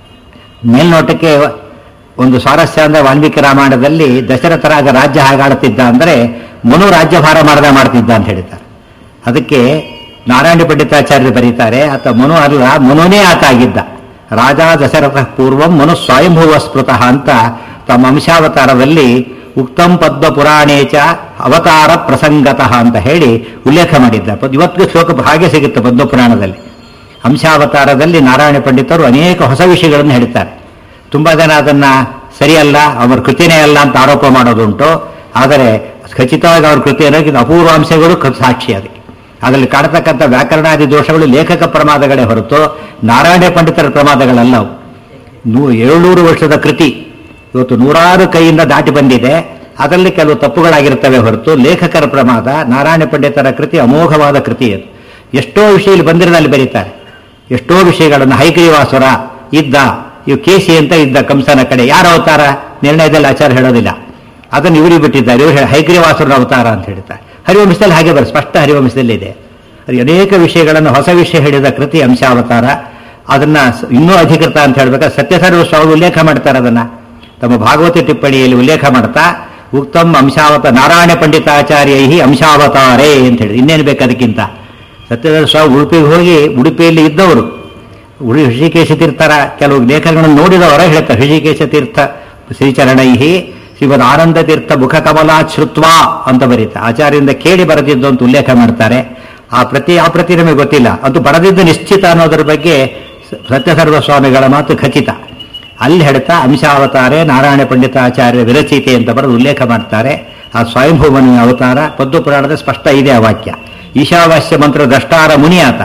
ಮೇಲ್ನೋಟಕ್ಕೆ ಒಂದು ಸ್ವಾರಸ್ಯ ಅಂದ್ರೆ ವಾಲ್ಮೀಕಿ ರಾಮಾಯಣದಲ್ಲಿ ದಶರಥ ರಾಜ ರಾಜ್ಯ ಹಾಗಾಡುತ್ತಿದ್ದ ಅಂದರೆ ಮನು ರಾಜ್ಯಭಾರ ಮಾಡದೆ ಮಾಡ್ತಿದ್ದ ಅಂತ ಹೇಳ್ತಾರೆ ಅದಕ್ಕೆ ನಾರಾಯಣ ಪಂಡಿತಾಚಾರ್ಯರು ಬರೀತಾರೆ ಆತ ಮನು ಅಲ್ಲ ಮನುನೇ ಆತ ಆಗಿದ್ದ ರಾಜ ದಶರಥ ಪೂರ್ವಂ ಮನು ಸ್ವಯಂಭೂವ ಸ್ಮೃತಃ ಅಂತ ತಮ್ಮ ಅಂಶಾವತಾರದಲ್ಲಿ ಉಕ್ತಂ ಪದ್ಮ ಪುರಾಣೇಚ ಅವತಾರ ಪ್ರಸಂಗತಃ ಅಂತ ಹೇಳಿ ಉಲ್ಲೇಖ ಮಾಡಿದ್ದ ಪದ್- ಇವತ್ತಿಗೂ ಶ್ಲೋಕ ಹಾಗೆ ಸಿಗುತ್ತೆ ಪದ್ಮ ಪುರಾಣದಲ್ಲಿ ಅಂಶಾವತಾರದಲ್ಲಿ ನಾರಾಯಣ ಪಂಡಿತರು ಅನೇಕ ಹೊಸ ವಿಷಯಗಳನ್ನು ಹೇಳ್ತಾರೆ ತುಂಬಾ ಜನ ಅದನ್ನ ಸರಿಯಲ್ಲ ಅವರ ಕೃತಿನೇ ಅಲ್ಲ ಅಂತ ಆರೋಪ ಮಾಡೋದುಂಟು ಆದರೆ ಖಚಿತವಾಗಿ ಅವ್ರ ಕೃತಿ ಅನ್ನೋದು ಅಪೂರ್ವ ಅಂಶಗಳು ಕ- ಸಾಕ್ಷಿ ಅದಕ್ಕೆ ಅದರಲ್ಲಿ ಕಾಣತಕ್ಕಂಥ ವ್ಯಾಕರಣಾದಿ ದೋಷಗಳು ಲೇಖಕ ಪ್ರಮಾದಗಳೇ ಹೊರತು ನಾರಾಯಣ ಪಂಡಿತರ ಪ್ರಮಾದಗಳಲ್ಲ ಅವು ನೂ ಏಳ್ನೂರು ವರ್ಷದ ಕೃತಿ ಇವತ್ತು ನೂರಾರು ಕೈಯಿಂದ ದಾಟಿ ಬಂದಿದೆ ಅದರಲ್ಲಿ ಕೆಲವು ತಪ್ಪುಗಳಾಗಿರ್ತವೆ ಹೊರತು ಲೇಖಕರ ಪ್ರಮಾದ ನಾರಾಯಣ ಪಂಡಿತರ ಕೃತಿ ಅಮೋಘವಾದ ಕೃತಿ ಅದು ಎಷ್ಟೋ ವಿಷಯ ಇಲ್ಲಿ ಬಂದಿರೋದಲ್ಲಿ ಬರೀತಾರೆ ಎಷ್ಟೋ ವಿಷಯಗಳನ್ನು ಹೈಗ್ರೀವಾಸುರ ಇದ್ದ ಇವು ಕೇಸಿ ಅಂತ ಇದ್ದ ಕಂಸನ ಕಡೆ ಯಾರ ಅವತಾರ ನಿರ್ಣಯದಲ್ಲಿ ಆಚಾರ ಹೇಳೋದಿಲ್ಲ ಅದನ್ನು ಇವರಿಗೆ ಬಿಟ್ಟಿದ್ದಾರೆ ಇವರು ಹೈಗ್ರೀವಾಸುರನ ಅವತಾರ ಅಂತ ಹೇಳ್ತಾರೆ ಹರಿವಂಶದಲ್ಲಿ ಹಾಗೆ ಬರ ಸ್ಪಷ್ಟ ಹರಿವಂಶದಲ್ಲಿ ಇದೆ ಅದು ಅನೇಕ ವಿಷಯಗಳನ್ನು ಹೊಸ ವಿಷಯ ಹೇಳಿದ ಕೃತಿ ಅಂಶಾವತಾರ ಅದನ್ನ ಸ- ಇನ್ನೂ ಅಧಿಕೃತ ಅಂತ ಹೇಳ್ಬೇಕಾದ್ರೆ ಸತ್ಯಸರ್ವ ಸ್ವಾಮಿ ಉಲ್ಲೇಖ ಮಾಡ್ತಾರೆ ಅದನ್ನ ತಮ್ಮ ಭಾಗವತಿ ಟಿಪ್ಪಣಿಯಲ್ಲಿ ಉಲ್ಲೇಖ ಮಾಡ್ತಾ ಉಕ್ತಂ ಅಂಶಾವತ ನಾರಾಯಣ ಪಂಡಿತಾಚಾರ್ಯ ಅಂಶಾವತಾರೇ ಅಂತ ಹೇಳಿ ಇನ್ನೇನು ಬೇಕು ಅದಕ್ಕಿಂತ ಸತ್ಯಧರ್ಮ ಸ್ವಾಮಿ ಉಡುಪಿಗೆ ಹೋಗಿ ಉಡುಪಿಯಲ್ಲಿ ಇದ್ದವರು ಉಡಿ ಋಷಿಕೇಶ ತೀರ್ಥರ ಕೆಲವು ಲೇಖನಗಳನ್ನು ನೋಡಿದವರ ಹೇಳ್ತಾರೆ ಋಷಿಕೇಶ ತೀರ್ಥ ಶ್ರೀಚರಣೈಹಿ ಶ್ರೀಮದ್ ಆನಂದ ತೀರ್ಥ ಮುಖ ಕಮಲಾ ಶ್ರುತ್ವ ಅಂತ ಬರೀತಾರೆ ಆಚಾರ್ಯರಿಂದ ಕೇಳಿ ಬರೆದಿದ್ದು ಅಂತ ಉಲ್ಲೇಖ ಮಾಡ್ತಾರೆ ಆ ಪ್ರತಿ ಆ ಪ್ರತಿ ನಮಗೆ ಗೊತ್ತಿಲ್ಲ ಅದು ಬರೆದಿದ್ದು ನಿಶ್ಚಿತ ಅನ್ನೋದ್ರ ಬಗ್ಗೆ ಸತ್ಯಸರ್ವ ಸ್ವಾಮಿಗಳ ಮಾತು ಖಚಿತ ಅಲ್ಲಿ ಹೇಳ್ತಾ ಅಂಶಾವತಾರೆ ನಾರಾಯಣ ಪಂಡಿತ ಆಚಾರ್ಯ ವಿರಚಿತೆ ಅಂತ ಬರೆದು ಉಲ್ಲೇಖ ಮಾಡ್ತಾರೆ ಆ ಸ್ವಯಂಭೂಮನಿ ಅವತಾರ ಪದ್ದು ಪುರಾಣದ ಸ್ಪಷ್ಟ ಇದೆ ಆ ವಾಕ್ಯ ಈಶಾವಾಸ್ಯ ಮಂತ್ರ ದಷ್ಟಾರ ಮುನಿ ಆತ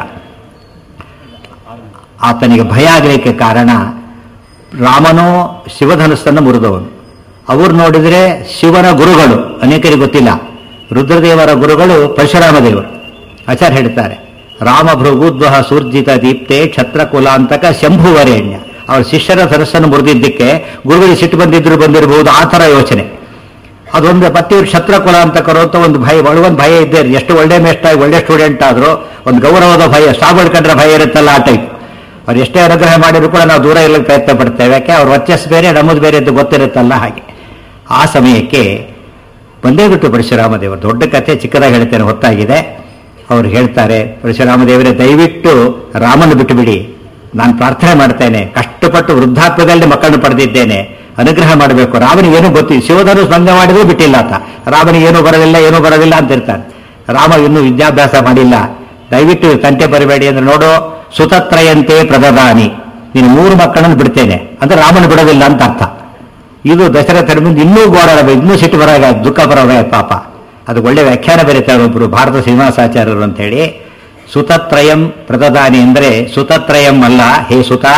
ಆತನಿಗೆ ಭಯ ಆಗಲಿಕ್ಕೆ ಕಾರಣ ರಾಮನೋ ಶಿವಧನುಸ್ಸನ್ನು ಮುರಿದವನು ಅವರು ನೋಡಿದರೆ ಶಿವನ ಗುರುಗಳು ಅನೇಕರಿಗೆ ಗೊತ್ತಿಲ್ಲ ರುದ್ರದೇವರ ಗುರುಗಳು ಪರಶುರಾಮ ದೇವರು ಆಚಾರ್ಯ ಹೇಳ್ತಾರೆ ರಾಮ ಭೃಗುದ್ವಹ ಸೂರ್ಜಿತ ದೀಪ್ತೆ ಕ್ಷತ್ರ ಕುಲಾಂತಕ ಶಂಭುವರೇಣ್ಯ ಅವರ ಶಿಷ್ಯರ ಧನಸ್ಸನ್ನು ಮುರಿದಿದ್ದಕ್ಕೆ ಗುರುಗಳಿಗೆ ಸಿಟ್ಟು ಬಂದಿದ್ರು ಬಂದಿರಬಹುದು ಆ ಥರ ಯೋಚನೆ ಅದೊಂದು ಮತ್ತೆ ಇವ್ರು ಕ್ಷತ್ರ ಕುಲಾಂತಕರು ಅಂತ ಒಂದು ಭಯ ಒಳಗೊಂದು ಭಯ ಇದ್ದೇ ಇರುತ್ತೆ. ಎಷ್ಟು ಒಳ್ಳೆ ಮೇಷ್ಟಾಗಿ ಒಳ್ಳೆ ಸ್ಟೂಡೆಂಟ್ ಆದರೂ ಒಂದು ಗೌರವದ ಭಯ ಸ್ಟಾಬಲ್ ಕಂಡ್ರೆ ಭಯ ಇರುತ್ತಲ್ಲ ಆ ಟೈಪ್ ಅವ್ರು ಎಷ್ಟೇ ಅನುಗ್ರಹ ಮಾಡಿದ್ರು ಕೂಡ ನಾವು ದೂರ ಇರಲಿಕ್ಕೆ ಪ್ರಯತ್ನ ಪಡ್ತೇವೆ ಯಾಕೆ ಅವ್ರ ವರ್ಚಸ್ ಬೇರೆ ನಮ್ಮದು ಬೇರೆ ಅಂತ ಗೊತ್ತಿರುತ್ತಲ್ಲ ಹಾಗೆ ಆ ಸಮಯಕ್ಕೆ ಬಂದೇ ಬಿಟ್ಟು ಪರಶುರಾಮ ದೇವರು ದೊಡ್ಡ ಕಥೆ ಚಿಕ್ಕದಾಗಿ ಹೇಳ್ತೇನೆ ಹೊತ್ತಾಗಿದೆ ಅವ್ರು ಹೇಳ್ತಾರೆ ಪರಶುರಾಮ ದೇವರೇ ದಯವಿಟ್ಟು ರಾಮನ ಬಿಟ್ಟು ಬಿಡಿ ನಾನು ಪ್ರಾರ್ಥನೆ ಮಾಡ್ತೇನೆ ಕಷ್ಟಪಟ್ಟು ವೃದ್ಧಾಪ್ಯದಲ್ಲಿ ಮಕ್ಕಳನ್ನು ಪಡೆದಿದ್ದೇನೆ ಅನುಗ್ರಹ ಮಾಡಬೇಕು ರಾಮನಿಗೆ ಏನೂ ಗೊತ್ತಿಲ್ಲ ಶಿವಧನುಸ್ ಭಂಗ ಮಾಡಿದ್ರು ಬಿಟ್ಟಿಲ್ಲ ಆತ ರಾಮನಿಗೆ ಏನೂ ಬರೋದಿಲ್ಲ ಏನೂ ಬರೋದಿಲ್ಲ ಅಂತ ಇರ್ತಾನೆ ರಾಮ ಇನ್ನೂ ವಿದ್ಯಾಭ್ಯಾಸ ಮಾಡಿಲ್ಲ ದಯವಿಟ್ಟು ತಂಟೆ ಬರಬೇಡಿ ಅಂದ್ರೆ ನೋಡು ಸುತತ್ರಯಂತೆ ಪ್ರದದಾನಿ ನೀನು ಮೂರು ಮಕ್ಕಳನ್ನು ಬಿಡ್ತೇನೆ ಅಂದ್ರೆ ರಾಮನ ಬಿಡೋದಿಲ್ಲ ಅಂತ ಅರ್ಥ ಇದು ದಶರಥರ ಮುಂದೆ ಇನ್ನೂ ಘೋರ ಇನ್ನೂ ಸಿಟ್ಟು ಬರಾಗ ದುಃಖ ಬರೋಗ ಪಾಪ ಅದು ಒಳ್ಳೆ ವ್ಯಾಖ್ಯಾನ ಬರೀತಾರೆ ಒಬ್ಬರು ಭಾರತ ಶ್ರೀನಿವಾಸಾಚಾರ್ಯರು ಅಂತೇಳಿ ಸುತತ್ರಯಂ ಪ್ರದದಾನಿ ಅಂದ್ರೆ ಸುತತ್ರಯಂ ಅಲ್ಲ ಹೇ ಸುತ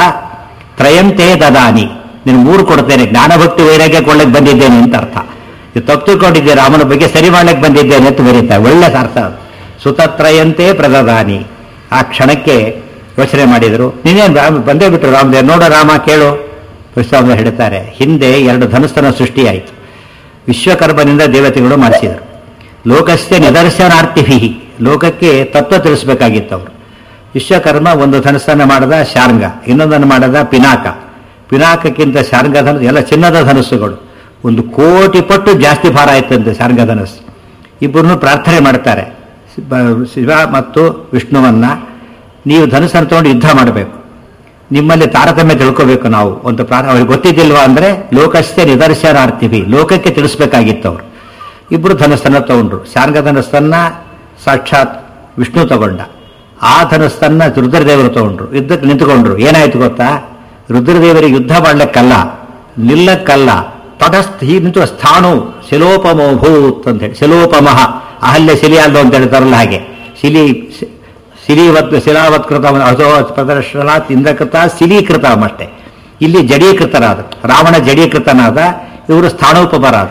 ತ್ರಯಂತೇ ದದಾನಿ ನೀನು ಮೂರು ಕೊಡ್ತೇನೆ ಜ್ಞಾನಭಕ್ತಿ ವೈರಾಗ್ಯ ಕೊಳ್ಳಕ್ಕೆ ಬಂದಿದ್ದೇನೆ ಅಂತ ಅರ್ಥ ಇದು ತಪ್ಪು ತಿಳ್ಕೊಂಡಿದ್ದೆ ರಾಮನ ಬಗ್ಗೆ ಸರಿ ಮಾಡ್ಲಿಕ್ಕೆ ಬಂದಿದ್ದೇನೆ ಅಂತ ಬರೀತಾರೆ ಒಳ್ಳೆ ಅರ್ಥ ಅದು. ಸುತತ್ರಯಂತೆ ಪ್ರದದಾನಿ ಆ ಕ್ಷಣಕ್ಕೆ ಯೋಚನೆ ಮಾಡಿದರು ನೀನೇನು ರಾಮ ಬಂದೇ ಬಿಟ್ಟರು ರಾಮದೇವ್ ನೋಡ ರಾಮ ಕೇಳು ವಿಶ್ವಾಮ ಹೇಳ್ತಾರೆ ಹಿಂದೆ ಎರಡು ಧನುಸ್ತನ ಸೃಷ್ಟಿಯಾಯಿತು ವಿಶ್ವಕರ್ಮನಿಂದ ದೇವತೆಗಳು ಮಾಡಿಸಿದರು ಲೋಕಸ್ಯ ನಿದರ್ಶನಾರ್ಥಿಭಿ ಲೋಕಕ್ಕೆ ತತ್ವ ತಿಳಿಸ್ಬೇಕಾಗಿತ್ತು ಅವರು ವಿಶ್ವಕರ್ಮ ಒಂದು ಧನುಸ್ಸನ್ನು ಮಾಡದ ಶಾರ್ಂಗ ಇನ್ನೊಂದನ್ನು ಮಾಡದ ಪಿನಾಕ ಪಿನಾಕಕ್ಕಿಂತ ಶಾರ್ಂಗ ಧನುಸ್ ಎಲ್ಲ ಚಿನ್ನದ ಧನುಸ್ಸುಗಳು ಒಂದು ಕೋಟಿ ಪಟ್ಟು ಜಾಸ್ತಿ ಭಾರ ಆಯ್ತಂತೆ ಶಾರ್ಂಗ ಧನುಸ್ಸು ಇಬ್ಬರನ್ನು ಪ್ರಾರ್ಥನೆ ಮಾಡ್ತಾರೆ ಬ- ಶಿವ ಮತ್ತು ವಿಷ್ಣುವನ್ನ ನೀವು ಧನುಸ್ಸನ್ನು ತಗೊಂಡು ಯುದ್ಧ ಮಾಡಬೇಕು ನಿಮ್ಮಲ್ಲಿ ತಾರತಮ್ಯ ತಿಳ್ಕೋಬೇಕು ನಾವು ಒಂದು ಪ್ರಾರ ಅವ್ರಿಗೆ ಗೊತ್ತಿದ್ದಿಲ್ವಾ ಅಂದ್ರೆ ಲೋಕಸ್ಯ ನಿದರ್ಶನಾರ್ಥಿವಿ ಲೋಕಕ್ಕೆ ತಿಳಿಸ್ಬೇಕಾಗಿತ್ತು ಅವರು ಇಬ್ರು ಧನಸ್ಸನ್ನ ತಗೊಂಡ್ರು ಶಾರ್ಗ ಧನಸ್ಸನ್ನ ಸಾಕ್ಷಾತ್ ವಿಷ್ಣು ತಗೊಂಡ ಆ ಧನಸ್ಸನ್ನ ರುದ್ರದೇವರು ತಗೊಂಡ್ರು ಯುದ್ಧಕ್ಕೆ ನಿಂತುಕೊಂಡ್ರು ಏನಾಯ್ತು ಗೊತ್ತಾ ರುದ್ರದೇವರಿಗೆ ಯುದ್ಧ ಮಾಡ್ಲಿಕ್ಕಲ್ಲ ನಿಲ್ಲಕ್ಕಲ್ಲ ತಟಸ್ಥ ಹೀಗೆ ನಿಂತು ಸ್ಥಾಣು ಶಿಲೋಪಮೋ ಭೂತ್ ಅಂತ ಹೇಳಿ ಶಿಲೋಪಮಃ ಅಹಲ್ಯ ಶಿಲಿಯಲ್ಲು ಅಂತ ಹೇಳ್ತಾರಲ್ಲ ಹಾಗೆ ಶಿಲಿ ಶಿ- ಶಿಲೀವತ್ ಶಿಲಾವತ್ಕೃತ ಅಸೋ ಪ್ರದರ್ಶನಾತ್ ಇಂದ್ರಕೃತ ಶಿಲೀಕೃತ ಅಷ್ಟೇ ಇಲ್ಲಿ ಜಡೀಕೃತರಾದ ರಾವಣ ಜಡೀಕೃತನಾದ ಇವರು ಸ್ಥಾನೋಪಮರಾದ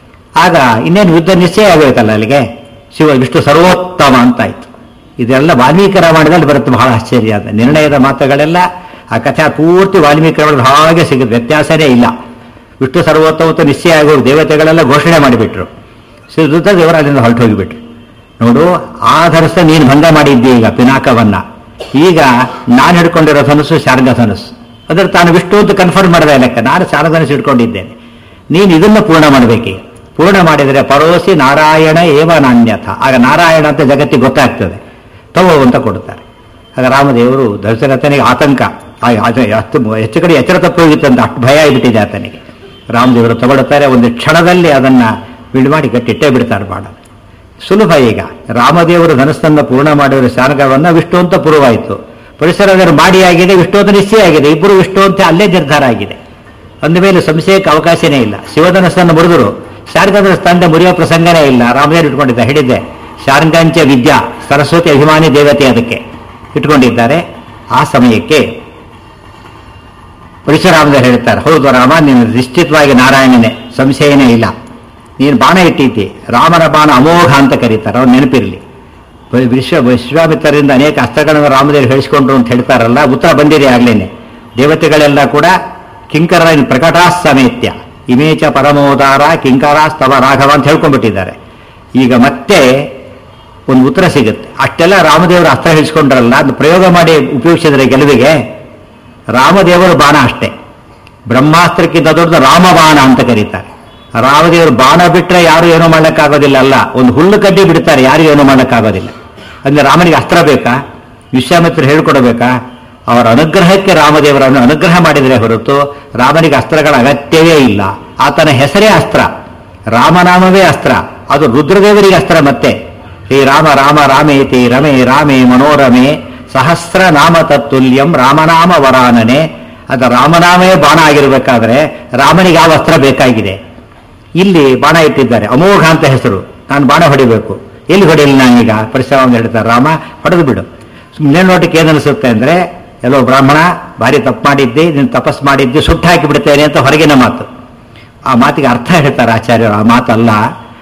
ಆಗ ಇನ್ನೇನು ಯುದ್ಧ ನಿಶ್ಚಯ ಆಗಬೇಕಲ್ಲ ಅಲ್ಲಿಗೆ ಶಿವ ವಿಷ್ಣು ಸರ್ವೋತ್ತಮ ಅಂತಾಯ್ತು ಇದೆಲ್ಲ ವಾಲ್ಮೀಕಿ ರಾಮಾಯಣದಲ್ಲಿ ಬರುತ್ತೆ ಬಹಳ ಆಶ್ಚರ್ಯ ಅಂತ ನಿರ್ಣಯದ ಮಾತುಗಳೆಲ್ಲ ಆ ಕಥೆ ಪೂರ್ತಿ ವಾಲ್ಮೀಕಿ ರಾಮಾಯಣದ ಹಾಗೆ ಸಿಗುತ್ತೆ ವ್ಯತ್ಯಾಸನೇ ಇಲ್ಲ ವಿಷ್ಣು ಸರ್ವೋತ್ತಮ ನಿಶ್ಚಯ ಆಗೋರು ದೇವತೆಗಳೆಲ್ಲ ಘೋಷಣೆ ಮಾಡಿಬಿಟ್ರು ಶ್ರೀ ರುದ್ರದೇವರು ಅಲ್ಲಿಂದ ಹೊರಟು ಹೋಗಿಬಿಟ್ರು ನೋಡು ಆ ಧನಸ್ಸ ನೀನು ಭಂಗ ಮಾಡಿದ್ದಿ ಈಗ ಪಿನಾಕವನ್ನ ಈಗ ನಾನು ಹಿಡ್ಕೊಂಡಿರೋ ಧನಸ್ಸು ಶಾರದಾ ಧನಸ್ಸು ಅದರ ತಾನು ವಿಷ್ಣು ಅಂತ ಕನ್ಫರ್ಮ್ ಮಾಡಿದ ಲೆಕ್ಕ ನಾನು ಶಾರದನಸ್ಸು ಹಿಡ್ಕೊಂಡಿದ್ದೇನೆ ನೀನು ಇದನ್ನು ಪೂರ್ಣ ಮಾಡಬೇಕಿ ಪೂರ್ಣ ಮಾಡಿದರೆ ಪರೋಸಿ ನಾರಾಯಣ ಏವ ನಾಣ್ಯಥ ಆಗ ನಾರಾಯಣ ಅಂತ ಜಗತ್ತಿಗೆ ಗೊತ್ತಾಗ್ತದೆ ತಗೋ ಅಂತ ಕೊಡ್ತಾರೆ ಆಗ ರಾಮದೇವರು ದಶರಥನಿಗೆ ಆತಂಕ ಆ ಆ- ಅಷ್ಟು ಹೆಚ್ಚು ಕಡೆ ಎಚ್ಚರ ತಪ್ಪು ಹೋಗಿತ್ತಂತ ಅಷ್ಟು ಭಯ ಆಗಿಬಿಟ್ಟಿದೆ ಆತನಿಗೆ ರಾಮದೇವರು ತಗೊಳ್ತಾರೆ ಒಂದು ಕ್ಷಣದಲ್ಲಿ ಅದನ್ನ ಬಿಡು ಮಾಡಿ ಗಟ್ಟಿಟ್ಟೇ ಬಿಡ್ತಾರೆ ಬಾಣ ಸುಲಭ ಈಗ ರಾಮದೇವರು ಧನಸ್ಸನ್ನ ಪೂರ್ಣ ಮಾಡಿದ ಶಾರ್ಗವನ್ನ ವಿಷ್ಣು ಅಂತ ಪೂರ್ವಾಯಿತು ಪರಿಸರದಲ್ಲಿ ಮಾಡಿ ಆಗಿದೆ ವಿಷ್ಣು ಅಂತ ನಿಶ್ಚಯ ಆಗಿದೆ ಇಬ್ಬರು ವಿಷ್ಣು ಅಂತ ಅಲ್ಲೇ ನಿರ್ಧಾರ ಆಗಿದೆ ಅಂದಮೇಲೆ ಸಂಶಯಕ್ಕೆ ಅವಕಾಶನೇ ಇಲ್ಲ ಶಿವಧನಸ್ಸನ್ನು ಮುರಿದರು ಶಾರ್ಗದ ತಂದೆ ಮುರಿಯೋ ಪ್ರಸಂಗನೇ ಇಲ್ಲ ರಾಮದೇವರು ಇಟ್ಕೊಂಡಿದ್ದ ಹಿಡಿದೆ ಶಾರ್ಗಾಂಚ ವಿದ್ಯಾ ಸರಸ್ವತಿ ಅಭಿಮಾನಿ ದೇವತೆ ಅದಕ್ಕೆ ಇಟ್ಕೊಂಡಿದ್ದಾರೆ ಆ ಸಮಯಕ್ಕೆ ಪರಶುರಾಮದೇವರು ಹೇಳ್ತಾರೆ ಹೌದು ರಾಮ ನೀನು ನಿಶ್ಚಿತವಾಗಿ ನಾರಾಯಣನೇ ಸಂಶಯನೇ ಇಲ್ಲ ನೀನು ಬಾಣ ಇಟ್ಟಿದ್ದಿ ರಾಮನ ಬಾಣ ಅಮೋಘ ಅಂತ ಕರೀತಾರೆ ಅವ್ರು ನೆನಪಿರಲಿ ವಿಶ್ವ ವಿಶ್ವಾಮಿತ್ರರಿಂದ ಅನೇಕ ಅಸ್ತ್ರಗಳನ್ನು ರಾಮದೇವರು ಹೇಳಿಸ್ಕೊಂಡ್ರು ಅಂತ ಹೇಳ್ತಾರಲ್ಲ ಉತ್ತರ ಬಂದಿದೆ ಆಗ್ಲೇನೆ ದೇವತೆಗಳೆಲ್ಲ ಕೂಡ ಕಿಂಕರ ಪ್ರಕಟಾ ಸಮೇತ್ಯ ಇಮೇಚ ಪರಮೋದಾರ ಕಿಂಕರ ಸ್ತವ ರಾಘವ ಅಂತ ಹೇಳ್ಕೊಂಡ್ಬಿಟ್ಟಿದ್ದಾರೆ ಈಗ ಮತ್ತೆ ಒಂದು ಉತ್ತರ ಸಿಗುತ್ತೆ ಅಷ್ಟೆಲ್ಲ ರಾಮದೇವರು ಅಸ್ತ್ರ ಹೇಳಿಸ್ಕೊಂಡ್ರಲ್ಲ ಅದು ಪ್ರಯೋಗ ಮಾಡಿ ಉಪಯೋಗಿಸಿದ್ರೆ ಗೆಲುವಿಗೆ ರಾಮದೇವರ ಬಾಣ ಅಷ್ಟೇ ಬ್ರಹ್ಮಾಸ್ತ್ರಕ್ಕಿಂತ ದೊಡ್ಡದು ರಾಮಬಾಣ ಅಂತ ಕರೀತಾರೆ ರಾಮದೇವರು ಬಾಣ ಬಿಟ್ರೆ ಯಾರು ಏನೂ ಮಾಡಕ್ಕಾಗೋದಿಲ್ಲ ಅಲ್ಲ ಒಂದು ಹುಲ್ಲು ಕಡ್ಡಿ ಬಿಡ್ತಾರೆ ಯಾರು ಏನೂ ಮಾಡಕ್ಕಾಗೋದಿಲ್ಲ ಅಂದ್ರೆ ರಾಮನಿಗೆ ಅಸ್ತ್ರ ಬೇಕಾ ವಿಶ್ವಾಮಿತ್ರ ಹೇಳ್ಕೊಡ್ಬೇಕಾ ಅವರ ಅನುಗ್ರಹಕ್ಕೆ ರಾಮದೇವರನ್ನು ಅನುಗ್ರಹ ಮಾಡಿದರೆ ಹೊರತು ರಾಮನಿಗೆ ಅಸ್ತ್ರಗಳ ಅಗತ್ಯವೇ ಇಲ್ಲ ಆತನ ಹೆಸರೇ ಅಸ್ತ್ರ ರಾಮನಾಮವೇ ಅಸ್ತ್ರ ಅದು ರುದ್ರದೇವರಿಗೆ ಅಸ್ತ್ರ ಮತ್ತೆ ಶ್ರೀ ರಾಮ ರಾಮ ರಾಮೇತಿ ರಮೇ ರಾಮೇ ಮನೋರಮೆ ಸಹಸ್ರ ನಾಮ ತತ್ತುಲ್ಯಂ ರಾಮನಾಮ ವರಾನನೆ ಅದು ರಾಮನಾಮೇ ಬಾಣ ಆಗಿರಬೇಕಾದ್ರೆ ರಾಮನಿಗೆ ಯಾವ ಅಸ್ತ್ರ ಬೇಕಾಗಿದೆ ಇಲ್ಲಿ ಬಾಣ ಇಟ್ಟಿದ್ದಾರೆ ಅಮೋಘ ಅಂತ ಹೆಸರು ನಾನು ಬಾಣ ಹೊಡಿಬೇಕು ಎಲ್ಲಿ ಹೊಡೆಯಲಿ ನಾನೀಗ ಪರಿಶ್ರಮ ಹೇಳ್ತಾರೆ ರಾಮ ಹೊಡೆದು ಬಿಡು ಸುಮ್ಮನೆ ನೋಟಕ್ಕೆ ಏನನ್ನಿಸುತ್ತೆ ಅಂದ್ರೆ ಎಲ್ಲೋ ಬ್ರಾಹ್ಮಣ ಭಾರಿ ತಪ್ಪು ಮಾಡಿದ್ದಿ ನೀನು ತಪಸ್ ಮಾಡಿದ್ದಿ ಸುಟ್ಟು ಹಾಕಿ ಬಿಡ್ತೇನೆ ಅಂತ ಹೊರಗಿನ ಮಾತು ಆ ಮಾತಿಗೆ ಅರ್ಥ ಹೇಳ್ತಾರೆ ಆಚಾರ್ಯರು ಆ ಮಾತಲ್ಲ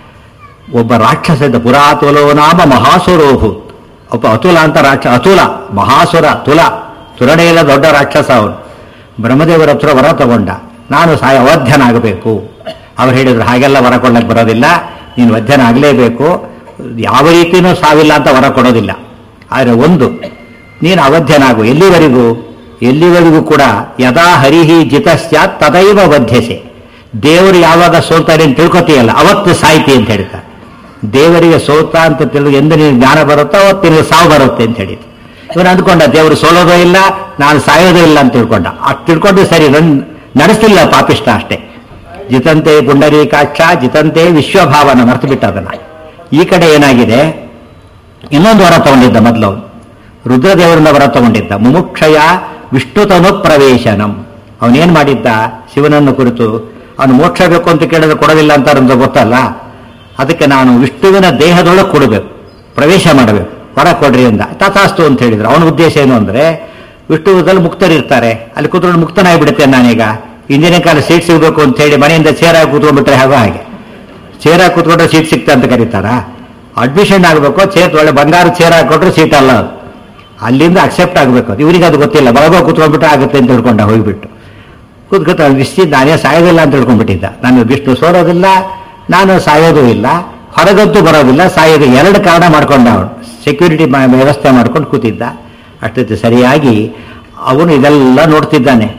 ಒಬ್ಬ ರಾಕ್ಷಸ ಇದ್ದ ಪುರಾತುಲೋ ನಾಮ ಮಹಾಸುರೋಹು ಒಬ್ಬ ಅತುಲ ಅಂತ ರಾಕ್ಷ ಅತುಲ ಮಹಾಸುರ ತುಲ ತುರಡೆಯಲ್ಲ ದೊಡ್ಡ ರಾಕ್ಷಸ ಅವನು ಬ್ರಹ್ಮದೇವರ ಹತ್ರ ವರ ತಗೊಂಡ ನಾನು ಸಾಯ ಅವಧ್ಯನಾಗಬೇಕು ಅವ್ರು ಹೇಳಿದ್ರು ಹಾಗೆಲ್ಲ ವರ ಕೊಡ್ಲಕ್ಕೆ ಬರೋದಿಲ್ಲ ನೀನು ವಧ್ಯನಾಗಲೇಬೇಕು ಯಾವ ರೀತಿಯೂ ಸಾವಿಲ್ಲ ಅಂತ ವರ ಕೊಡೋದಿಲ್ಲ ಆದರೆ ಒಂದು ನೀನು ಅವಧ್ಯನಾಗು ಎಲ್ಲಿವರೆಗೂ ಎಲ್ಲಿವರೆಗೂ ಕೂಡ ಯದಾ ಹರಿಹಿ ಜಿತ ಸ್ಯಾತ್ ತದೈವ ವಧ್ಯಸೆ ದೇವರು ಯಾವಾಗ ಸೋಲ್ತಾರೆ ಅಂತ ತಿಳ್ಕೊತೀಯಲ್ಲ ಅವತ್ತು ಸಾಯ್ತಿ ಅಂತ ಹೇಳ್ತಾರೆ ದೇವರಿಗೆ ಸೋತ ಅಂತ ತಿಳಿದು ಎಂದು ನೀನು ಜ್ಞಾನ ಬರುತ್ತೋ ಅವತ್ತು ನಿನಗೆ ಸಾವು ಬರುತ್ತೆ ಅಂತ ಹೇಳಿದ್ರು ಇವನು ಅಂದ್ಕೊಂಡ ದೇವರು ಸೋಲೋದೋ ಇಲ್ಲ ನಾನು ಸಾಯೋದೋ ಇಲ್ಲ ಅಂತ ತಿಳ್ಕೊಂಡ ಅಷ್ಟು ತಿಳ್ಕೊಂಡು ಸರಿ ನನ್ನ ನಡೆಸಲಿಲ್ಲ ಪಾಪಿಷ್ಟ ಅಷ್ಟೇ ಜಿತಂತೆ ಪುಂಡರೀಕಾಕ್ಷ ಜಿತಂತೆ ವಿಶ್ವಭಾವನ ಮರೆತು ಬಿಟ್ಟ ಅದನ್ನ ಈ ಕಡೆ ಏನಾಗಿದೆ ಇನ್ನೊಂದು ವರ ತಗೊಂಡಿದ್ದ ಮೊದಲು ಅವನು ರುದ್ರದೇವರಿಂದ ವರ ತಗೊಂಡಿದ್ದ ಮುಮುಕ್ಷಯ ವಿಷ್ಣುತನು ಪ್ರವೇಶನಂ ಅವನೇನ್ ಮಾಡಿದ್ದ ಶಿವನನ್ನು ಕುರಿತು ಅವನು ಮೋಕ್ಷ ಬೇಕು ಅಂತ ಕೇಳಿದ್ರೆ ಕೊಡೋದಿಲ್ಲ ಅಂತ ಅಂತ ಗೊತ್ತಲ್ಲ ಅದಕ್ಕೆ ನಾನು ವಿಷ್ಣುವಿನ ದೇಹದೊಳಗೆ ಕೊಡಬೇಕು ಪ್ರವೇಶ ಮಾಡಬೇಕು ವರ ಕೊಡ್ರಿ ಅಂದ ತಥಾಸ್ತು ಅಂತ ಹೇಳಿದ್ರು ಅವನ ಉದ್ದೇಶ ಏನು ಅಂದ್ರೆ ವಿಷ್ಣುದಲ್ಲಿ ಮುಕ್ತರಿರ್ತಾರೆ ಅಲ್ಲಿ ಕೂತ್ಕೊಂಡು ಮುಕ್ತನಾಗ್ಬಿಡುತ್ತೆ ನಾನೀಗ ಇಂದಿನ ಕಾಲ ಸೀಟ್ ಸಿಗಬೇಕು ಅಂತ ಹೇಳಿ ಮನೆಯಿಂದ ಚೇರಾಗಿ ಕೂತ್ಕೊಂಡ್ಬಿಟ್ರೆ ಹಾಗೋ ಹಾಗೆ ಚೇರಾಗಿ ಕೂತ್ಕೊಂಡ್ರೆ ಸೀಟ್ ಸಿಕ್ತ ಅಂತ ಕರೀತಾರಾ ಅಡ್ಮಿಷನ್ ಆಗಬೇಕು ಚೇರ್ ಒಳ್ಳೆ ಬಂಗಾರ ಚೇರ್ ಹಾಕೊಟ್ರೆ ಸೀಟ್ ಅಲ್ಲ ಅದು ಅಲ್ಲಿಂದ ಅಕ್ಸೆಪ್ಟ್ ಆಗಬೇಕು ಅದು ಇವರಿಗೆ ಅದು ಗೊತ್ತಿಲ್ಲ ಒಳಗೋ ಕೂತ್ಕೊಂಡ್ಬಿಟ್ರೆ ಆಗುತ್ತೆ ಅಂತ ತಿಳ್ಕೊಂಡ ಹೋಗ್ಬಿಟ್ಟು ಕೂತ್ಕೊತ ನಿಶ್ಚಿತ ನಾನೇ ಸಾಯೋದಿಲ್ಲ ಅಂತ ತಿಳ್ಕೊಂಡ್ಬಿಟ್ಟಿದ್ದ ನಾನು ವಿಷ್ಣು ಸೋರೋದಿಲ್ಲ ನಾನು ಸಾಯೋದು ಇಲ್ಲ ಹೊರಗಂತೂ ಬರೋದಿಲ್ಲ ಸಾಯೋದು ಎರಡು ಕಾರಣ ಮಾಡ್ಕೊಂಡ ಅವನು ಸೆಕ್ಯೂರಿಟಿ ವ್ಯವಸ್ಥೆ ಮಾಡ್ಕೊಂಡು ಕೂತಿದ್ದ ಅಷ್ಟೊತ್ತು ಸರಿಯಾಗಿ ಅವನು ಇದೆಲ್ಲ ನೋಡ್ತಿದ್ದಾನೆ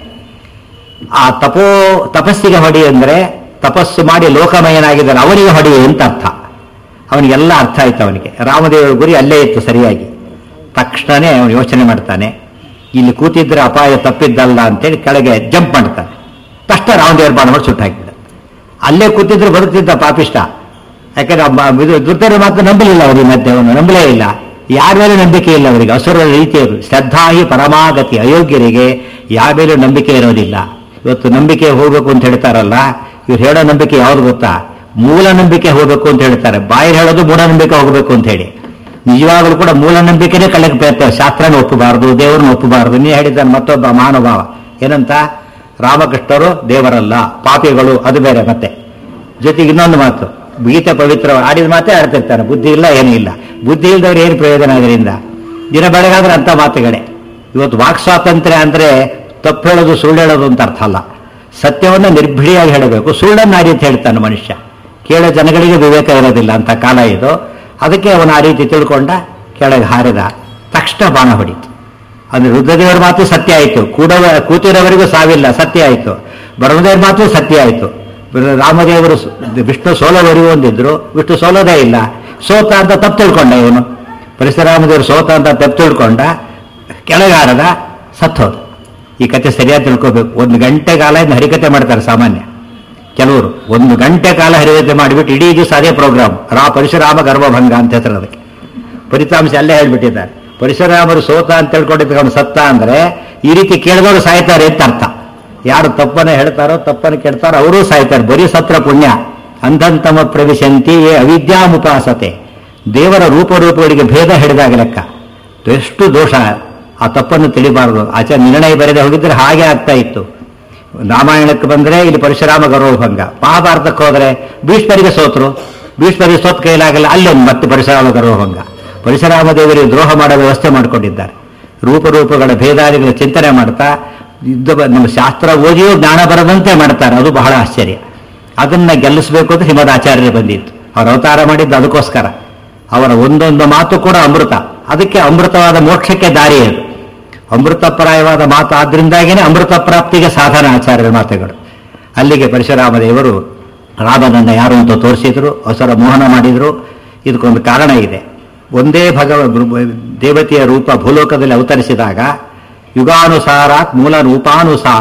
ಆ ತಪೋ ತಪಸ್ಸಿಗೆ ಹೊಡಿ ಅಂದ್ರೆ ತಪಸ್ಸು ಮಾಡಿ ಲೋಕಮಯನಾಗಿದ್ದಾನೆ ಅವನಿಗೆ ಹೊಡಿ ಅಂತ ಅರ್ಥ ಅವನಿಗೆಲ್ಲ ಅರ್ಥ ಆಯ್ತು ಅವನಿಗೆ ರಾಮದೇವರ ಗುರಿ ಅಲ್ಲೇ ಇತ್ತು ಸರಿಯಾಗಿ ತಕ್ಷಣನೇ ಅವನು ಯೋಚನೆ ಮಾಡ್ತಾನೆ ಇಲ್ಲಿ ಕೂತಿದ್ರೆ ಅಪಾಯ ತಪ್ಪಿದ್ದಲ್ಲ ಅಂತೇಳಿ ಕೆಳಗೆ ಜಂಪ್ ಮಾಡ್ತಾನೆ ತಕ್ಷಣ ರಾಮದೇವರ ಬಾಣ ಮಾಡಿ ಸುಟ್ಟು ಹಾಕಿಬಿಡ ಅಲ್ಲೇ ಕೂತಿದ್ರೆ ಬರುತ್ತಿದ್ದ ಪಾಪಿಷ್ಟ ಯಾಕಂದ್ರೆ ಅಮ್ಮ ಇದು ದುರ್ಧರ ಮಾತ್ರ ನಂಬಲಿಲ್ಲ ಅವರಿಗೆ ಮಧ್ಯೆ ಅವನು ನಂಬಲೇ ಇಲ್ಲ ಯಾರ ಮೇಲೆ ನಂಬಿಕೆ ಇಲ್ಲ ಅವರಿಗೆ ಅಸುರರ ರೀತಿಯರು ಶ್ರದ್ಧಾಹಿ ಪರಮಾಗತಿ ಅಯೋಗ್ಯರಿಗೆ ಯಾರ ಮೇಲೂ ನಂಬಿಕೆ ಇರೋದಿಲ್ಲ ಇವತ್ತು ನಂಬಿಕೆ ಹೋಗ್ಬೇಕು ಅಂತ ಹೇಳ್ತಾರಲ್ಲ ಇವ್ರು ಹೇಳೋ ನಂಬಿಕೆ ಯಾವ್ದು ಗೊತ್ತಾ ಮೂಲ ನಂಬಿಕೆ ಹೋಗ್ಬೇಕು ಅಂತ ಹೇಳ್ತಾರೆ ಬಾಯಿ ಹೇಳೋದು ಮೂಢನಂಬಿಕೆ ಹೋಗಬೇಕು ಅಂತ ಹೇಳಿ ನಿಜವಾಗಲೂ ಕೂಡ ಮೂಲ ನಂಬಿಕೆನೇ ಕಲೆಗೆ ಬರ್ತಾರೆ ಶಾಸ್ತ್ರನ ಒಪ್ಪಬಾರದು ದೇವರನ್ನ ಒಪ್ಪಬಾರದು ನೀ ಹೇಳಿದ್ದಾನೆ ಮತ್ತೊಬ್ಬ ಮಹಾನುಭಾವ ಏನಂತ ರಾಮಕೃಷ್ಣರು ದೇವರಲ್ಲ ಪಾಪಿಗಳು ಅದು ಬೇರೆ ಮತ್ತೆ ಜೊತೆಗೆ ಇನ್ನೊಂದು ಮಾತು ಗೀತೆ ಪವಿತ್ರ ಆಡಿದ ಮಾತೇ ಆಡ್ತಿರ್ತಾನೆ ಬುದ್ಧಿ ಇಲ್ಲ ಏನೂ ಇಲ್ಲ ಬುದ್ಧಿ ಇಲ್ದವ್ರು ಏನು ಪ್ರಯೋಜನ ಅದರಿಂದ ದಿನ ಬೆಳಗಾದ್ರೆ ಅಂತ ಮಾತುಗಳೇ ಇವತ್ತು ವಾಕ್ ಸ್ವಾತಂತ್ರ್ಯ ಅಂದ್ರೆ ತಪ್ಪು ಹೇಳೋದು ಸುಳ್ಳು ಹೇಳೋದು ಅಂತ ಅರ್ಥ ಅಲ್ಲ ಸತ್ಯವನ್ನು ನಿರ್ಭಿಡಿಯಾಗಿ ಹೇಳಬೇಕು ಸುಳ್ಳನ್ನು ಆ ರೀತಿ ಹೇಳ್ತಾನೆ ಮನುಷ್ಯ ಕೇಳೋ ಜನಗಳಿಗೆ ವಿವೇಕ ಇರೋದಿಲ್ಲ ಅಂತ ಕಾಲ ಇದು ಅದಕ್ಕೆ ಅವನು ಆ ರೀತಿ ತಿಳ್ಕೊಂಡ ಕೆಳಗೆ ಹಾರಿದ ತಕ್ಷಣ ಬಾಣ ಹೊಡಿತು ಅಂದ್ರೆ ರುದ್ರದೇವರ ಮಾತು ಸತ್ಯ ಆಯಿತು ಕೂಡವ ಕೂತಿರೋವರೆಗೂ ಸಾವಿಲ್ಲ ಸತ್ಯ ಆಯಿತು ಬ್ರಹ್ಮದೇವರ ಮಾತು ಸತ್ಯ ಆಯಿತು ರಾಮದೇವರು ಸ- ವಿಷ್ಣು ಸೋಲೋವರೆಗೂ ಒಂದಿದ್ರು ವಿಷ್ಣು ಸೋಲೋದೇ ಇಲ್ಲ ಸೋತ ಅಂತ ತಪ್ಪು ತಿಳ್ಕೊಂಡ ಇವನು ಪರಶುರಾಮದೇವರು ಸೋತ ಅಂತ ತಪ್ಪು ತಿಳ್ಕೊಂಡ ಕೆಳಗಾರದ ಸತ್ತೋದು ಈ ಕತೆ ಸರಿಯಾಗಿ ತಿಳ್ಕೋಬೇಕು ಒಂದು ಗಂಟೆ ಕಾಲ ಇನ್ನು ಹರಿಕತೆ ಮಾಡ್ತಾರೆ ಸಾಮಾನ್ಯ ಕೆಲವರು ಒಂದು ಗಂಟೆ ಕಾಲ ಹರಿಕತೆ ಮಾಡಿಬಿಟ್ಟು ಇಡೀ ದಿವಸ ಅದೇ ಪ್ರೋಗ್ರಾಮ್ ರಾ ಪರಶುರಾಮ ಗರ್ಭಭಂಗ ಅಂತ ಹೆಸರು ಅದಕ್ಕೆ ಫಲಿತಾಂಶ ಅಲ್ಲೇ ಹೇಳ್ಬಿಟ್ಟಿದ್ದಾರೆ ಪರಶುರಾಮರು ಸೋತ ಅಂತ ತಿಳ್ಕೊಂಡಿದ್ದ ಅವನು ಸತ್ತ ಅಂದ್ರೆ ಈ ರೀತಿ ಕೇಳಿದವರು ಸಾಯ್ತಾರೆ ಅಂತ ಅರ್ಥ ಯಾರು ತಪ್ಪನ್ನ ಹೇಳ್ತಾರೋ ತಪ್ಪನ್ನು ಕೆಡ್ತಾರೋ ಅವರೂ ಸಾಯ್ತಾರೆ ಬರೀ ಸತ್ರ ಪುಣ್ಯ ಅಂಧಂತಮ ಪ್ರವಿಶಂತಿ ಏ ಅವಿದ್ಯಾಮುಪಾಸತೆ ದೇವರ ರೂಪರೂಪಗಳಿಗೆ ಭೇದ ಹಿಡಿದಾಗ ಲೆಕ್ಕ ಎಷ್ಟು ದೋಷ ಆ ತಪ್ಪನ್ನು ತಿಳಿಬಾರದು ಆಚಾರ್ಯ ನಿರ್ಣಯ ಬರೆದೇ ಹೋಗಿದ್ರೆ ಹಾಗೆ ಆಗ್ತಾ ಇತ್ತು ರಾಮಾಯಣಕ್ಕೆ ಬಂದ್ರೆ ಇಲ್ಲಿ ಪರಶುರಾಮ ಗೌರವಭಂಗ ಮಹಾಭಾರತಕ್ಕೆ ಹೋದ್ರೆ ಭೀಷ್ಮರಿಗೆ ಸೋತರು ಭೀಷ್ಮರಿಗೆ ಸೋತ್ ಕೈಲಾಗಲ್ಲ ಅಲ್ಲೊಂದು ಮತ್ತೆ ಪರಶುರಾಮ ಗೌರವಭಂಗ ಪರಶುರಾಮ ದೇವರಿಗೆ ದ್ರೋಹ ಮಾಡೋ ವ್ಯವಸ್ಥೆ ಮಾಡಿಕೊಂಡಿದ್ದಾರೆ ರೂಪರೂಪಗಳ ಭೇದಾದಿಗಳ ಚಿಂತನೆ ಮಾಡ್ತಾ ಯುದ್ಧ ಬ- ನಮ್ಮ ಶಾಸ್ತ್ರ ಓದಿಯೂ ಜ್ಞಾನ ಬರದಂತೆ ಮಾಡ್ತಾರೆ ಅದು ಬಹಳ ಆಶ್ಚರ್ಯ ಅದನ್ನ ಗೆಲ್ಲಿಸಬೇಕು ಅಂತ ಶ್ರೀಮದ್ ಆಚಾರ್ಯರು ಬಂದಿತ್ತು ಅವರು ಅವತಾರ ಮಾಡಿದ್ದು ಅದಕ್ಕೋಸ್ಕರ ಅವರ ಒಂದೊಂದು ಮಾತು ಕೂಡ ಅಮೃತ ಅದಕ್ಕೆ ಅಮೃತವಾದ ಮೋಕ್ಷಕ್ಕೆ ದಾರಿ ಅದು ಅಮೃತಪ್ರಾಯವಾದ ಮಾತು ಆದ್ರಿಂದಾಗೇನೆ ಅಮೃತ ಪ್ರಾಪ್ತಿಗೆ ಸಾಧನ ಆಚಾರ್ಯರ ಮಾತುಗಳು ಅಲ್ಲಿಗೆ ಪರಶುರಾಮ ದೇವರು ರಾಮನನ್ನ ಯಾರು ಅಂತ ತೋರಿಸಿದ್ರು ಅವಸರ ಮೋಹನ ಮಾಡಿದ್ರು ಇದಕ್ಕೊಂದು ಕಾರಣ ಇದೆ ಒಂದೇ ಭಗವ ದೇವತೆಯ ರೂಪ ಭೂಲೋಕದಲ್ಲಿ ಅವತರಿಸಿದಾಗ ಯುಗಾನುಸಾರ ಮೂಲ ರೂಪಾನುಸಾರ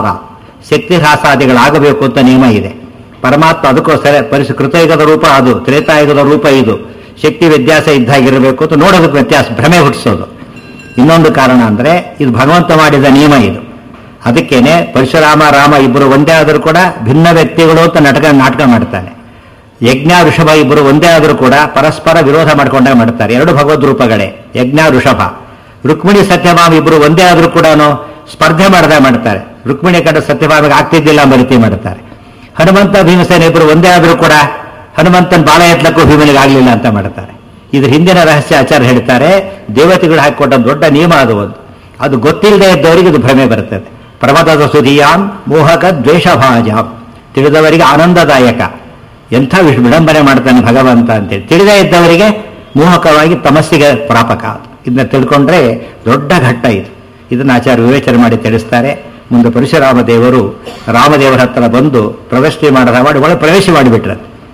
ಶಕ್ತಿಹಾಸಾದಿಗಳಾಗಬೇಕು ಅಂತ ನಿಯಮ ಇದೆ ಪರಮಾತ್ಮ ಅದಕ್ಕೋಸ್ಕರ ಪರಿಸು ಕೃತಯುಗದ ರೂಪ ಅದು ತ್ರೇತಾಯುಗದ ರೂಪ ಇದು ಶಕ್ತಿ ವ್ಯತ್ಯಾಸ ಇದ್ದಾಗಿರಬೇಕು ಅಂತ ನೋಡೋದಕ್ಕೆ ವ್ಯತ್ಯಾಸ ಭ್ರಮೆ ಹುಟ್ಟಿಸೋದು ಇನ್ನೊಂದು ಕಾರಣ ಅಂದ್ರೆ ಇದು ಭಗವಂತ ಮಾಡಿದ ನಿಯಮ ಇದು ಅದಕ್ಕೇನೆ ಪರಶುರಾಮ ರಾಮ ಇಬ್ಬರು ಒಂದೇ ಆದರೂ ಕೂಡ ಭಿನ್ನ ವ್ಯಕ್ತಿಗಳು ಅಂತ ನಾಟಕ ನಾಟಕ ಮಾಡ್ತಾನೆ ಯಜ್ಞ ಋಷಭ ಇಬ್ಬರು ಒಂದೇ ಆದರೂ ಕೂಡ ಪರಸ್ಪರ ವಿರೋಧ ಮಾಡ್ಕೊಂಡಾಗ ಮಾಡ್ತಾರೆ ಎರಡು ಭಗವದ್ ರೂಪಗಳೇ ಯಜ್ಞ ಋಷಭ ರುಕ್ಮಿಣಿ ಸತ್ಯಭಾಮ ಇಬ್ಬರು ಒಂದೇ ಆದರೂ ಕೂಡ ಸ್ಪರ್ಧೆ ಮಾಡದೆ ಮಾಡ್ತಾರೆ ರುಕ್ಮಿಣಿ ಕಂಡ ಸತ್ಯಭಾಮಿಗೆ ಆಗ್ತಿದ್ದಿಲ್ಲ ಎಂಬ ರೀತಿ ಮಾಡ್ತಾರೆ ಹನುಮಂತ ಭೀಮಸೇನ ಇಬ್ಬರು ಒಂದೇ ಆದರೂ ಕೂಡ ಹನುಮಂತನ ಬಾಲ ಎತ್ತಲಕ್ಕೂ ಭೀಮನಿಗೆ ಆಗಲಿಲ್ಲ ಅಂತ ಮಾಡ್ತಾರೆ ಇದ್ರ ಹಿಂದಿನ ರಹಸ್ಯ ಆಚಾರ ಹೇಳ್ತಾರೆ ದೇವತೆಗಳು ಹಾಕಿಕೊಟ್ಟ ದೊಡ್ಡ ನಿಯಮ ಅದು ಒಂದು ಅದು ಗೊತ್ತಿಲ್ಲದೆ ಇದ್ದವರಿಗೆ ಇದು ಭ್ರಮೆ ಬರ್ತದೆ ಪ್ರಮದದ ಸುಧಿಯಾನ್ ಮೋಹಕ ದ್ವೇಷಭಾಜಾಂ ತಿಳಿದವರಿಗೆ ಆನಂದದಾಯಕ ಎಂಥ ವಿಷ್ ವಿಡಂಬನೆ ಮಾಡ್ತಾನೆ ಭಗವಂತ ಅಂತೇಳಿ ತಿಳಿದೇ ಇದ್ದವರಿಗೆ ಮೋಹಕವಾಗಿ ತಮಸ್ಸಿಗೆ ಪ್ರಾಪಕ ಇದನ್ನ ತಿಳ್ಕೊಂಡ್ರೆ ದೊಡ್ಡ ಘಟ್ಟ ಇದು ಇದನ್ನ ಆಚಾರ್ಯ ವಿವೇಚನೆ ಮಾಡಿ ತಿಳಿಸ್ತಾರೆ ಮುಂದೆ ಪರಶುರಾಮ ದೇವರು ರಾಮದೇವರ ಹತ್ರ ಬಂದು ಪ್ರದರ್ಶನೆ ಮಾಡದ ಮಾಡಿ ಒಳಗೆ ಪ್ರವೇಶ ಮಾಡಿಬಿಟ್ರೆ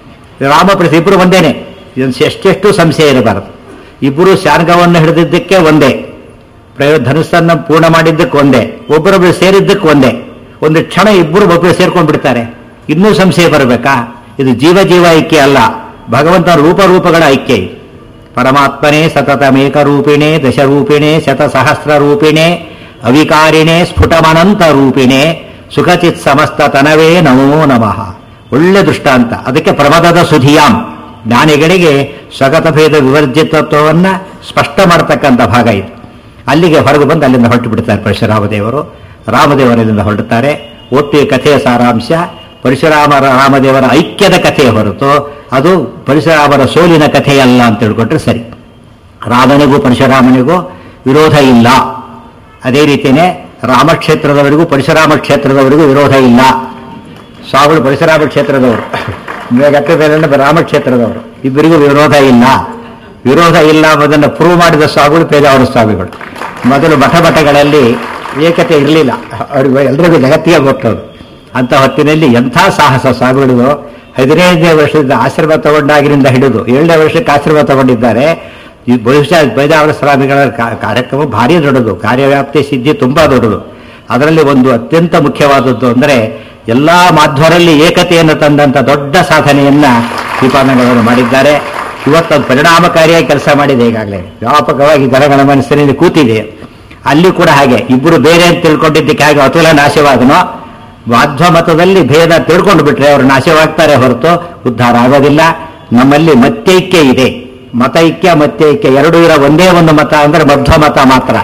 ರಾಮ ಪ್ರತಿ ಇಬ್ಬರು ಒಂದೇನೆ ಇದೊಂದು ಎಷ್ಟೆಷ್ಟು ಸಂಶಯ ಇರಬಾರದು ಇಬ್ಬರು ಶಾರ್ಗವನ್ನು ಹಿಡಿದಿದ್ದಕ್ಕೆ ಒಂದೇ ಪ್ರಯೋ ಧನುಸ್ಸನ್ನು ಪೂರ್ಣ ಮಾಡಿದ್ದಕ್ಕೆ ಒಂದೇ ಒಬ್ಬರೊಬ್ಬರು ಸೇರಿದ್ದಕ್ಕೆ ಒಂದೇ ಒಂದು ಕ್ಷಣ ಇಬ್ಬರು ಒಬ್ಬರು ಸೇರ್ಕೊಂಡು ಬಿಡ್ತಾರೆ ಇನ್ನೂ ಸಂಶಯ ಬರಬೇಕಾ ಇದು ಜೀವ ಜೀವ ಐಕ್ಯ ಅಲ್ಲ ಭಗವಂತನ ರೂಪರೂಪಗಳ ಐಕ್ಯ ಇದು ಪರಮಾತ್ಮನೇ ಸತತಮೇಕ ರೂಪಿಣೆ ದಶರೂಪಿಣೆ ಶತಸಹಸ್ರ ರೂಪಿಣೆ ಅವಿಕಾರಿಣೆ ಸ್ಫುಟಮನಂತ ರೂಪಿಣೆ ಸುಖಚಿತ್ ಸಮಸ್ತ ತನವೇ ನಮೋ ನಮಃ ಒಳ್ಳೆ ದೃಷ್ಟಾಂತ ಅದಕ್ಕೆ ಪ್ರಮದದ ಸುಧಿಯಾಂ ಜ್ಞಾನಿಗಳಿಗೆ ಸ್ವಗತ ಭೇದ ವಿವರ್ಜಿತತ್ವವನ್ನ ಸ್ಪಷ್ಟ ಮಾಡತಕ್ಕಂಥ ಭಾಗ ಇದು ಅಲ್ಲಿಗೆ ಹೊರಗೆ ಬಂದು ಅಲ್ಲಿಂದ ಹೊರಟು ಬಿಡ್ತಾರೆ ಪರಶುರಾಮದೇವರು ರಾಮದೇವರಲ್ಲಿಂದ ಹೊರಡುತ್ತಾರೆ ಒಟ್ಟಿಗೆ ಕಥೆಯ ಸಾರಾಂಶ ಪರಶುರಾಮ ರಾಮದೇವರ ಐಕ್ಯದ ಕಥೆಯ ಹೊರತು ಅದು ಪರಶುರಾಮರ ಸೋಲಿನ ಕಥೆಯಲ್ಲ ಅಂತ ತಿಳ್ಕೊಂಡ್ರೆ ಸರಿ ರಾಮನಿಗೂ ಪರಶುರಾಮನಿಗೂ ವಿರೋಧ ಇಲ್ಲ ಅದೇ ರೀತಿಯೇ ರಾಮಕ್ಷೇತ್ರದವರಿಗೂ ಪರಶುರಾಮ ಕ್ಷೇತ್ರದವರಿಗೂ ವಿರೋಧ ಇಲ್ಲ ಸ್ವಾಮಿಗಳು ಪರಶುರಾಮ ಕ್ಷೇತ್ರದವರು ಘಟ್ಟದಲ್ಲಿ ರಾಮಕ್ಷೇತ್ರದವರು ಇಬ್ಬರಿಗೂ ವಿರೋಧ ಇಲ್ಲ ವಿರೋಧ ಇಲ್ಲ ಎಂಬುದನ್ನು ಪ್ರೂವ್ ಮಾಡಿದ ಸ್ವಾಮಿಗಳು ಪೇಜಾವರ ಸ್ವಾಮಿಗಳು ಮೊದಲು ಮಠ ಮಠಗಳಲ್ಲಿ ಏಕತೆ ಇರಲಿಲ್ಲ ಅವ್ರಿಗೆ ಎಲ್ರಿಗೂ ಜಗತ್ತಿಗೆ ಗೊತ್ತದು ಅಂತ ಹೊತ್ತಿನಲ್ಲಿ ಎಂಥ ಸಾಹಸ ಸ್ವಾಮಿಗಳು ಹದಿನೈದನೇ ವರ್ಷದಿಂದ ಆಶ್ರಮ ತಗೊಂಡಾಗಿನಿಂದ ಹಿಡಿದು ಏಳನೇ ವರ್ಷಕ್ಕೆ ಆಶ್ರಮ ತಗೊಂಡಿದ್ದಾರೆ ಈ ಬಹುಶಃ ಪೇಜಾವರ ಸ್ವಾಮಿಗಳ ಕಾ- ಕಾರ್ಯಕ್ರಮ ಭಾರಿ ದೊಡ್ಡದು ಕಾರ್ಯವ್ಯಾಪ್ತಿ ಸಿದ್ಧಿ ತುಂಬಾ ದೊಡ್ಡದು ಅದರಲ್ಲಿ ಒಂದು ಅತ್ಯಂತ ಮುಖ್ಯವಾದದ್ದು ಅಂದರೆ ಎಲ್ಲಾ ಮಾಧ್ವರಲ್ಲಿ ಏಕತೆಯನ್ನು ತಂದಂತ ದೊಡ್ಡ ಸಾಧನೆಯನ್ನ ಶ್ರೀಪಾದಂಗಳವರು ಮಾಡಿದ್ದಾರೆ ಇವತ್ತು ಅದು ಪರಿಣಾಮಕಾರಿಯಾಗಿ ಕೆಲಸ ಮಾಡಿದೆ ಈಗಾಗಲೇ ವ್ಯಾಪಕವಾಗಿ ಜನಗಳ ಮನಸ್ಸಿನಲ್ಲಿ ಕೂತಿದೆ ಅಲ್ಲಿ ಕೂಡ ಹಾಗೆ ಇಬ್ಬರು ಬೇರೆ ಅಂತ ತಿಳ್ಕೊಂಡಿದ್ದಕ್ಕೆ ಹಾಗೆ ಅತುಲ ನಾಶವಾದನೋ ಮಾಧ್ವ ಮತದಲ್ಲಿ ಭೇದ ತಿಳ್ಕೊಂಡು ಬಿಟ್ರೆ ಅವರು ನಾಶವಾಗ್ತಾರೆ ಹೊರತು ಉದ್ಧಾರ ಆಗೋದಿಲ್ಲ ನಮ್ಮಲ್ಲಿ ಮತೈಕ್ಯ ಇದೆ ಮತೈಕ್ಯ ಮತೈಕ್ಯ ಎರಡೂ ಇರೋ ಒಂದೇ ಒಂದು ಮತ ಅಂದ್ರೆ ಮಧ್ವ ಮತ ಮಾತ್ರ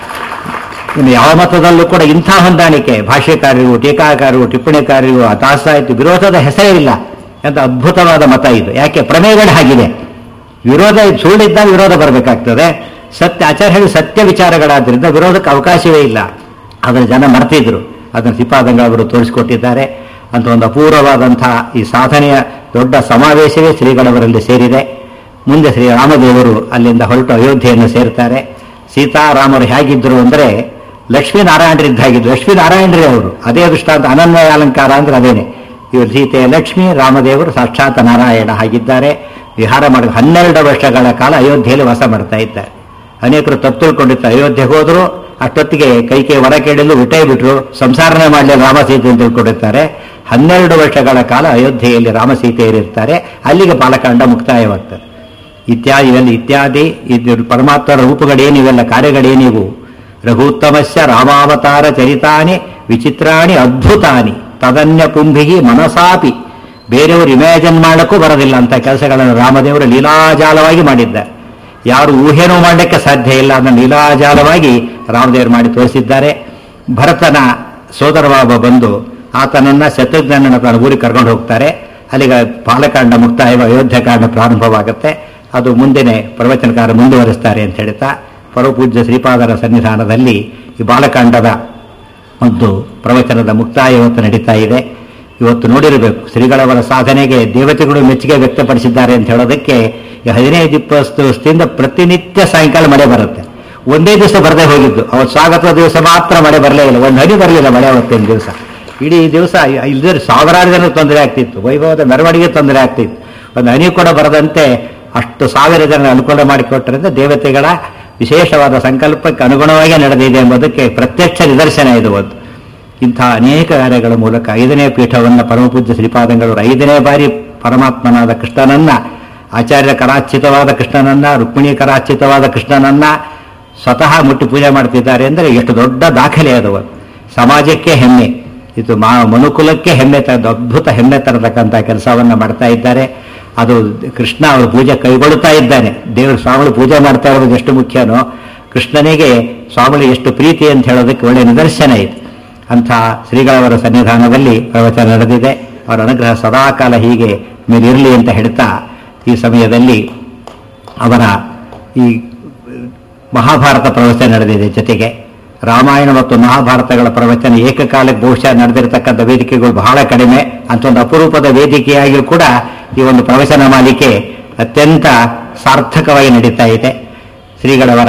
ಇನ್ನು ಯಾವ ಮತದಲ್ಲೂ ಕೂಡ ಇಂಥ ಹೊಂದಾಣಿಕೆ ಭಾಷ್ಯಕಾರರಿಗೂ ಟೀಕಾಕಾರರಿಗೂ ಟಿಪ್ಪಣಿಕಾರರಿಗೂ ತಾಸಾಯಿತು ವಿರೋಧದ ಹೆಸರೇ ಇಲ್ಲ ಅಂತ ಅದ್ಭುತವಾದ ಮತ ಇದು ಯಾಕೆ ಪ್ರಮೇಯಗಳು ಹಾಗಿದೆ ವಿರೋಧ ಸುಳ್ಳಿದ್ದಾಗ ವಿರೋಧ ಬರಬೇಕಾಗ್ತದೆ ಸತ್ಯ ಆಚಾರ್ಯ ಹೇಳಿ ಸತ್ಯ ವಿಚಾರಗಳಾದ್ರಿಂದ ವಿರೋಧಕ್ಕೆ ಅವಕಾಶವೇ ಇಲ್ಲ ಅದರ ಜನ ಮರ್ತಿದ್ರು ಅದನ್ನು ಶ್ರೀಪಾದಂಗ ಅವರು ತೋರಿಸಿಕೊಟ್ಟಿದ್ದಾರೆ ಅಂತ ಒಂದು ಅಪೂರ್ವವಾದಂತಹ ಈ ಸಾಧನೆಯ ದೊಡ್ಡ ಸಮಾವೇಶವೇ ಶ್ರೀಗಳವರಲ್ಲಿ ಸೇರಿದೆ ಮುಂದೆ ಶ್ರೀ ರಾಮದೇವರು ಅಲ್ಲಿಂದ ಹೊರಟು ಅಯೋಧ್ಯೆಯನ್ನು ಸೇರ್ತಾರೆ ಸೀತಾರಾಮರು ಹೇಗಿದ್ರು ಅಂದ್ರೆ ಲಕ್ಷ್ಮೀನಾರಾಯಣರಿದ್ದಾಗಿದ್ದು ಲಕ್ಷ್ಮೀನಾರಾಯಣರೇ ಅವರು ಅದೇ ದೃಷ್ಟಾಂತ ಅನನ್ವಯ ಅಲಂಕಾರ ಅಂದ್ರೆ ಅದೇನೆ ಇವರು ಸೀತೆಯ ಲಕ್ಷ್ಮಿ ರಾಮದೇವರು ಸಾಕ್ಷಾತ್ ನಾರಾಯಣ ಆಗಿದ್ದಾರೆ ವಿಹಾರ ಮಾಡಿದ ಹನ್ನೆರಡು ವರ್ಷಗಳ ಕಾಲ ಅಯೋಧ್ಯೆಯಲ್ಲಿ ವಾಸ ಮಾಡ್ತಾ ಇದ್ದಾರೆ ಅನೇಕರು ತಪ್ಪು ತಿಳ್ಕೊಂಡಿರ್ತಾರೆ ಅಯೋಧ್ಯೆಗೆ ಹೋದ್ರು ಅಷ್ಟೊತ್ತಿಗೆ ಕೈಕೆ ಹೊರ ಕೇಳಲು ಬಿಟ್ಟೇ ಬಿಟ್ರು ಸಂಸಾರನೇ ಮಾಡಲಿ ರಾಮ ಸೀತೆ ಅಂತ ತಿಳ್ಕೊಂಡಿರ್ತಾರೆ ಹನ್ನೆರಡು ವರ್ಷಗಳ ಕಾಲ ಅಯೋಧ್ಯೆಯಲ್ಲಿ ರಾಮ ಸೀತೆಯರಿರ್ತಾರೆ ಅಲ್ಲಿಗೆ ಬಾಲಕಾಂಡ ಮುಕ್ತಾಯವಾಗ್ತದೆ ಇತ್ಯಾದಿ ಇವೆಲ್ಲ ಇತ್ಯಾದಿ ಇದು ಪರಮಾತ್ಮರ ರೂಪಗಳೇನಿವೆಲ್ಲ ಕಾರ್ಯಗಳೇನಿವು ರಘುತ್ತಮಸ್ಯ ರಾಮಾವತಾರ ಚರಿತಾನಿ ವಿಚಿತ್ರಾಣಿ ಅದ್ಭುತಾನಿ ತದನ್ಯ ಪುಂಭಿಗಿ ಮನಸಾಪಿ ಬೇರೆಯವರು ಇಮ್ಯಾಜಿನ್ ಮಾಡಕ್ಕೂ ಬರೋದಿಲ್ಲ ಅಂತ ಕೆಲಸಗಳನ್ನು ರಾಮದೇವರು ಲೀಲಾಜಾಲವಾಗಿ ಮಾಡಿದ್ದಾರೆ ಯಾರು ಊಹೆನೂ ಮಾಡಲಿಕ್ಕೆ ಸಾಧ್ಯ ಇಲ್ಲ ಅದನ್ನು ಲೀಲಾಜಾಲವಾಗಿ ರಾಮದೇವರು ಮಾಡಿ ತೋರಿಸಿದ್ದಾರೆ ಭರತನ ಸೋದರಬಾಬ ಬಂದು ಆತನನ್ನ ಶತ್ರುಘ್ನನ ತನ್ನ ಊರಿಗೆ ಕರ್ಕೊಂಡು ಹೋಗ್ತಾರೆ ಅಲ್ಲಿಗೆ ಬಾಲಕಾಂಡ ಮುಕ್ತಾಯ ಅಯೋಧ್ಯಕಾಂಡ ಪ್ರಾರಂಭವಾಗುತ್ತೆ ಅದು ಮುಂದೆನೆ ಪ್ರವಚನಕಾರ ಮುಂದುವರಿಸ್ತಾರೆ ಅಂತ ಹೇಳ್ತಾ ಪರಪೂಜ್ಯ ಶ್ರೀಪಾದರ ಸನ್ನಿಧಾನದಲ್ಲಿ ಈ ಬಾಲಕಾಂಡದ ಒಂದು ಪ್ರವಚನದ ಮುಕ್ತಾಯ ಇವತ್ತು ನಡೀತಾ ಇದೆ ಇವತ್ತು ನೋಡಿರಬೇಕು ಶ್ರೀಗಳವರ ಸಾಧನೆಗೆ ದೇವತೆಗಳು ಮೆಚ್ಚುಗೆ ವ್ಯಕ್ತಪಡಿಸಿದ್ದಾರೆ ಅಂತ ಹೇಳೋದಕ್ಕೆ ಈ ಹದಿನೈದು ಇಪ್ಪತ್ತು ವರ್ಷದಿಂದ ಪ್ರತಿನಿತ್ಯ ಸಾಯಂಕಾಲ ಮಳೆ ಬರುತ್ತೆ ಒಂದೇ ದಿವಸ ಬರದೇ ಹೋಗಿದ್ದು ಅವತ್ತು ಸ್ವಾಗತ ದಿವಸ ಮಾತ್ರ ಮಳೆ ಬರಲೇ ಇಲ್ಲ ಒಂದು ಹನಿ ಬರಲಿಲ್ಲ ಮಳೆ ಅವತ್ತಿನ ದಿವಸ ಇಡೀ ದಿವಸ ಇಲ್ಲದ್ರೆ ಸಾವಿರಾರು ಜನ ತೊಂದರೆ ಆಗ್ತಿತ್ತು ವೈಭವದ ಮೆರವಣಿಗೆ ತೊಂದರೆ ಆಗ್ತಿತ್ತು ಒಂದು ಹನಿ ಕೂಡ ಬರದಂತೆ ಅಷ್ಟು ಸಾವಿರ ಜನ ಅನುಕೂಲ ಮಾಡಿಕೊಟ್ಟರಿಂದ ದೇವತೆಗಳ ವಿಶೇಷವಾದ ಸಂಕಲ್ಪಕ್ಕೆ ಅನುಗುಣವಾಗಿ ನಡೆದಿದೆ ಎಂಬುದಕ್ಕೆ ಪ್ರತ್ಯಕ್ಷ ನಿದರ್ಶನ ಇದು ಒಂದು ಇಂಥ ಅನೇಕ ಕಾರ್ಯಗಳ ಮೂಲಕ ಐದನೇ ಪೀಠವನ್ನು ಪರಮಪೂಜ್ಯ ಶ್ರೀಪಾದಂಗಳವರು ಐದನೇ ಬಾರಿ ಪರಮಾತ್ಮನಾದ ಕೃಷ್ಣನನ್ನ ಆಚಾರ್ಯ ಕರಾಚಿತವಾದ ಕೃಷ್ಣನನ್ನ ರುಕ್ಮಿಣಿ ಕರಾಚಿತವಾದ ಕೃಷ್ಣನನ್ನ ಸ್ವತಃ ಮುಟ್ಟಿ ಪೂಜೆ ಮಾಡ್ತಿದ್ದಾರೆ ಅಂದರೆ ಎಷ್ಟು ದೊಡ್ಡ ದಾಖಲೆ ಅದು ಸಮಾಜಕ್ಕೆ ಹೆಮ್ಮೆ ಇದು ಮಾ ಮನುಕುಲಕ್ಕೆ ಹೆಮ್ಮೆ ತರದ ಅದ್ಭುತ ಹೆಮ್ಮೆ ತರತಕ್ಕಂಥ ಕೆಲಸವನ್ನ ಮಾಡ್ತಾ ಇದ್ದಾರೆ ಅದು ಕೃಷ್ಣ ಅವರು ಪೂಜೆ ಕೈಗೊಳ್ಳುತ್ತಾ ಇದ್ದಾನೆ ದೇವರು ಸ್ವಾಮಿಗಳು ಪೂಜೆ ಮಾಡ್ತಾ ಇರೋದು ಎಷ್ಟು ಮುಖ್ಯನೋ ಕೃಷ್ಣನಿಗೆ ಸ್ವಾಮಿಗಳು ಎಷ್ಟು ಪ್ರೀತಿ ಅಂತ ಹೇಳೋದಕ್ಕೆ ಒಳ್ಳೆ ನಿದರ್ಶನ ಇದೆ ಅಂಥ ಶ್ರೀಗಳವರ ಸನ್ನಿಧಾನದಲ್ಲಿ ಪ್ರವಚನ ನಡೆದಿದೆ ಅವರ ಅನುಗ್ರಹ ಸದಾಕಾಲ ಹೀಗೆ ಮೇಲಿರಲಿ ಅಂತ ಹೇಳ್ತಾ ಈ ಸಮಯದಲ್ಲಿ ಅವರ ಈ ಮಹಾಭಾರತ ಪ್ರವಚನ ನಡೆದಿದೆ ಜೊತೆಗೆ ರಾಮಾಯಣ ಮತ್ತು ಮಹಾಭಾರತಗಳ ಪ್ರವಚನ ಏಕಕಾಲಕ್ಕೆ ಬಹುಶಃ ನಡೆದಿರತಕ್ಕಂಥ ವೇದಿಕೆಗಳು ಬಹಳ ಕಡಿಮೆ ಅಂತ ಒಂದು ಅಪರೂಪದ ವೇದಿಕೆಯಾಗಿಯೂ ಕೂಡ ಈ ಒಂದು ಪ್ರವಚನ ಮಾಲಿಕೆ ಅತ್ಯಂತ ಸಾರ್ಥಕವಾಗಿ ನಡೀತಾ ಇದೆ ಶ್ರೀಗಳವರ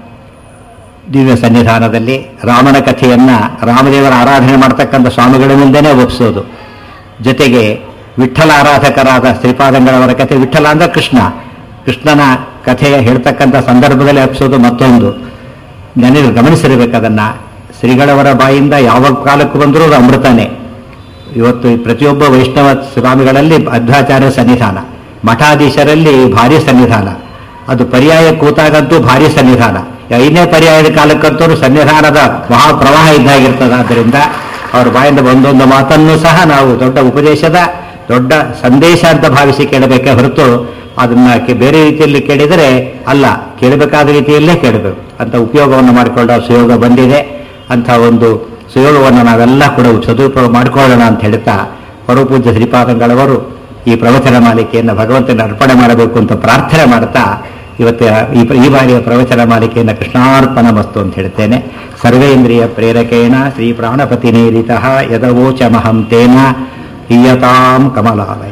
ದಿವ್ಯ ಸನ್ನಿಧಾನದಲ್ಲಿ ರಾಮನ ಕಥೆಯನ್ನ ರಾಮದೇವರ ಆರಾಧನೆ ಮಾಡ್ತಕ್ಕಂಥ ಸ್ವಾಮಿಗಳ ಮುಂದೆನೇ ಒಪ್ಪಿಸೋದು ಜೊತೆಗೆ ವಿಠಲ ಆರಾಧಕರಾದ ಶ್ರೀಪಾದಂಗಳವರ ಕಥೆ ವಿಠಲ ಅಂದ್ರೆ ಕೃಷ್ಣ ಕೃಷ್ಣನ ಕಥೆಯ ಹೇಳ್ತಕ್ಕಂಥ ಸಂದರ್ಭದಲ್ಲಿ ಒಪ್ಪಿಸೋದು ಮತ್ತೊಂದು ನನಗೆ ಗಮನಿಸಿರಬೇಕು ಅದನ್ನ ಶ್ರೀಗಳವರ ಬಾಯಿಂದ ಯಾವ ಕಾಲಕ್ಕೂ ಬಂದರೂ ಅದು ಅಮೃತನೇ ಇವತ್ತು ಈ ಪ್ರತಿಯೊಬ್ಬ ವೈಷ್ಣವ ಸ್ವಾಮಿಗಳಲ್ಲಿ ಅಧ್ವಾಚಾರ್ಯ ಸನ್ನಿಧಾನ ಮಠಾಧೀಶರಲ್ಲಿ ಭಾರಿ ಸನ್ನಿಧಾನ ಅದು ಪರ್ಯಾಯ ಕೂತಾಗಂತೂ ಭಾರಿ ಸನ್ನಿಧಾನ ಐದನೇ ಪರ್ಯಾಯದ ಕಾಲಕ್ಕಂತೂ ಸನ್ನಿಧಾನದ ಮಹಾಪ್ರವಾಹ ಇದ್ದಾಗಿರ್ತದೆ ಆದ್ದರಿಂದ ಅವ್ರ ಬಾಯಿಂದ ಒಂದೊಂದು ಮಾತನ್ನು ಸಹ ನಾವು ದೊಡ್ಡ ಉಪದೇಶದ ದೊಡ್ಡ ಸಂದೇಶ ಅಂತ ಭಾವಿಸಿ ಕೇಳಬೇಕೆ ಹೊರತು ಅದನ್ನ ಕೆ- ಬೇರೆ ರೀತಿಯಲ್ಲಿ ಕೇಳಿದರೆ ಅಲ್ಲ ಕೇಳಬೇಕಾದ ರೀತಿಯಲ್ಲೇ ಕೇಳಬೇಕು ಅಂತ ಉಪಯೋಗವನ್ನು ಮಾಡಿಕೊಳ್ಳೋ ಸುಯೋಗ ಬಂದಿದೆ ಅಂತ ಒಂದು ಸುಯೋಗವನ್ನು ನಾವೆಲ್ಲ ಕೂಡ ಸದುಪಯೋಗ ಮಾಡಿಕೊಳ್ಳೋಣ ಅಂತ ಹೇಳ್ತಾ ಪರಮಪೂಜ್ಯ ಶ್ರೀಪಾದಂಗಳವರು ಈ ಪ್ರವಚನ ಮಾಲಿಕೆಯನ್ನು ಭಗವಂತನ ಅರ್ಪಣೆ ಮಾಡಬೇಕು ಅಂತ ಪ್ರಾರ್ಥನೆ ಮಾಡ್ತಾ ಇವತ್ತು ಈ ಈ ಬಾರಿಯ ಪ್ರವಚನ ಮಾಲಿಕೆಯನ್ನು ಕೃಷ್ಣಾರ್ಪಣ ಮಸ್ತು ಅಂತ ಹೇಳ್ತೇನೆ ಸರ್ವೇಂದ್ರಿಯ ಪ್ರೇರಕೇಣ ಶ್ರೀ ಪ್ರಾಣಪತಿ ನೇರಿತ ಯದವೋಚಮಹಂ ತೇನ ಹೀಯತಾಂ ಕಮಲಾಲಯ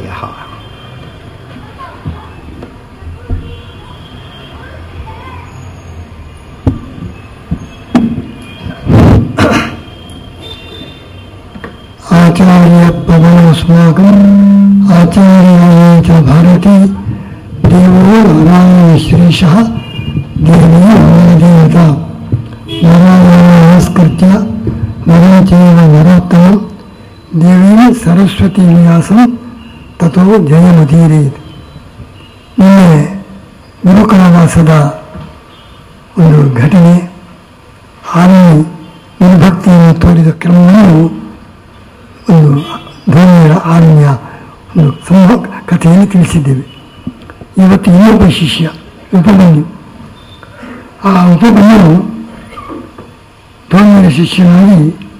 आचार्यपदमस्माकम् आचार्याय च भारती देवो नारायण श्रीशः देवी देवता नारायणस्कृत्य नरं चैव नरोत्तमं देवीं सरस्वती व्यासं ततो ಜಯಮುದೀರೇತ್ ನಿನ್ನೆ ಗುರುಕುಲವಾಸದ ಒಂದು ಘಟನೆ ಆನೆ ನಿರ್ಭಕ್ತಿಯನ್ನು ತೋರಿದ ಕ್ರಮವನ್ನು ಒಂದು ಧರ್ಮೀಯರ ಆರಣ್ಯ ಒಂದು ಸಂಭವ ಕಥೆಯನ್ನು ತಿಳಿಸಿದ್ದೇವೆ ಇವತ್ತು ಇನ್ನೊಬ್ಬ ಶಿಷ್ಯ ಉಪಬನ್ಯು ಆ ಉಪಬನ್ಯು ಧರ್ಮೀಯರ ಶಿಷ್ಯನಾಗಿ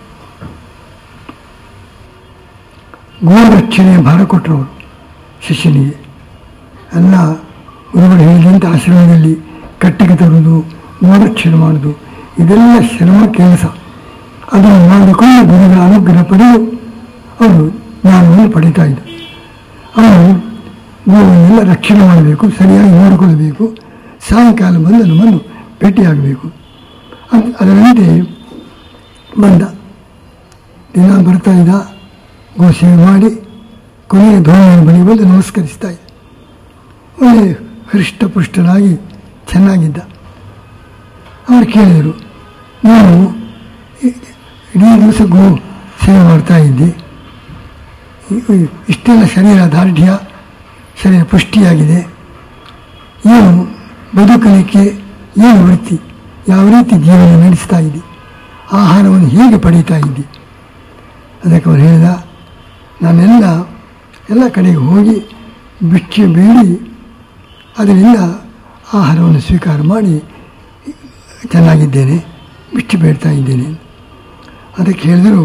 ಗೋರಕ್ಷಣೆಯ ಭಾರ ಕೊಟ್ಟರವರು ಶಿಷ್ಯನಿಗೆ ಎಲ್ಲ ಗುರುಗಳು ಹೇಳಿದಂತೆ ಆಶ್ರಮದಲ್ಲಿ ಕಟ್ಟಿಗೆ ತರುವುದು ಗೋರಕ್ಷಣೆ ಮಾಡುವುದು ಇದೆಲ್ಲ ಶ್ರಮ ಕೆಲಸ ಅದನ್ನು ಮಾಡಿಕೊಂಡು ಗುರುಗಳ ಅನುಗ್ರಹ ಪಡೆದು ಅವರು ಜ್ಞಾನವನ್ನು ಪಡೀತಾ ಇದ್ದರು ಅವನು ಗೋವನ್ನೆಲ್ಲ ರಕ್ಷಣೆ ಮಾಡಬೇಕು ಸರಿಯಾಗಿ ನೋಡಿಕೊಳ್ಳಬೇಕು ಸಾಯಂಕಾಲ ಬಂದು ನಮ್ಮನ್ನು ಭೇಟಿಯಾಗಬೇಕು ಅದ್ ಅದರಂತೆ ಬಂದ ದಿನ ಬರ್ತಾ ಇದ್ದ ಗೋ ಸೇವೆ ಮಾಡಿ ಕೊನೆಯ ಧೋರಣೆ ಬಳಿ ಬಂದು ನಮಸ್ಕರಿಸ್ತಾ ಇದ್ದ ಒಳ್ಳೆ ಹೃಷ್ಟಪುಷ್ಟನಾಗಿ ಚೆನ್ನಾಗಿದ್ದ ಅವರು ಕೇಳಿದರು ನೀನು ಇ- ಇಡೀ ದಿವಸ ಗೋ ಸೇವೆ ಮಾಡ್ತಾ ಇದ್ದೆ ಇ- ಇಷ್ಟೆಲ್ಲ ಶರೀರ ದಾರ್ಢ್ಯ ಶರೀರ ಪುಷ್ಟಿಯಾಗಿದೆ ಏನು ಬದುಕಲಿಕ್ಕೆ ಏನು ವೃತ್ತಿ ಯಾವ ರೀತಿ ಜೀವನ ನಡೆಸ್ತಾ ಇದ್ದಿ ಆಹಾರವನ್ನು ಹೇಗೆ ಪಡೀತಾ ಇದ್ದಿ ಅದಕ್ಕೆ ಅವನು ಹೇಳಿದ ನಾನೆಲ್ಲ ಎಲ್ಲ ಕಡೆಗೆ ಹೋಗಿ ಭಿಕ್ಷೆ ಬೇಡಿ ಅದರಿಂದ ಆಹಾರವನ್ನು ಸ್ವೀಕಾರ ಮಾಡಿ ಚೆನ್ನಾಗಿದ್ದೇನೆ ಭಿಕ್ಷೆ ಬೇಡ್ತಾ ಇದ್ದೇನೆ ಅದಕ್ಕೆ ಹೇಳಿದರು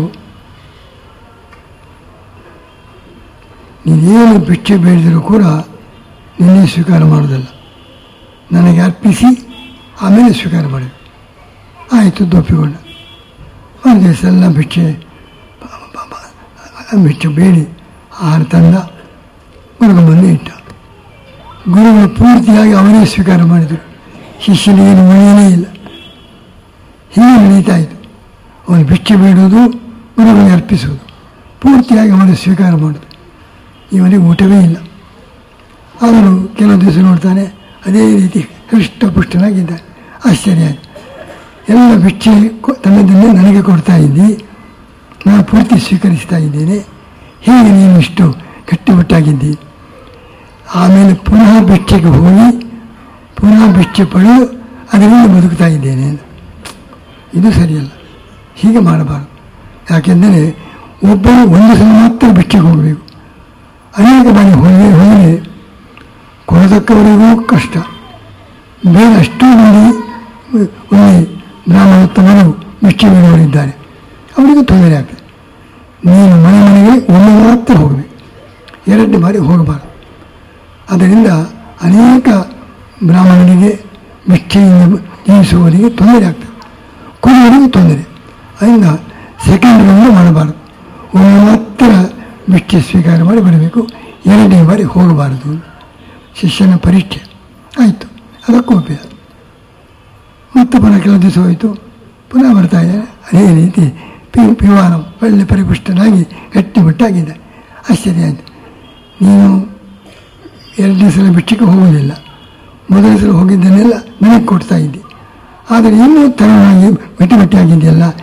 ನೀನೇನು ಭಿಕ್ಷೆ ಬೇಡಿದರೂ ಕೂಡ ನಿನ್ನೆ ಸ್ವೀಕಾರ ಮಾಡೋದಲ್ಲ ನನಗೆ ಅರ್ಪಿಸಿ ಆಮೇಲೆ ಸ್ವೀಕಾರ ಮಾಡಬೇಕು ಆಯಿತು ದೊಪ್ಪಿಕೊಂಡ ಒಂದು ದಿವಸ ಎಲ್ಲ ಭಿಕ್ಷೆ ಪ- ಪ- ಪ- ಭಿಕ್ಷೆ ಬೇಡಿ ಆಹಾರ ತಂದ ಗುರುಗ ಬಂದು ಇಟ್ಟ ಗುರುಗಳು ಪೂರ್ತಿಯಾಗಿ ಅವರೇ ಸ್ವೀಕಾರ ಮಾಡಿದರು ಶಿಷ್ಯನಿಗೇನು ಉಳಿಯಲೇ ಇಲ್ಲ ಹೀಗೆ ನಡೀತಾ ಇತ್ತು ಅವನು ಭಿಕ್ಷೆ ಬೇಡುವುದು ಗುರುಗಳಿಗೆ ಅರ್ಪಿಸುವುದು ಪೂರ್ತಿಯಾಗಿ ಅವನು ಸ್ವೀಕಾರ ಮಾಡೋದು ಇವನಿಗೆ ಊಟವೇ ಇಲ್ಲ ಅವನು ಕೆಲವು ದಿವಸ ನೋಡ್ತಾನೆ ಅದೇ ರೀತಿ ಹೃಷ್ಟಪುಷ್ಟನಾಗಿದ್ದಾನೆ ಆಶ್ಚರ್ಯ ಆಯ್ತು ಎಲ್ಲ ಭಿಕ್ಷೆ ಕೊ- ತನ್ನದನ್ನೇ ನನಗೆ ಕೊಡ್ತಾ ಇದ್ದಿ ನಾನು ಪೂರ್ತಿ ಸ್ವೀಕರಿಸ್ತಾ ಇದ್ದೇನೆ ಹೇಗೆ ನೀನು ಇಷ್ಟು ಗಟ್ಟಿಮುಟ್ಟಾಗಿದ್ದಿ ಆಮೇಲೆ ಪುನಃ ಭಿಕ್ಷೆಗೆ ಹೋಗಿ ಪುನಃ ಭಿಕ್ಷೆ ಪಡೆದು ಅದರಿಂದ ಬದುಕ್ತಾ ಇದ್ದೇನೆ ಅಂತ. ಇದು ಸರಿಯಲ್ಲ ಹೀಗೆ ಮಾಡಬಾರದು ಯಾಕೆಂದರೆ ಒಬ್ಬರು ಒಂದು ಸಲ ಮಾತ್ರ ಭಿಕ್ಷೆಗೆ ಹೋಗಬೇಕು ಅನೇಕ ಬಾರಿ ಹೋಗಿ ಹೋದರೆ ಕೊಡತಕ್ಕವರಿಗೂ ಕಷ್ಟ ಬೇರೆ ಅಷ್ಟೂ ಮಂದಿ ಒಳ್ಳೆ ಬ್ರಾಹ್ಮಣೋತ್ತಮರು ಭಿಕ್ಷೆ ಬೇಡುವವರಿದ್ದಾರೆ ಅವರಿಗೂ ತೊಂದರೆ ಆಗ್ತದೆ ನೀನು ಮನೆ ಮನೆಗೆ ಒಮ್ಮೆ ಮಾತ್ರ ಹೋಗಬೇಕು ಎರಡು ಬಾರಿ ಹೋಗಬಾರದು ಅದರಿಂದ ಅನೇಕ ಬ್ರಾಹ್ಮಣರಿಗೆ ಭಿಕ್ಷೆಯಿಂದ ಜೀವಿಸುವವರಿಗೆ ತೊಂದರೆ ಆಗ್ತದೆ ಕುರುವರಿಗೂ ತೊಂದರೆ ಅದರಿಂದ ಸೆಕೆಂಡ್ ರೌಂಡ್ ಮಾಡಬಾರದು ಒಮ್ಮೆ ಮಾತ್ರ ಭಿಕ್ಷೆ ಸ್ವೀಕಾರ ಮಾಡಿ ಬರಬೇಕು ಎರಡನೇ ಬಾರಿ ಹೋಗಬಾರದು ಶಿಷ್ಯನ ಪರೀಕ್ಷೆ ಆಯಿತು ಅದಕ್ಕೂ ಉಪಯೋಗ ಮತ್ತೆ ಪುನಃ ಕೆಲವು ದಿವಸ ಹೋಯಿತು ಪುನಃ ಬರ್ತಾ ಇದ್ದಾರೆ ಅದೇ ರೀತಿ ಪಿ ಪಿವಾನ ಒಳ್ಳೆ ಪರಿಪುಷ್ಟನಾಗಿ ಗಟ್ಟಿಮುಟ್ಟಾಗಿದೆ ಆಶ್ಚರ್ಯ ಆಯಿತು ನೀನು ಎರಡನೇ ಸಲ ಬಿಟ್ಟಿಗೆ ಹೋಗೋದಿಲ್ಲ ಮೊದಲ ಸಲ ಹೋಗಿದ್ದನ್ನೆಲ್ಲ ನನಗೆ ಕೊಡ್ತಾ ಇದ್ದೆ ಆದರೆ ಇನ್ನೂ ತರವಾಗಿ ಗಟ್ಟಿಮಟ್ಟಿಯಾಗಿದೆಯಲ್ಲ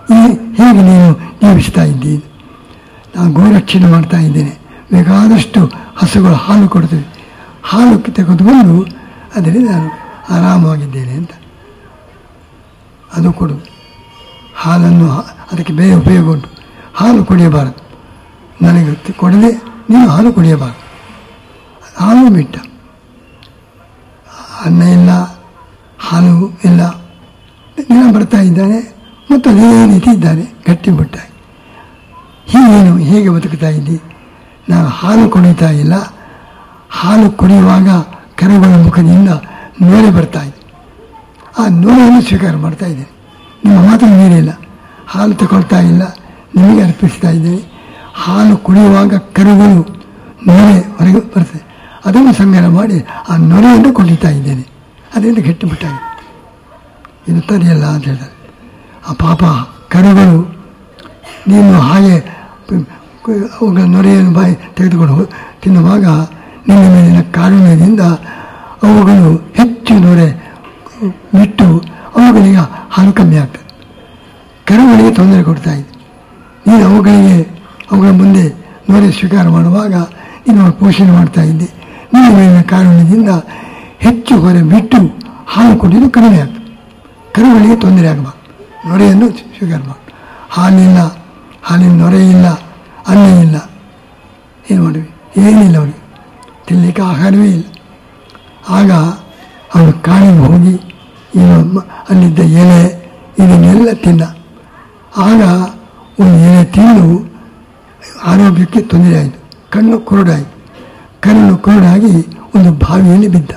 ಈ ಹೇಗೆ ನೀನು ಜೀವಿಸ್ತಾ ಇದ್ದೀನಿ ನಾನು ಗೋರಕ್ಷಣೆ ಮಾಡ್ತಾ ಇದ್ದೇನೆ ಬೇಕಾದಷ್ಟು ಹಸುಗಳು ಹಾಲು ಕೊಡ್ತವೆ ಹಾಲು ತೆಗೆದುಕೊಂಡು ಅದರಲ್ಲಿ ನಾನು ಆರಾಮವಾಗಿದ್ದೇನೆ ಅಂತ ಅದು ಕೊಡು ಹಾಲನ್ನು ಹ- ಅದಕ್ಕೆ ಬೇರೆ ಉಪಯೋಗ ಉಂಟು ಹಾಲು ಕುಡಿಯಬಾರದು ನನಗೆ ತಿ- ಕೊಡದೆ ನೀನು ಹಾಲು ಕುಡಿಯಬಾರದು ಹಾಲು ಬಿಟ್ಟ ಅನ್ನ ಇಲ್ಲ ಹಾಲು ಇಲ್ಲ ದಿನ ಬರ್ತಾ ಇದ್ದಾನೆ ಮತ್ತು ಅದೇ ರೀತಿ ಇದ್ದಾನೆ ಗಟ್ಟಿ ಮುಟ್ಟಾಗಿ ಹೀಗೇನು ಹೇಗೆ ಬದುಕ್ತಾ ಇದ್ದಿ ನಾನು ಹಾಲು ಕುಡಿತಾ ಇಲ್ಲ ಹಾಲು ಕುಡಿಯುವಾಗ ಕರೆಗಳ ಮುಖದಿಂದ ನೊರೆ ಬರ್ತಾ ಇದೆ ಆ ನೊರೆಯನ್ನು ಸ್ವೀಕಾರ ಮಾಡ್ತಾ ಇದ್ದೇನೆ ನಿಮ್ಮ ಮಾತನ್ನು ಮೀರಿಲ್ಲ ಹಾಲು ತಗೊಳ್ತಾ ಇಲ್ಲ ನಿಮಗೆ ಅರ್ಪಿಸ್ತಾ ಇದ್ದೇನೆ ಹಾಲು ಕುಡಿಯುವಾಗ ಕರುಗಳು ನೊರೆ ಹೊರಗೆ ಬರ್ತದೆ ಅದನ್ನು ಸಂಗ್ರಹ ಮಾಡಿ ಆ ನೊರೆಯನ್ನು ಕುಡಿತಾ ಇದ್ದೇನೆ ಅದರಿಂದ ಗಟ್ಟಿಬಿಟ್ಟಾಗಿದೆ ಇದು ತಡೆಯಲ್ಲ ಅಂತ ಹೇಳ್ತಾರೆ ಆ ಪಾಪ ಕರುಗಳು ನೀನು ಹಾಗೆ ಪ- ಕ- ಅವುಗಳ ನೊರೆಯನ್ನು ಬಾಯಿ ತೆಗೆದುಕೊಂಡು ಹೋ- ತಿನ್ನುವಾಗ ನಿನ್ನ ಮೇಲಿನ ಕಾರುಣ್ಯದಿಂದ ಅವುಗಳು ಹೆಚ್ಚು ನೊರೆ ಬಿಟ್ಟು ಅವುಗಳಿಗೆ ಹಾಲು ಕಮ್ಮಿ ಆಗ್ತದೆ ಕರುಗಳಿಗೆ ತೊಂದರೆ ಕೊಡ್ತಾ ಇದೆ ನೀನು ಅವುಗಳಿಗೆ ಅವುಗಳ ಮುಂದೆ ನೊರೆ ಸ್ವೀಕಾರ ಮಾಡುವಾಗ ನೀನು ಅವುಗಳ ಪೋಷಣೆ ಮಾಡ್ತಾ ಇದ್ದೆ ನಿನ್ನ ಮೇಲಿನ ಕಾರುಣ್ಯದಿಂದ ಹೆಚ್ಚು ಹೊರೆ ಬಿಟ್ಟು ಹಾಲು ಕುಡಿದು ಕಡಿಮೆ ಆಗ್ತದೆ ಕರುಗಳಿಗೆ ತೊಂದರೆ ಆಗಬಾರ್ದು ನೊರೆಯನ್ನು ಸ್ವೀಕಾರ ಮಾಡು ಹಾಲಿಲ್ಲ ಹಾಲಿನ ನೊರೆ ಇಲ್ಲ ಅನ್ನ ಇಲ್ಲ ಏನು ಮಾಡಿವಿ ಏನಿಲ್ಲ ಅವನಿಗೆ ತಿನ್ನಲಿಕ್ಕೆ ಆಹಾರವೇ ಇಲ್ಲ ಆಗ ಅವನು ಕಾಡಿಗೆ ಹೋಗಿ ಏನು ಮ- ಅಲ್ಲಿದ್ದ ಎಲೆ ಇದನ್ನೆಲ್ಲ ತಿಂದ ಆಗ ಒಂದು ಎಲೆ ತಿಂದು ಆರೋಗ್ಯಕ್ಕೆ ತೊಂದರೆ ಆಯಿತು ಕಣ್ಣು ಕುರುಡಾಯಿತು ಕಣ್ಣು ಕುರುಡಾಗಿ ಒಂದು ಬಾವಿಯಲ್ಲಿ ಬಿದ್ದ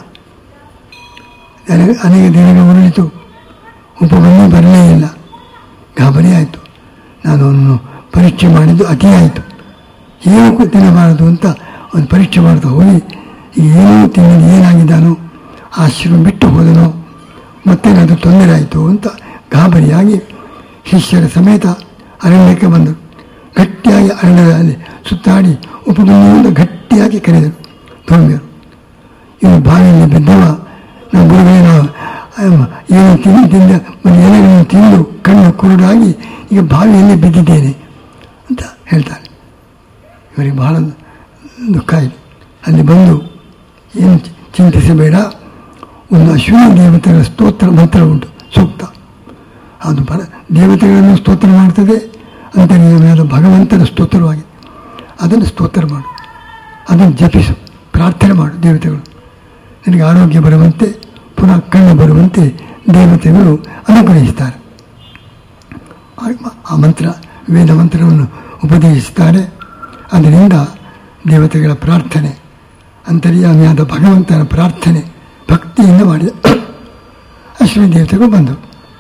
ಅನೇಕ ಅನೇಕ ದಿನಗಳು ಉರುಳಿತು ಉಪಬಂಧು ಬರಲೇ ಇಲ್ಲ ಗಾಬರಿ ಆಯಿತು ನಾನು ಅವನನ್ನು ಪರೀಕ್ಷೆ ಮಾಡಿದ್ದು ಅತಿ ಆಯಿತು ಏನು ತಿನ್ನಬಾರದು ಅಂತ ಒಂದು ಪರೀಕ್ಷೆ ಮಾಡ್ತಾ ಹೋಗಿ ಏನೂ ತಿನ್ನಲು ಏನಾಗಿದ್ದಾನೋ ಆಶ್ರಮ ಬಿಟ್ಟು ಹೋದನೋ ಮತ್ತೇನಾದರೂ ತೊಂದರೆ ಆಯಿತು ಅಂತ ಗಾಬರಿಯಾಗಿ ಶಿಷ್ಯರ ಸಮೇತ ಅರಣ್ಯಕ್ಕೆ ಬಂದರು ಗಟ್ಟಿಯಾಗಿ ಅರಣ್ಯದಲ್ಲಿ ಸುತ್ತಾಡಿ ಉಪಬಂಧುವಿಂದ ಗಟ್ಟಿಯಾಗಿ ಕರೆದರು ಧೌಮ್ಯರು ಇವನು ಬಾವಿಯಲ್ಲಿ ಬಿದ್ದವ ನಾವು ಗುರುಗಳೇ ನಾವು ಅಯ್ಯಮ್ಮ, ಏನು ತಿಂದು ತಿಂದ ಒಂದು ಎಲೆಗಳನ್ನು ತಿಂದು ಕಣ್ಣು ಕುರುಡಾಗಿ ಈಗ ಬಾವಿಯಲ್ಲಿ ಬಿದ್ದಿದ್ದೇನೆ ಅಂತ ಹೇಳ್ತಾರೆ ಇವರಿಗೆ ಬಹಳ ದುಃಖ ಇದೆ ಅಲ್ಲಿ ಬಂದು ಏನು ಚಿ- ಚಿಂತಿಸಬೇಡ ಒಂದು ಅಶ್ವಿನಿ ದೇವತೆಗಳ ಸ್ತೋತ್ರ ಮಂತ್ರ ಉಂಟು ಸೂಕ್ತ ಅದು ಬರ ದೇವತೆಗಳನ್ನು ಸ್ತೋತ್ರ ಮಾಡ್ತದೆ ಅಂತರ್ಯಾಮಿಯಾದ ಭಗವಂತನ ಸ್ತೋತ್ರವಾಗಿದೆ ಅದನ್ನು ಸ್ತೋತ್ರ ಮಾಡು ಅದನ್ನು ಜಪಿಸು ಪ್ರಾರ್ಥನೆ ಮಾಡು ದೇವತೆಗಳು ನಿನಗೆ ಆರೋಗ್ಯ ಬರುವಂತೆ ಪುನಃ ಕಣ್ಣು ಬರುವಂತೆ ದೇವತೆಗಳು ಅನುಗ್ರಹಿಸ್ತಾರೆ ಆ- ಆ ಮಂತ್ರ ವೇದ ಮಂತ್ರವನ್ನು ಉಪದೇಶಿಸ್ತಾರೆ ಅದರಿಂದ ದೇವತೆಗಳ ಪ್ರಾರ್ಥನೆ ಅಂತರ್ಯಾಮಿಯಾದ ಭಗವಂತನ ಪ್ರಾರ್ಥನೆ ಭಕ್ತಿಯಿಂದ ಮಾಡಿದ ಅಶ್ವಿನಿ ದೇವತೆಗಳು ಬಂದರು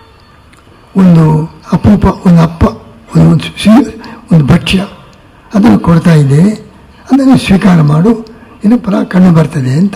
ಒಂದು ಅಪೂಪ ಒಂದು ಅಪ್ಪ ಒಂದು ಒಂದು ಸಿಹಿ ಒಂದು ಭಕ್ಷ್ಯ ಅದನ್ನು ಕೊಡ್ತಾ ಇದ್ದೇವೆ ಅದನ್ನು ಸ್ವೀಕಾರ ಮಾಡು ಇನ್ನು ಪುನಃ ಕಣ್ಣು ಬರ್ತದೆ ಅಂತ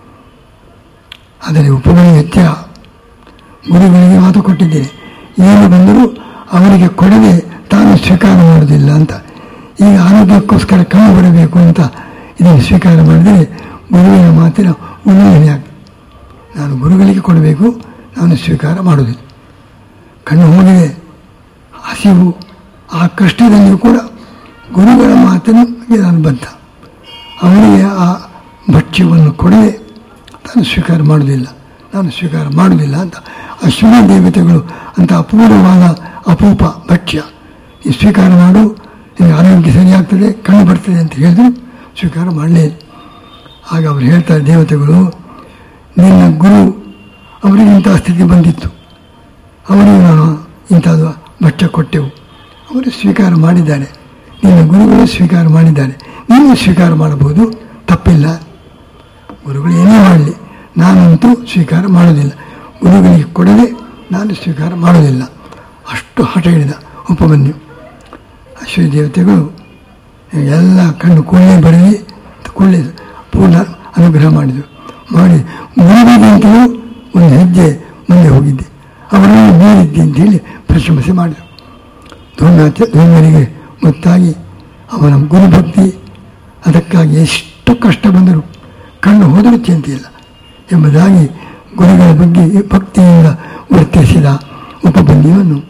ಅದರಲ್ಲಿ ಉಪಮಯ ಎಚ್ಚರ ಗುರುಗಳಿಗೆ ಮಾತು ಕೊಟ್ಟಿದ್ದೇನೆ ಏನು ಬಂದರೂ ಅವರಿಗೆ ಕೊಡದೆ ತಾನು ಸ್ವೀಕಾರ ಮಾಡುವುದಿಲ್ಲ ಅಂತ ಈಗ ಆರೋಗ್ಯಕ್ಕೋಸ್ಕರ ಕಣ್ಣು ಬರಬೇಕು ಅಂತ ಇದನ್ನು ಸ್ವೀಕಾರ ಮಾಡಿದರೆ ಗುರುವಿನ ಮಾತಿನ ಉಲ್ಲಂಘನೆ ಆಗ್ತದೆ ನಾನು ಗುರುಗಳಿಗೆ ಕೊಡಬೇಕು ನಾನು ಸ್ವೀಕಾರ ಮಾಡುವುದಿಲ್ಲ ಕಣ್ಣು ಹೋಗಿದೆ ಹಸಿವು ಆ ಕಷ್ಟದಲ್ಲಿಯೂ ಕೂಡ ಗುರುಗಳ ಮಾತಿನಿಗೆ ನಾನು ಬದ್ಧ ಅವರಿಗೆ ಆ ಭಕ್ಷ್ಯವನ್ನು ಕೊಡದೆ ತಾನು ಸ್ವೀಕಾರ ಮಾಡುವುದಿಲ್ಲ ನಾನು ಸ್ವೀಕಾರ ಮಾಡುವುದಿಲ್ಲ ಅಂತ ಅಶ್ವಿನಿ ದೇವತೆಗಳು ಅಂತ ಅಪೂರ್ವವಾದ ಅಪೂಪ ಭಕ್ಷ್ಯ ಈ ಸ್ವೀಕಾರ ಮಾಡು ನಿನಗೆ ಆರೋಗ್ಯ ಸರಿಯಾಗ್ತದೆ ಕಣ್ಣು ಬರ್ತದೆ ಅಂತ ಹೇಳಿದ್ರು ಸ್ವೀಕಾರ ಮಾಡಲೇ ಇಲ್ಲ ಆಗ ಅವರು ಹೇಳ್ತಾರೆ ದೇವತೆಗಳು ನಿನ್ನ ಗುರು ಅವರಿಗೆ ಇಂತಹ ಸ್ಥಿತಿ ಬಂದಿತ್ತು ಅವರಿಗೂ ನಾನು ಇಂಥದ್ದು ಭಕ್ಷ್ಯ ಕೊಟ್ಟೆವು ಅವರು ಸ್ವೀಕಾರ ಮಾಡಿದ್ದಾರೆ ನಿನ್ನ ಗುರುಗಳು ಸ್ವೀಕಾರ ಮಾಡಿದ್ದಾರೆ ನೀನು ಸ್ವೀಕಾರ ಮಾಡಬಹುದು ತಪ್ಪಿಲ್ಲ ಗುರುಗಳು ಏನೇ ಮಾಡಲಿ ನಾನಂತೂ ಸ್ವೀಕಾರ ಮಾಡೋದಿಲ್ಲ ಗುರುಗಳಿಗೆ ಕೊಡದೆ ನಾನು ಸ್ವೀಕಾರ ಮಾಡೋದಿಲ್ಲ ಅಷ್ಟು ಹಠ ಹಿಡಿದ ಉಪಮನ್ಯು ಅಶ್ವರಿ ದೇವತೆಗಳು ಎಲ್ಲ ಕಣ್ಣು ಕೊಳ್ಳೆ ಬರಲಿ ಕೊಳ್ಳೆ ಪೂರ್ಣ ಅನುಗ್ರಹ ಮಾಡಿದರು ಮಾಡಿ ಗುರುವಿಗಿಂತಲೂ ಒಂದು ಹೆಜ್ಜೆ ಮುಂದೆ ಹೋಗಿದ್ದೆ ಅವರನ್ನು ಮೀರಿದ್ದೆ ಅಂತೇಳಿ ಪ್ರಶಂಸೆ ಮಾಡಿದರು ಧೂಮ್ಯಾಚ ಧೂಮ್ಯನಿಗೆ ಗೊತ್ತಾಗಿ ಅವನ ಗುರುಭಕ್ತಿ ಅದಕ್ಕಾಗಿ ಎಷ್ಟು ಕಷ್ಟ ಬಂದರೂ ಕಣ್ಣು ಹೋದರೂ ಚಿಂತೆಯಿಲ್ಲ ಎಂಬುದಾಗಿ ಗುರುಗಳ ಬಗ್ಗೆ ಭಕ್ತಿಯಿಂದ ವರ್ತಿಸಿದ ಉಪಬಂಧಿಯನ್ನು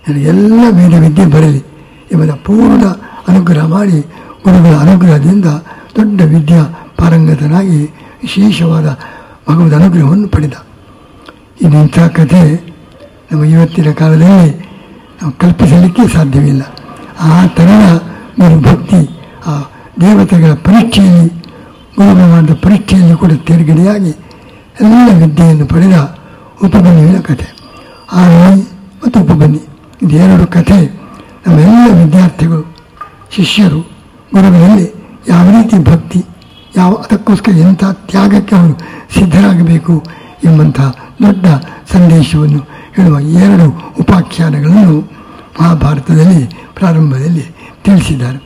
ನನಗೆಲ್ಲ ವೇದ ವಿದ್ಯೆ ಬರಲಿ ಎಂಬುದ ಪೂರ್ಣ ಅನುಗ್ರಹ ಮಾಡಿ ಗುರುಗಳ ಅನುಗ್ರಹದಿಂದ ದೊಡ್ಡ ವಿದ್ಯಾ ಪಾರಂಗತನಾಗಿ ವಿಶೇಷವಾದ ಭಗವದ್ ಅನುಗ್ರಹವನ್ನು ಪಡೆದ ಇನ್ನಿಂಥ ಕಥೆ ನಮ್ಮ ಇವತ್ತಿನ ಕಾಲದಲ್ಲಿ ನಾವು ಕಲ್ಪಿಸಲಿಕ್ಕೆ ಸಾಧ್ಯವಿಲ್ಲ ಆ ಥರದ ಗುರು ಭಕ್ತಿ ಆ ದೇವತೆಗಳ ಪರೀಕ್ಷೆಯಲ್ಲಿ ಗುರುಗಳು ಮಾಡಿದ ಪರೀಕ್ಷೆಯಲ್ಲಿ ಕೂಡ ತೇರ್ಗಡೆಯಾಗಿ ಎಲ್ಲ ವಿದ್ಯೆಯನ್ನು ಪಡೆದ ಉಪಬನ್ನಿನ ಕಥೆ ಆರೋಯಿ ಮತ್ತು ಉಪಬನ್ನಿ ಇದೆರಡು ಕಥೆ ನಮ್ಮೆಲ್ಲ ವಿದ್ಯಾರ್ಥಿಗಳು ಶಿಷ್ಯರು ಗುರುಗಳಲ್ಲಿ ಯಾವ ರೀತಿ ಭಕ್ತಿ ಯಾವ ಅದಕ್ಕೋಸ್ಕರ ಎಂಥ ತ್ಯಾಗಕ್ಕೆ ಅವರು ಸಿದ್ಧರಾಗಬೇಕು ಎಂಬಂಥ ದೊಡ್ಡ ಸಂದೇಶವನ್ನು ಹೇಳುವ ಎರಡು ಉಪಾಖ್ಯಾನಗಳನ್ನು ಮಹಾಭಾರತದಲ್ಲಿ ಪ್ರಾರಂಭದಲ್ಲಿ ತಿಳಿಸಿದ್ದಾರೆ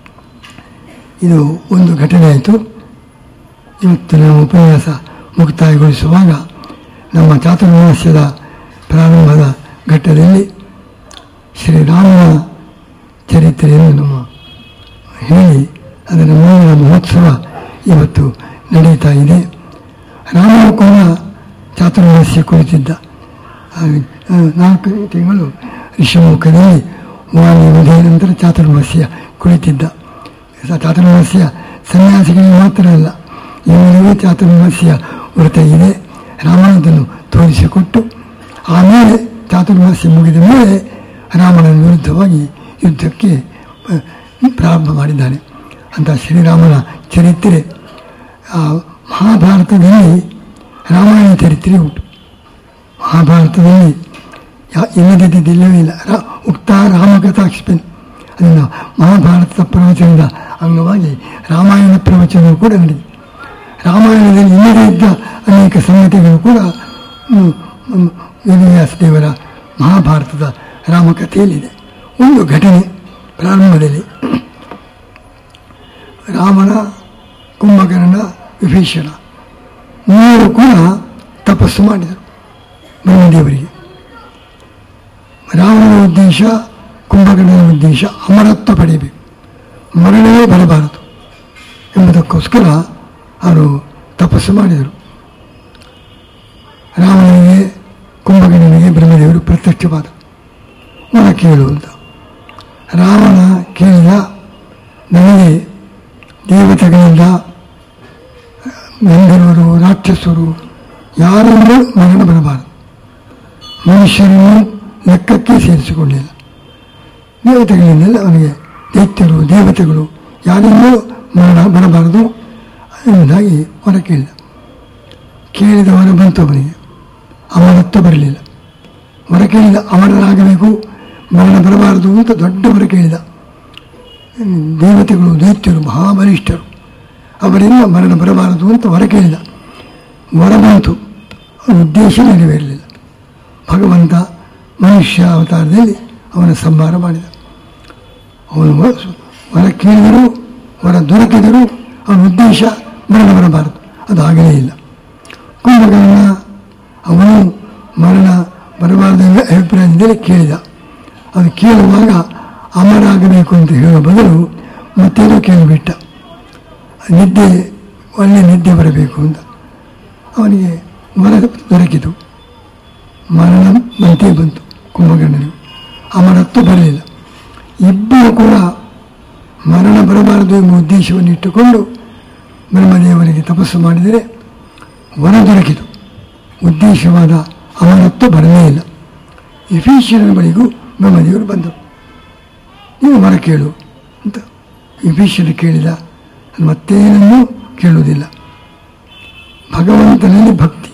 ಇದು ಒಂದು ಘಟನೆ ಆಯಿತು ಇವತ್ತು ನಮ್ಮ ಉಪನ್ಯಾಸ ಮುಕ್ತಾಯಗೊಳಿಸುವಾಗ ನಮ್ಮ ಚಾತುರ್ಮಾಸ್ಯದ ಪ್ರಾರಂಭದ ಘಟ್ಟದಲ್ಲಿ ಶ್ರೀರಾಮನ ಚರಿತ್ರೆಯನ್ನು ನಮ್ಮ ಹೇಳಿ ಅದರ ಮೂಲ ಮಹೋತ್ಸವ ಇವತ್ತು ನಡೀತಾ ಇದೆ ರಾಮನ ಕೂಡ ಚಾತುರ್ಮಾಸ್ಯ ಕುಳಿತಿದ್ದ ಆ, ಆ, ನಾಲ್ಕು ತಿಂಗಳು ಋಷಮುಖದಲ್ಲಿ ವಾಣಿ ಉದಯ ನಂತರ ಚಾತುರ್ಮಾಸ್ಯ ಕುಳಿತಿದ್ದ ಸ- ಚಾತುರ್ಮಾಸ್ಯ ಸನ್ಯಾಸಿಗಳಿಗೆ ಮಾತ್ರ ಅಲ್ಲ ಇವರಿಗೂ ಚಾತುರ್ಮಾಸ್ಯ ವ್ರತ ಇದೆ ರಾಮನದನ್ನು ತೋರಿಸಿಕೊಟ್ಟು ಆಮೇಲೆ ಚಾತುರ್ಮಾಸ್ಯ ಮುಗಿದ ಮೇಲೆ ರಾಮನ ವಿರುದ್ಧವಾಗಿ ಯುದ್ಧಕ್ಕೆ ಆ, ಪ್ರಾರಂಭ ಮಾಡಿದ್ದಾನೆ ಅಂತ ಶ್ರೀರಾಮನ ಚರಿತ್ರೆ ಆ, ಮಹಾಭಾರತದಲ್ಲಿ ರಾಮಾಯಣ ಚರಿತ್ರೆ ಉಂಟು ಮಹಾಭಾರತದಲ್ಲಿ ಯಾ- ಇಲ್ಲದಿದ್ದಿಲ್ಲವೇ ಇಲ್ಲ ರ ಉಕ್ತ ರಾಮಕಥಾಕ್ಷಿಪನ್ ಅದನ್ನು ಮಹಾಭಾರತದ ಪ್ರವಚನದ ಅಂಗವಾಗಿ ರಾಮಾಯಣ ಪ್ರವಚನವು ಕೂಡ ನಡೆದಿದೆ ರಾಮಾಯಣದಲ್ಲಿ ಇಲ್ಲದೇ ಇದ್ದ ಅನೇಕ ಸಂಗತಿಗಳು ಕೂಡ ಹ್ಮ್, ಹ್ಮ್, ವೇದವ್ಯಾಸ ದೇವರ ಮಹಾಭಾರತದ ರಾಮಕಥೆಯಲ್ಲಿದೆ ಒಂದು ಘಟನೆ ಪ್ರಾರಂಭದಲ್ಲಿ ರಾಮನ ಕುಂಭಕರ್ಣ ವಿಭೀಷಣ ಮೂವರು ಕೂಡ ತಪಸ್ಸು ಮಾಡಿದರು ಬ್ರಹ್ಮದೇವರಿಗೆ ರಾವಣನ ಉದ್ದೇಶ ಕುಂಭಕರ್ಣನ ಉದ್ದೇಶ ಅಮರತ್ವ ಪಡೆಯಬೇಕು ಮರಣವೇ ಬರಬಾರದು ಎಂಬುದಕ್ಕೋಸ್ಕರ ಅವರು ತಪಸ್ಸು ಮಾಡಿದರು ರಾವಣನಿಗೆ ಕುಂಭಕರ್ಣನಿಗೆ ಬ್ರಹ್ಮದೇವರು ಪ್ರತ್ಯಕ್ಷವಾದ ವರ ಕೇಳು ಅಂತ ರಾವಣ ಕೇಳಿದ ನನಗೆ ದೇವತೆಗಳಿಂದ ಗಂಧರ್ವರು ರಾಕ್ಷಸರು ಯಾರನ್ನೂ ಮರಣ ಬರಬಾರದು ಮನುಷ್ಯರನ್ನು ಲೆಕ್ಕಕ್ಕೆ ಸೇರಿಸಿಕೊಳ್ಳಿಲ್ಲ ದೇವತೆಗಳಿಂದಲೇ ಅವನಿಗೆ ದೈತ್ಯರು ದೇವತೆಗಳು ಯಾರಿಂದಲೂ ಮರಣ ಬರಬಾರದು ಎಂಬುದಾಗಿ ವರ ಕೇಳಿದ ಕೇಳಿದ ವರ ಬಂತು ಅವನಿಗೆ ಅಮರತ್ವ ಬರಲಿಲ್ಲ ವರ ಕೇಳಿದ ಅಮರರಾಗಬೇಕು ಮರಣ ಬರಬಾರದು ಅಂತ ದೊಡ್ಡ ವರ ಕೇಳಿದ ದೇವತೆಗಳು ದೈತ್ಯರು ಮಹಾಬಲಿಷ್ಠರು ಅವರಿಂದ ಮರಣ ಬರಬಾರದು ಅಂತ ವರ ಕೇಳಿದ ವರ ಬಂತು ಅವನ ಉದ್ದೇಶ ನೆರವೇರಲಿಲ್ಲ ಭಗವಂತ ಮನುಷ್ಯ ಅವತಾರದಲ್ಲಿ ಅವನ ಸಂಹಾರ ಮಾಡಿದ ಅವನು ವ- ವರ ಕೇಳಿದರು ವರ ದೊರಕಿದರು ಅವನ ಉದ್ದೇಶ ಮರಣ ಬರಬಾರದು ಅದು ಆಗಲೇ ಇಲ್ಲ ಕುಂಭಕರ್ಣ ಅವನು ಮರಣ ಬರಬಾರದು ಎಂಬ ಅಭಿಪ್ರಾಯದಿಂದಲೇ ಕೇಳಿದ ಅದು ಕೇಳುವಾಗ ಅಮರ ಆಗಬೇಕು ಅಂತ ಹೇಳುವ ಬದಲು ಮತ್ತೇನೋ ಕೇಳಿಬಿಟ್ಟ ನಿದ್ದೆ ಒಳ್ಳೆ ನಿದ್ದೆ ಬರಬೇಕು ಅಂತ ಅವನಿಗೆ ವರ ದೊರಕಿತು ಮರಣ ಬಂತೇ ಬಂತು ಕುಂಭಕರ್ಣನಿಗೆ ಅಮರತ್ವ ಬರಲಿಲ್ಲ ಇಬ್ಬರು ಕೂಡ ಮರಣ ಬರಬಾರದು ಎಂಬ ಉದ್ದೇಶವನ್ನು ಇಟ್ಟುಕೊಂಡು ಬ್ರಹ್ಮದೇವರಿಗೆ ತಪಸ್ಸು ಮಾಡಿದರೆ ವರ ದೊರಕಿತು ಉದ್ದೇಶವಾದ ಅಮರತ್ವ ಬರಲೇ ಇಲ್ಲ ವಿಭೀಷಣನ ಬಳಿಗೂ ಬ್ರಹ್ಮದೇವರು ಬಂದರು ನೀವು ವರ ಕೇಳು ಅಂತ ವಿಭೀಷಣ ಕೇಳಿದ ನಾನು ಮತ್ತೇನನ್ನೂ ಕೇಳುವುದಿಲ್ಲ ಭಗವಂತನಲ್ಲಿ ಭಕ್ತಿ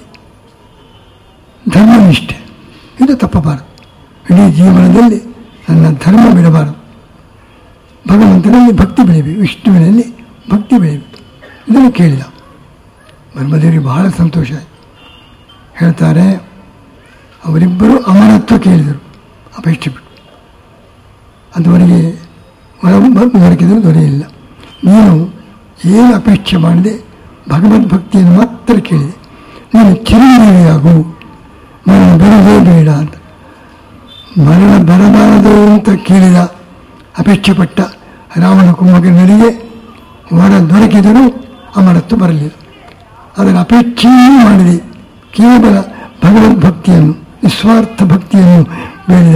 ಧರ್ಮನಿಷ್ಠೆ ಇದು ತಪ್ಪಬಾರದು ಇಡೀ ಜೀವನದಲ್ಲಿ ನನ್ನ ಧರ್ಮ ಬಿಡಬಾರದು ಭಗವಂತನಲ್ಲಿ ಭಕ್ತಿ ಬೆಳಿಬೇಕು ವಿಷ್ಣುವಿನಲ್ಲಿ ಭಕ್ತಿ ಬೆಳಿಬೇಕು ಇದನ್ನು ಕೇಳಿದ ಬ್ರಹ್ಮದೇವರಿಗೆ ಬಹಳ ಸಂತೋಷ ಆಯಿತು ಹೇಳ್ತಾರೆ ಅವರಿಬ್ಬರು ಅಮರತ್ವ ಕೇಳಿದರು ಅಪೇಕ್ಷೆ ಬಿಟ್ಟು ಅದುವರೆಗೆ ದೊರಕಿದರೂ ದೊರೆಯಲಿಲ್ಲ ನೀನು ಏನು ಅಪೇಕ್ಷೆ ಮಾಡದೆ ಭಗವದ್ಭಕ್ತಿಯನ್ನು ಮಾತ್ರ ಕೇಳಿದೆ ನೀನು ಚಿರಂಜೀವಿಯಾಗು ಮರಣ ಬರದೇ ಬೇಡ ಅಂತ ಮರಣ ಬರಬಾರದು ಅಂತ ಕೇಳಿದ ಅಪೇಕ್ಷೆ ಪಟ್ಟ ರಾವಣ ಕುಂಭಕರ್ಣರಿಗೆ ವರ ದೊರಕಿದರೂ ಅಮರತ್ವ ಬರಲಿಲ್ಲ ಅದರ ಅಪೇಕ್ಷೆಯೂ ಮಾಡಿದೆ ಕೇವಲ ಭಗವದ್ಭಕ್ತಿಯನ್ನು ನಿಸ್ವಾರ್ಥ ಭಕ್ತಿಯನ್ನು ಬೇಡಿದ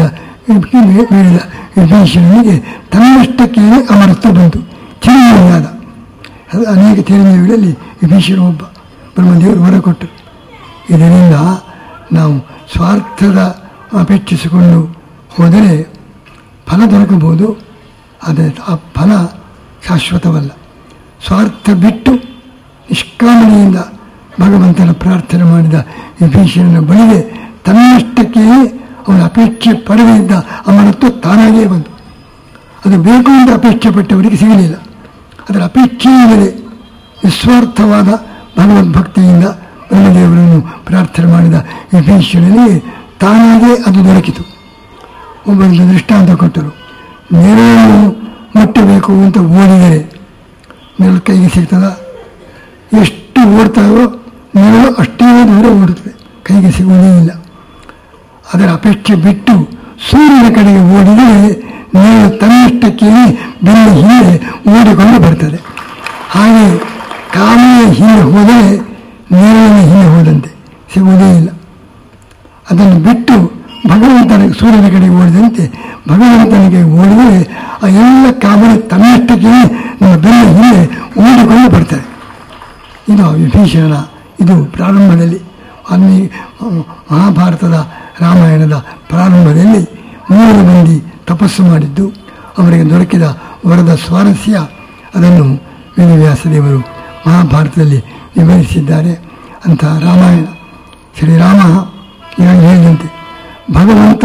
ಬೇಡಿದ ವಿಭೀಷಣನಿಗೆ ತನ್ನಷ್ಟಕ್ಕೆ ಅಮರತ್ವ ಬಂತು ಚಿರಂಜೀವಿಯಾದ ಅದು ಅನೇಕ ಚಿರಂಜೀವಿಗಳಲ್ಲಿ ವಿಭೀಷಣ ಒಬ್ಬ ಬ್ರಹ್ಮದೇವರು ವರ ಕೊಟ್ಟರು ಇದರಿಂದ ನಾವು ಸ್ವಾರ್ಥದ ಅಪೇಕ್ಷಿಸಿಕೊಂಡು ಹೋದರೆ ಫಲ ದೊರಕಬಹುದು ಆದರೆ ಆ ಫಲ ಶಾಶ್ವತವಲ್ಲ ಸ್ವಾರ್ಥ ಬಿಟ್ಟು ನಿಷ್ಕಾಮನೆಯಿಂದ ಭಗವಂತನ ಪ್ರಾರ್ಥನೆ ಮಾಡಿದ ವಿಭೀಷಣನ ಬಳಿಗೆ ತನ್ನಷ್ಟಕ್ಕೆ ಅವನ ಅಪೇಕ್ಷೆ ಪಡೆದೇ ಇದ್ದ ಅಮರತ್ವ ತಾನಾಗೇ ಬಂತು ಅದು ಬೇಕು ಅಂತ ಅಪೇಕ್ಷೆ ಪಟ್ಟವರಿಗೆ ಸಿಗಲಿಲ್ಲ ಅದರ ಅಪೇಕ್ಷೆಯಿಂದಲೇ ನಿಸ್ವಾರ್ಥವಾದ ಭಗವದ್ಭಕ್ತಿಯಿಂದ ಬ್ರಹ್ಮದೇವರನ್ನು ಪ್ರಾರ್ಥನೆ ಮಾಡಿದ ವಿಭೀಷಣನಿಗೆ ತಾನಾಗೇ ಅದು ದೊರಕಿತು ಒಬ್ಬರಿಗೆ ದೃಷ್ಟಾಂತ ಕೊಟ್ಟರು ನೆರಳನ್ನು ಮುಟ್ಟಬೇಕು ಅಂತ ಓಡಿದರೆ ನೆರಳು ಕೈಗೆ ಸಿಗ್ತದ ಎಷ್ಟು ಓಡ್ತಾವೋ ನೆರಳು ಅಷ್ಟೇ ದೂರ ಓಡುತ್ತದೆ ಕೈಗೆ ಸಿಗುವುದೇ ಇಲ್ಲ ಅದರ ಅಪೇಕ್ಷೆ ಬಿಟ್ಟು ಸೂರ್ಯನ ಕಡೆಗೆ ಓಡಿದರೆ ನೆರಳು ತನ್ನಷ್ಟಕ್ಕೆ ಬೆನ್ನ ಹಿಂದೆ ಓಡಿಕೊಂಡು ಬರ್ತದೆ ಹಾಗೆ ಕಾಮೆಯ ಹಿಂದೆ ಹೋದರೆ ನೆರಳಿನ ಹಿಂದೆ ಹೋದಂತೆ ಸಿಗುವುದೇ ಇಲ್ಲ ಅದನ್ನು ಬಿಟ್ಟು ಭಗವಂತನ ಸೂರ್ಯನ ಕಡೆಗೆ ಓಡಿದಂತೆ ಭಗವಂತನಿಗೆ ಓಡಿದರೆ ಆ ಎಲ್ಲ ಕಾಮನೆ ತನ್ನಷ್ಟಕ್ಕೆ ನಮ್ಮ ಬೆನ್ನ ಹಿಂದೆ ಓಡಿಕೊಂಡು ಬರ್ತಾರೆ ಇದು ವಿಭೀಷಣನ ಇದು ಪ್ರಾರಂಭದಲ್ಲಿ ಅನ್ನಿ ಮಹಾಭಾರತದ ರಾಮಾಯಣದ ಪ್ರಾರಂಭದಲ್ಲಿ ಮೂರು ಮಂದಿ ತಪಸ್ಸು ಮಾಡಿದ್ದು ಅವರಿಗೆ ದೊರಕಿದ ವರದ ಸ್ವಾರಸ್ಯ ಅದನ್ನು ವೇದವ್ಯಾಸದೇವರು ಮಹಾಭಾರತದಲ್ಲಿ ವಿವರಿಸಿದ್ದಾರೆ ಅಂತ ರಾಮಾಯಣ ಶ್ರೀರಾಮ ಇವಾಗ ಹೇಳಿದಂತೆ ಭಗವಂತ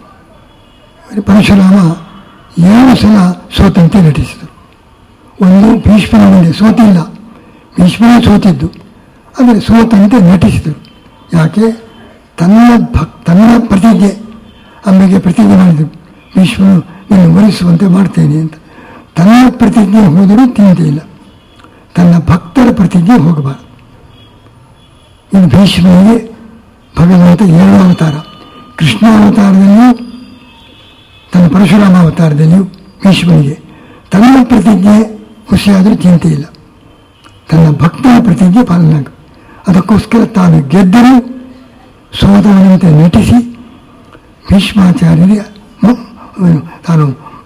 ಪರಶುರಾಮ ಏಳು ಸಲ ಸೋತಂತೆ ನಟಿಸಿದರು ಒಂದು ಭೀಷ್ಮನ ಮುಂದೆ ಸೋತಿಲ್ಲ ಭೀಷ್ಮನ ಸೋತಿದ್ದು ಆದರೆ ಸೋತಂತೆ ನಟಿಸಿದರು ಯಾಕೆ ತನ್ನ ಭಕ್ ತನ್ನ ಪ್ರತಿಜ್ಞೆ ಅಮ್ಮೆಗೆ ಪ್ರತಿಜ್ಞೆ ಮಾಡಿದರು ಭೀಷ್ಮನು ನಿನ್ನ ವರಿಸುವಂತೆ ಮಾಡ್ತೇನೆ ಅಂತ ತನ್ನ ಪ್ರತಿಜ್ಞೆ ಹೋದರೂ ಚಿಂತೆ ಇಲ್ಲ ತನ್ನ ಭಕ್ತರ ಪ್ರತಿಜ್ಞೆ ಹೋಗಬಾರದು ಇನ್ನು ಭೀಷ್ಮನಿಗೆ ಭಗವಂತ ಏಳು ಅವತಾರ ಕೃಷ್ಣ ಅವತಾರದಲ್ಲಿಯೂ ತನ್ನ ಪರಶುರಾಮ ಅವತಾರದಲ್ಲಿಯೂ ಭೀಷ್ಮನಿಗೆ ತನ್ನ ಪ್ರತಿಜ್ಞೆ ಹುಸಿಯಾದರೂ ಚಿಂತೆ ಇಲ್ಲ ತನ್ನ ಭಕ್ತರ ಪ್ರತಿಜ್ಞೆ ಪಾಲನಾಗ ಅದಕ್ಕೋಸ್ಕರ ತಾನು ಗೆದ್ದರೂ ಸೋದರನಂತೆ ನಟಿಸಿ ಭೀಷ್ಮಾಚಾರ್ಯರಿಗೆ ಮ- ಅವನು ತಾನು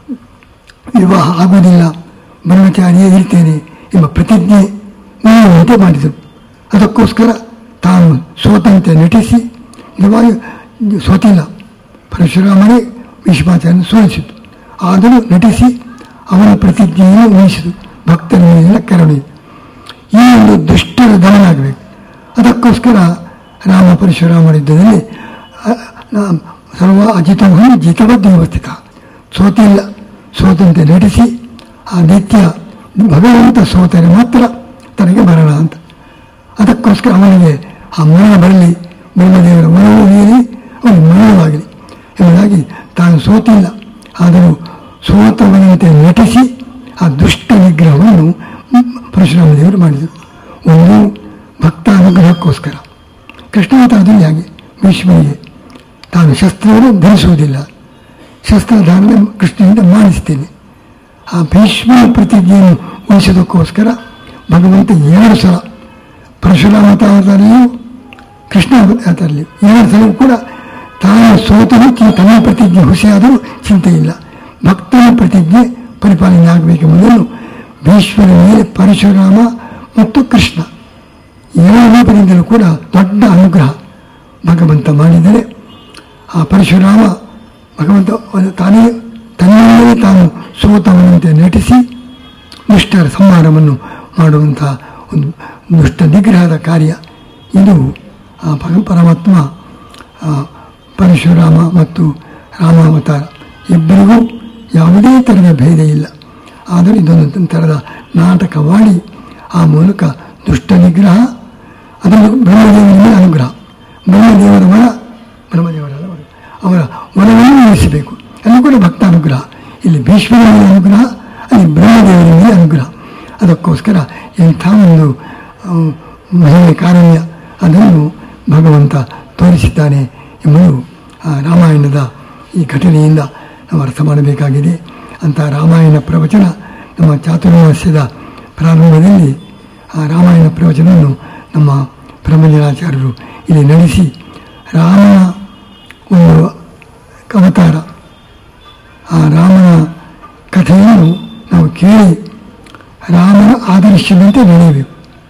ವಿವಾಹ ಆಗುವುದಿಲ್ಲ ಬ್ರಹ್ಮಚಾರಿಯೇ ಇರ್ತೇನೆ ಎಂಬ ಪ್ರತಿಜ್ಞೆ ನೀಡುವಂತೆ ಮಾಡಿದರು ಅದಕ್ಕೋಸ್ಕರ ತಾನು ಸೋತಂತೆ ನಟಿಸಿ ನಿಜವಾಗಿ ಸೋತಿಲ್ಲ ಪರಶುರಾಮನೇ ಭೀಷ್ಮಾಚಾರ್ಯನ ಸೋಲಿಸಿತು ಆದರೂ ನಟಿಸಿ ಅವನ ಪ್ರತಿಜ್ಞೆಯನ್ನು ವಹಿಸಿತು ಭಕ್ತರ ಮೇಲಿನ ಕರುಣೆ ಈ ಒಂದು ದುಷ್ಟರ ದಮನ ಆಗಬೇಕು ಅದಕ್ಕೋಸ್ಕರ ರಾಮ ಪರಶುರಾಮರ ಯುದ್ಧದಲ್ಲಿ ಅ- ನ- ಸರ್ವ ಅಜಿತವನ್ನು ಜಿತಬದ್ಧ ವ್ಯವಸ್ಥಿತ ಸೋತಿಲ್ಲ ಸೋತಂತೆ ನಟಿಸಿ ಆ ನಿತ್ಯ ಭಗವಂತ ಸೋತರೆ ಮಾತ್ರ ತನಗೆ ಮರಣ ಅಂತ ಅದಕ್ಕೋಸ್ಕರ ಅವನಿಗೆ ಆ ಮರಣ ಬರಲಿ ಬ್ರಹ್ಮದೇವರ ಮರಣವು ಉಳಿಯಲಿ ಅವನಿಗೆ ಮರಣವಾಗಲಿ ಎಂಬುದಾಗಿ ತಾನು ಸೋತಿಲ್ಲ ಆದರೂ ಸೋತವನಂತೆ ನಟಿಸಿ ಆ ದುಷ್ಟ ನಿಗ್ರಹವನ್ನು ಪರಶುರಾಮ ದೇವರು ಮಾಡಿದರು ಒಂದು ಭಕ್ತ ಅನುಗ್ರಹಕ್ಕೋಸ್ಕರ ಕೃಷ್ಣಾವತಾರದಲ್ಲಿ ಹಾಗೆ ಭೀಷ್ಮನಿಗೆ ತಾನು ಶಸ್ತ್ರವನ್ನು ಧರಿಸುವುದಿಲ್ಲ ಶಸ್ತ್ರಧಾರಣೆ ಕೃಷ್ಣನಿಂದ ಮಾಡಿಸ್ತೇನೆ ಆ ಭೀಷ್ಮನ ಪ್ರತಿಜ್ಞೆಯನ್ನು ಉಳಿಸೋದಕ್ಕೋಸ್ಕರ ಭಗವಂತ ಎರಡು ಸಲ ಪರಶುರಾಮತಾವತಾರಲ್ಲಿಯೂ ಕೃಷ್ಣ ಅವತಾರಲ್ಲಿಯೂ ಎರಡು ಸಲ ಕೂಡ ತಾನು ಸೋತನು ಚಿ- ತನ್ನ ಪ್ರತಿಜ್ಞೆ ಹುಸಿಯಾದರೂ ಚಿಂತೆ ಇಲ್ಲ ಭಕ್ತನ ಪ್ರತಿಜ್ಞೆ ಪರಿಪಾಲನೆ ಆಗಬೇಕೆಂಬುದನ್ನು ಭೀಷ್ಮನ ಮೇಲೆ ಪರಶುರಾಮ ಮತ್ತು ಕೃಷ್ಣ ಎರಡು ರೂಪದಿಂದಲೂ ಕೂಡ ದೊಡ್ಡ ಅನುಗ್ರಹ ಭಗವಂತ ಮಾಡಿದರೆ ಆ ಪರಶುರಾಮ ಭಗವಂತ ಒಂದು ತಾನೇ ತನ್ನಿಂದಲೇ ತಾನು ಸೋತವನಂತೆ ನಟಿಸಿ ದುಷ್ಟರ ಸಂಹಾರವನ್ನು ಮಾಡುವಂತಹ ಒಂದು ದುಷ್ಟ ನಿಗ್ರಹದ ಕಾರ್ಯ ಇದು ಆ ಭಗ ಪರಮಾತ್ಮ ಆ ಪರಶುರಾಮ ಮತ್ತು ರಾಮಾವತಾರ ಇಬ್ಬರಿಗೂ ಯಾವುದೇ ಥರದ ಭೇದ ಇಲ್ಲ ಆದರೆ ಇದೊಂದು ಥರದ ನಾಟಕವಾಡಿ ಆ ಮೂಲಕ ದುಷ್ಟ ನಿಗ್ರಹ ಅದನ್ನು ಬ್ರಹ್ಮದೇವರ ಮೇಲೆ ಅನುಗ್ರಹ ಬ್ರಹ್ಮದೇವರ ವರ ಬ್ರಹ್ಮದೇವರಲ್ಲ ವರ ಅವರ ವರವನ್ನು ಉಳಿಸಬೇಕು ಅಲ್ಲಿ ಕೂಡ ಭಕ್ತ ಅನುಗ್ರಹ ಇಲ್ಲಿ ಭೀಷ್ಮರ ಮೇಲೆ ಅನುಗ್ರಹ ಅಲ್ಲಿ ಬ್ರಹ್ಮದೇವರ ಮೇಲೆ ಅನುಗ್ರಹ ಅದಕ್ಕೋಸ್ಕರ ಎಂಥ ಒಂದು ಆ, ಮಹಿಮೆ ಕಾರಣ್ಯ ಅದನ್ನು ಭಗವಂತ ತೋರಿಸಿದ್ದಾನೆ ಎಂಬುದು ಆ ರಾಮಾಯಣದ ಈ ಘಟನೆಯಿಂದ ನಾವು ಅರ್ಥ ಮಾಡಬೇಕಾಗಿದೆ ಅಂತ ರಾಮಾಯಣ ಪ್ರವಚನ ನಮ್ಮ ಚಾತುರ್ಮಾಸ್ಯದ ಪ್ರಾರಂಭದಲ್ಲಿ ಆ ರಾಮಾಯಣ ಪ್ರವಚನವನ್ನು ನಮ್ಮ ಬ್ರಹ್ಮಜನಾಚಾರ್ಯರು ಇಲ್ಲಿ ನಡೆಸಿ ರಾಮನ ಒಂದು ಅವತಾರ ಉದ್ದೇಶದಂತೆ ನಡೆಯಬೇಕು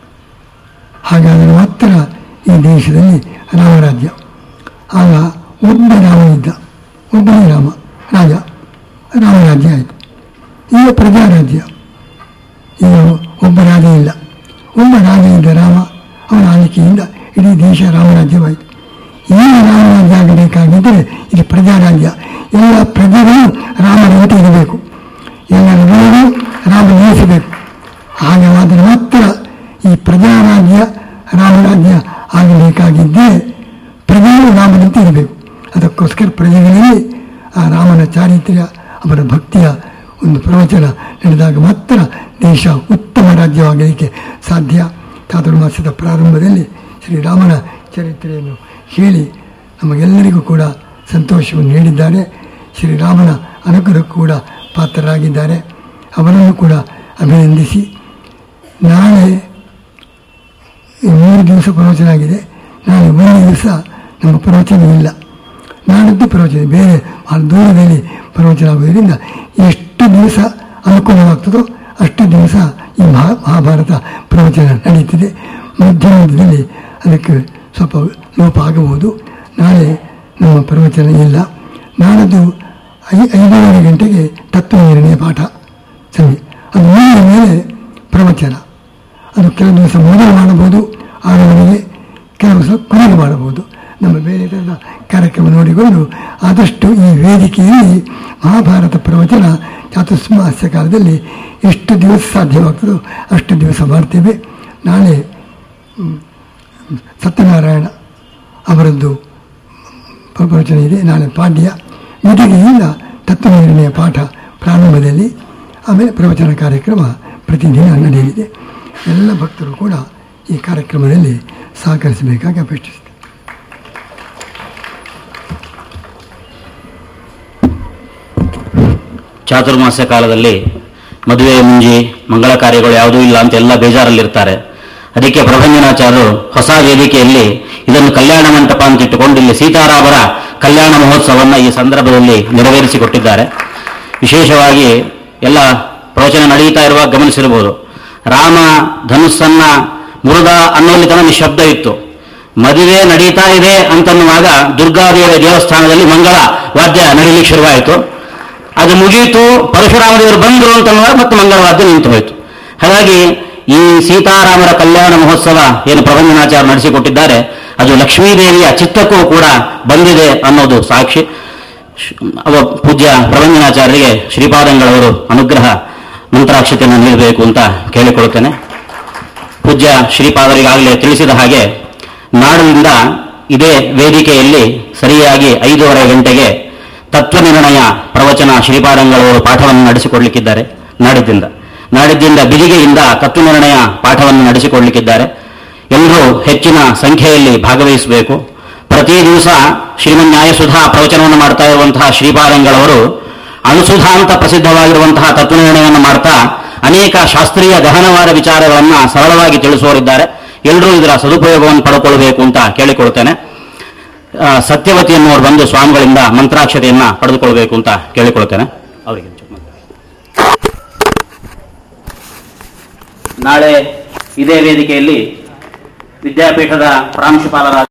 ಹಾಗಾದರೆ ಮಾತ್ರ ಈ ದೇಶದಲ್ಲಿ ರಾಮರಾಜ್ಯ ಆಗ ಒಬ್ಬ ರಾಮ ಇದ್ದ ಒಬ್ಬನೇ ರಾಮ ರಾಜ ರಾಮರಾಜ್ಯ ಆಯಿತು ಈಗ ಪ್ರಜಾರಾಜ್ಯ ಈಗ ಒಬ್ಬ ರಾಜ ಇಲ್ಲ ಒಬ್ಬ ರಾಜ ಇದ್ದ ರಾಮ ಅವನ ಆಳ್ವಿಕೆಯಿಂದ ಇಡೀ ದೇಶ ರಾಮರಾಜ್ಯವಾಯಿತು ಈಗ ರಾಮರಾಜ್ಯ ಆಗಬೇಕಾಗಿದ್ದರೆ ಇದು ಪ್ರಜಾರಾಜ್ಯ ಎಲ್ಲ ಪ್ರಜೆಗಳು ರಾಮನಂತೆ ಇರಬೇಕು ಎಲ್ಲರ ಗುಣಗಳು ರಾಮ ನಿಲ್ಲಿಸಬೇಕು ಹಾಗಾದರೆ ಮಾತ್ರ ಈ ಪ್ರಜಾರಾಜ್ಯ ರಾಮರಾಜ್ಯ ಆಗಬೇಕಾಗಿದ್ದೇ ಪ್ರಜೆಗಳು ರಾಮನಂತೆ ಇರಬೇಕು ಅದಕ್ಕೋಸ್ಕರ ಪ್ರಜೆಗಳಲ್ಲಿ ಆ ರಾಮನ ಚಾರಿತ್ರ್ಯ ಅವರ ಭಕ್ತಿಯ ಒಂದು ಪ್ರವಚನ ನಡೆದಾಗ ಮಾತ್ರ ದೇಶ ಉತ್ತಮ ರಾಜ್ಯವಾಗಲಿಕ್ಕೆ ಸಾಧ್ಯ ಚಾತುರ್ಮಾಸದ ಪ್ರಾರಂಭದಲ್ಲಿ ಶ್ರೀರಾಮನ ಚರಿತ್ರೆಯನ್ನು ಹೇಳಿ ನಮಗೆಲ್ಲರಿಗೂ ಕೂಡ ಸಂತೋಷವನ್ನು ನೀಡಿದ್ದಾರೆ ಶ್ರೀರಾಮನ ಅನುಗ್ರಹಕ್ಕೂ ಕೂಡ ಪಾತ್ರರಾಗಿದ್ದಾರೆ ಅವರನ್ನು ಕೂಡ ಅಭಿನಂದಿಸಿ ನಾಳೆ ಈ ಮೂರು ದಿವಸ ಪ್ರವಚನ ಆಗಿದೆ ನಾಳೆ ಒಂದು ದಿವಸ ನಮ್ಮ ಪ್ರವಚನ ಇಲ್ಲ ನಾಡದ್ದು ಪ್ರವಚನ ಬೇರೆ ಭಾಳ ದೂರದಲ್ಲಿ ಪ್ರವಚನ ಆಗುವುದರಿಂದ ಎಷ್ಟು ದಿವಸ ಅನುಕೂಲವಾಗ್ತದೋ ಅಷ್ಟು ದಿವಸ ಈ ಮಹಾ ಮಹಾಭಾರತ ಪ್ರವಚನ ನಡೀತಿದೆ ಮಧ್ಯ ಮಧ್ಯದಲ್ಲಿ ಅದಕ್ಕೆ ಸ್ವಲ್ಪ ಲೋಪ ಆಗಬಹುದು ನಾಳೆ ನಮ್ಮ ಪ್ರವಚನ ಇಲ್ಲ ನಾಳದ್ದು ಐ ಐದೂವರೆ ಗಂಟೆಗೆ ತತ್ವ ನಿರ್ಣಯ ಪಾಠ ಸರಿ ಅದು ಮುಗಿದ ಮೇಲೆ ಪ್ರವಚನ ಅದು ಕೆಲವು ದಿವಸ ಮೊದಲು ಮಾಡಬಹುದು ಆರವರೆಗೆ ಕೆಲವು ದಿವಸ ಕೊನೆಗೆ ಮಾಡಬಹುದು ನಮ್ಮ ಬೇರೆ ಥರದ ಕಾರ್ಯಕ್ರಮ ನೋಡಿಕೊಂಡು ಆದಷ್ಟು ಈ ವೇದಿಕೆಯಲ್ಲಿ ಮಹಾಭಾರತ ಪ್ರವಚನ ಚಾತುಸ್ಮಾಸ್ಯ ಕಾಲದಲ್ಲಿ ಎಷ್ಟು ದಿವಸ ಸಾಧ್ಯವಾಗ್ತದೋ ಅಷ್ಟು ದಿವಸ ಮಾಡ್ತೇವೆ ನಾಳೆ ಹ್ಮ್, ಸತ್ಯನಾರಾಯಣ ಅವರದ್ದು ಪ್ರವಚನ ಇದೆ ನಾಳೆ ಪಾಡ್ಯ ಮಿತಿಗೆಯಿಂದ ತತ್ವ ನಿರ್ಣಯ ಪಾಠ ಪ್ರಾರಂಭದಲ್ಲಿ ಆಮೇಲೆ ಪ್ರವಚನ ಕಾರ್ಯಕ್ರಮ ಪ್ರತಿದಿನ ನಡೆಯಲಿದೆ ಎಲ್ಲ ಭಕ್ತರು ಕೂಡ ಈ ಕಾರ್ಯಕ್ರಮದಲ್ಲಿ ಸಹಕರಿಸಬೇಕಾಗಿ ಅಪೇಕ್ಷಿಸುತ್ತೇನೆ ಚಾತುರ್ಮಾಸ್ಯ ಕಾಲದಲ್ಲಿ ಮದುವೆ ಮುಂಜಿ ಮಂಗಳ ಕಾರ್ಯಗಳು ಯಾವುದೂ ಇಲ್ಲ ಅಂತ ಎಲ್ಲ ಬೇಜಾರಲ್ಲಿರ್ತಾರೆ ಅದಕ್ಕೆ ಪ್ರಭಂಜನಾಚಾರ್ಯರು ಹೊಸ ವೇದಿಕೆಯಲ್ಲಿ ಇದನ್ನು ಕಲ್ಯಾಣ ಮಂಟಪ ಅಂತ ಇಟ್ಟುಕೊಂಡು ಇಲ್ಲಿ ಸೀತಾರಾಮರ ಕಲ್ಯಾಣ ಮಹೋತ್ಸವವನ್ನು ಈ ಸಂದರ್ಭದಲ್ಲಿ ನೆರವೇರಿಸಿಕೊಟ್ಟಿದ್ದಾರೆ ವಿಶೇಷವಾಗಿ ಎಲ್ಲ ಪ್ರವಚನ ನಡೆಯುತ್ತಾ ಇರುವಾಗ ಗಮನಿಸಿರಬಹುದು ರಾಮ ಧನುಸ್ಸನ್ನ ಮುರುದ ಅನ್ನೋಲ್ಲಿ ತನ ನಿಶಬ್ದ ಇತ್ತು ಮದುವೆ ನಡೀತಾ ಇದೆ ಅಂತನ್ನುವಾಗ ದುರ್ಗಾದೇವಿಯ ದೇವಸ್ಥಾನದಲ್ಲಿ ಮಂಗಳ ವಾದ್ಯ ನಡೀಲಿಕ್ಕೆ ಶುರುವಾಯಿತು ಅದು ಮುಗಿಯಿತು ಪರಶುರಾಮ ದೇವರು ಬಂದರು ಅಂತನ್ನುವಾಗ ಮತ್ತೆ ಮಂಗಳವಾದ್ಯ ನಿಂತು ಹೋಯಿತು ಹಾಗಾಗಿ ಈ ಸೀತಾರಾಮರ ಕಲ್ಯಾಣ ಮಹೋತ್ಸವ ಏನು ಪ್ರಬಂಧನಾಚಾರ್ಯ ನಡೆಸಿಕೊಟ್ಟಿದ್ದಾರೆ ಅದು ಲಕ್ಷ್ಮೀದೇವಿಯ ಚಿತ್ತಕ್ಕೂ ಕೂಡ ಬಂದಿದೆ ಅನ್ನೋದು ಸಾಕ್ಷಿ ಶ್- ಅವ ಪೂಜ್ಯ ಪ್ರಬಂಧನಾಚಾರ್ಯರಿಗೆ ಶ್ರೀಪಾದಂಗಳವರು ಅನುಗ್ರಹ ಮಂತ್ರಾಕ್ಷತೆಯನ್ನು ನೀಡಬೇಕು ಅಂತ ಕೇಳಿಕೊಳ್ಳುತ್ತೇನೆ ಪೂಜ್ಯ ಶ್ರೀಪಾದರಿಗಾಗಲೇ ತಿಳಿಸಿದ ಹಾಗೆ ನಾಡಿನಿಂದ ಇದೇ ವೇದಿಕೆಯಲ್ಲಿ ಸರಿಯಾಗಿ ಐದೂವರೆ ಗಂಟೆಗೆ ತತ್ವ ನಿರ್ಣಯ ಪ್ರವಚನ ಶ್ರೀಪಾದಂಗಳವರು ಪಾಠವನ್ನು ನಡೆಸಿಕೊಡ್ಲಿಕ್ಕಿದ್ದಾರೆ ನಾಡಿದ್ದಿಂದ ನಾಡಿದ್ದಿಂದ ಬಿದಿಗೆಯಿಂದ ತತ್ವ ನಿರ್ಣಯ ಪಾಠವನ್ನು ನಡೆಸಿಕೊಡ್ಲಿಕ್ಕಿದ್ದಾರೆ ಎಲ್ಲರೂ ಹೆಚ್ಚಿನ ಸಂಖ್ಯೆಯಲ್ಲಿ ಭಾಗವಹಿಸಬೇಕು ಪ್ರತಿ ದಿವಸ ಶ್ರೀಮನ್ ನ್ಯಾಯಸುಧಾ ಪ್ರವಚನವನ್ನು ಮಾಡ್ತಾ ಇರುವಂತಹ ಶ್ರೀಪಾದಂಗಳವರು ಅನುಸುಧಾ ಅಂತ ಪ್ರಸಿದ್ಧವಾಗಿರುವಂತಹ ತತ್ವನಿರ್ಣಯವನ್ನು ಮಾಡ್ತಾ ಅನೇಕ ಶಾಸ್ತ್ರೀಯ ಗಹನವಾದ ವಿಚಾರಗಳನ್ನ ಸರಳವಾಗಿ ತಿಳಿಸುವವರಿದ್ದಾರೆ ಎಲ್ಲರೂ ಇದರ ಸದುಪಯೋಗವನ್ನು ಪಡ್ಕೊಳ್ಬೇಕು ಅಂತ ಕೇಳಿಕೊಳ್ತೇನೆ ಆ, ಸತ್ಯವತಿ ಎನ್ನುವರು ಬಂದು ಸ್ವಾಮಿಗಳಿಂದ ಮಂತ್ರಾಕ್ಷತೆಯನ್ನ ಪಡೆದುಕೊಳ್ಬೇಕು ಅಂತ ಕೇಳಿಕೊಳ್ತೇನೆ ಅವರಿಗೆ ಒಂಚೂರು ಮಾತಾಡಿ. ನಾಳೆ ಇದೇ ವೇದಿಕೆಯಲ್ಲಿ ವಿದ್ಯಾಪೀಠದ ಪ್ರಾಂಶುಪಾಲರಾದ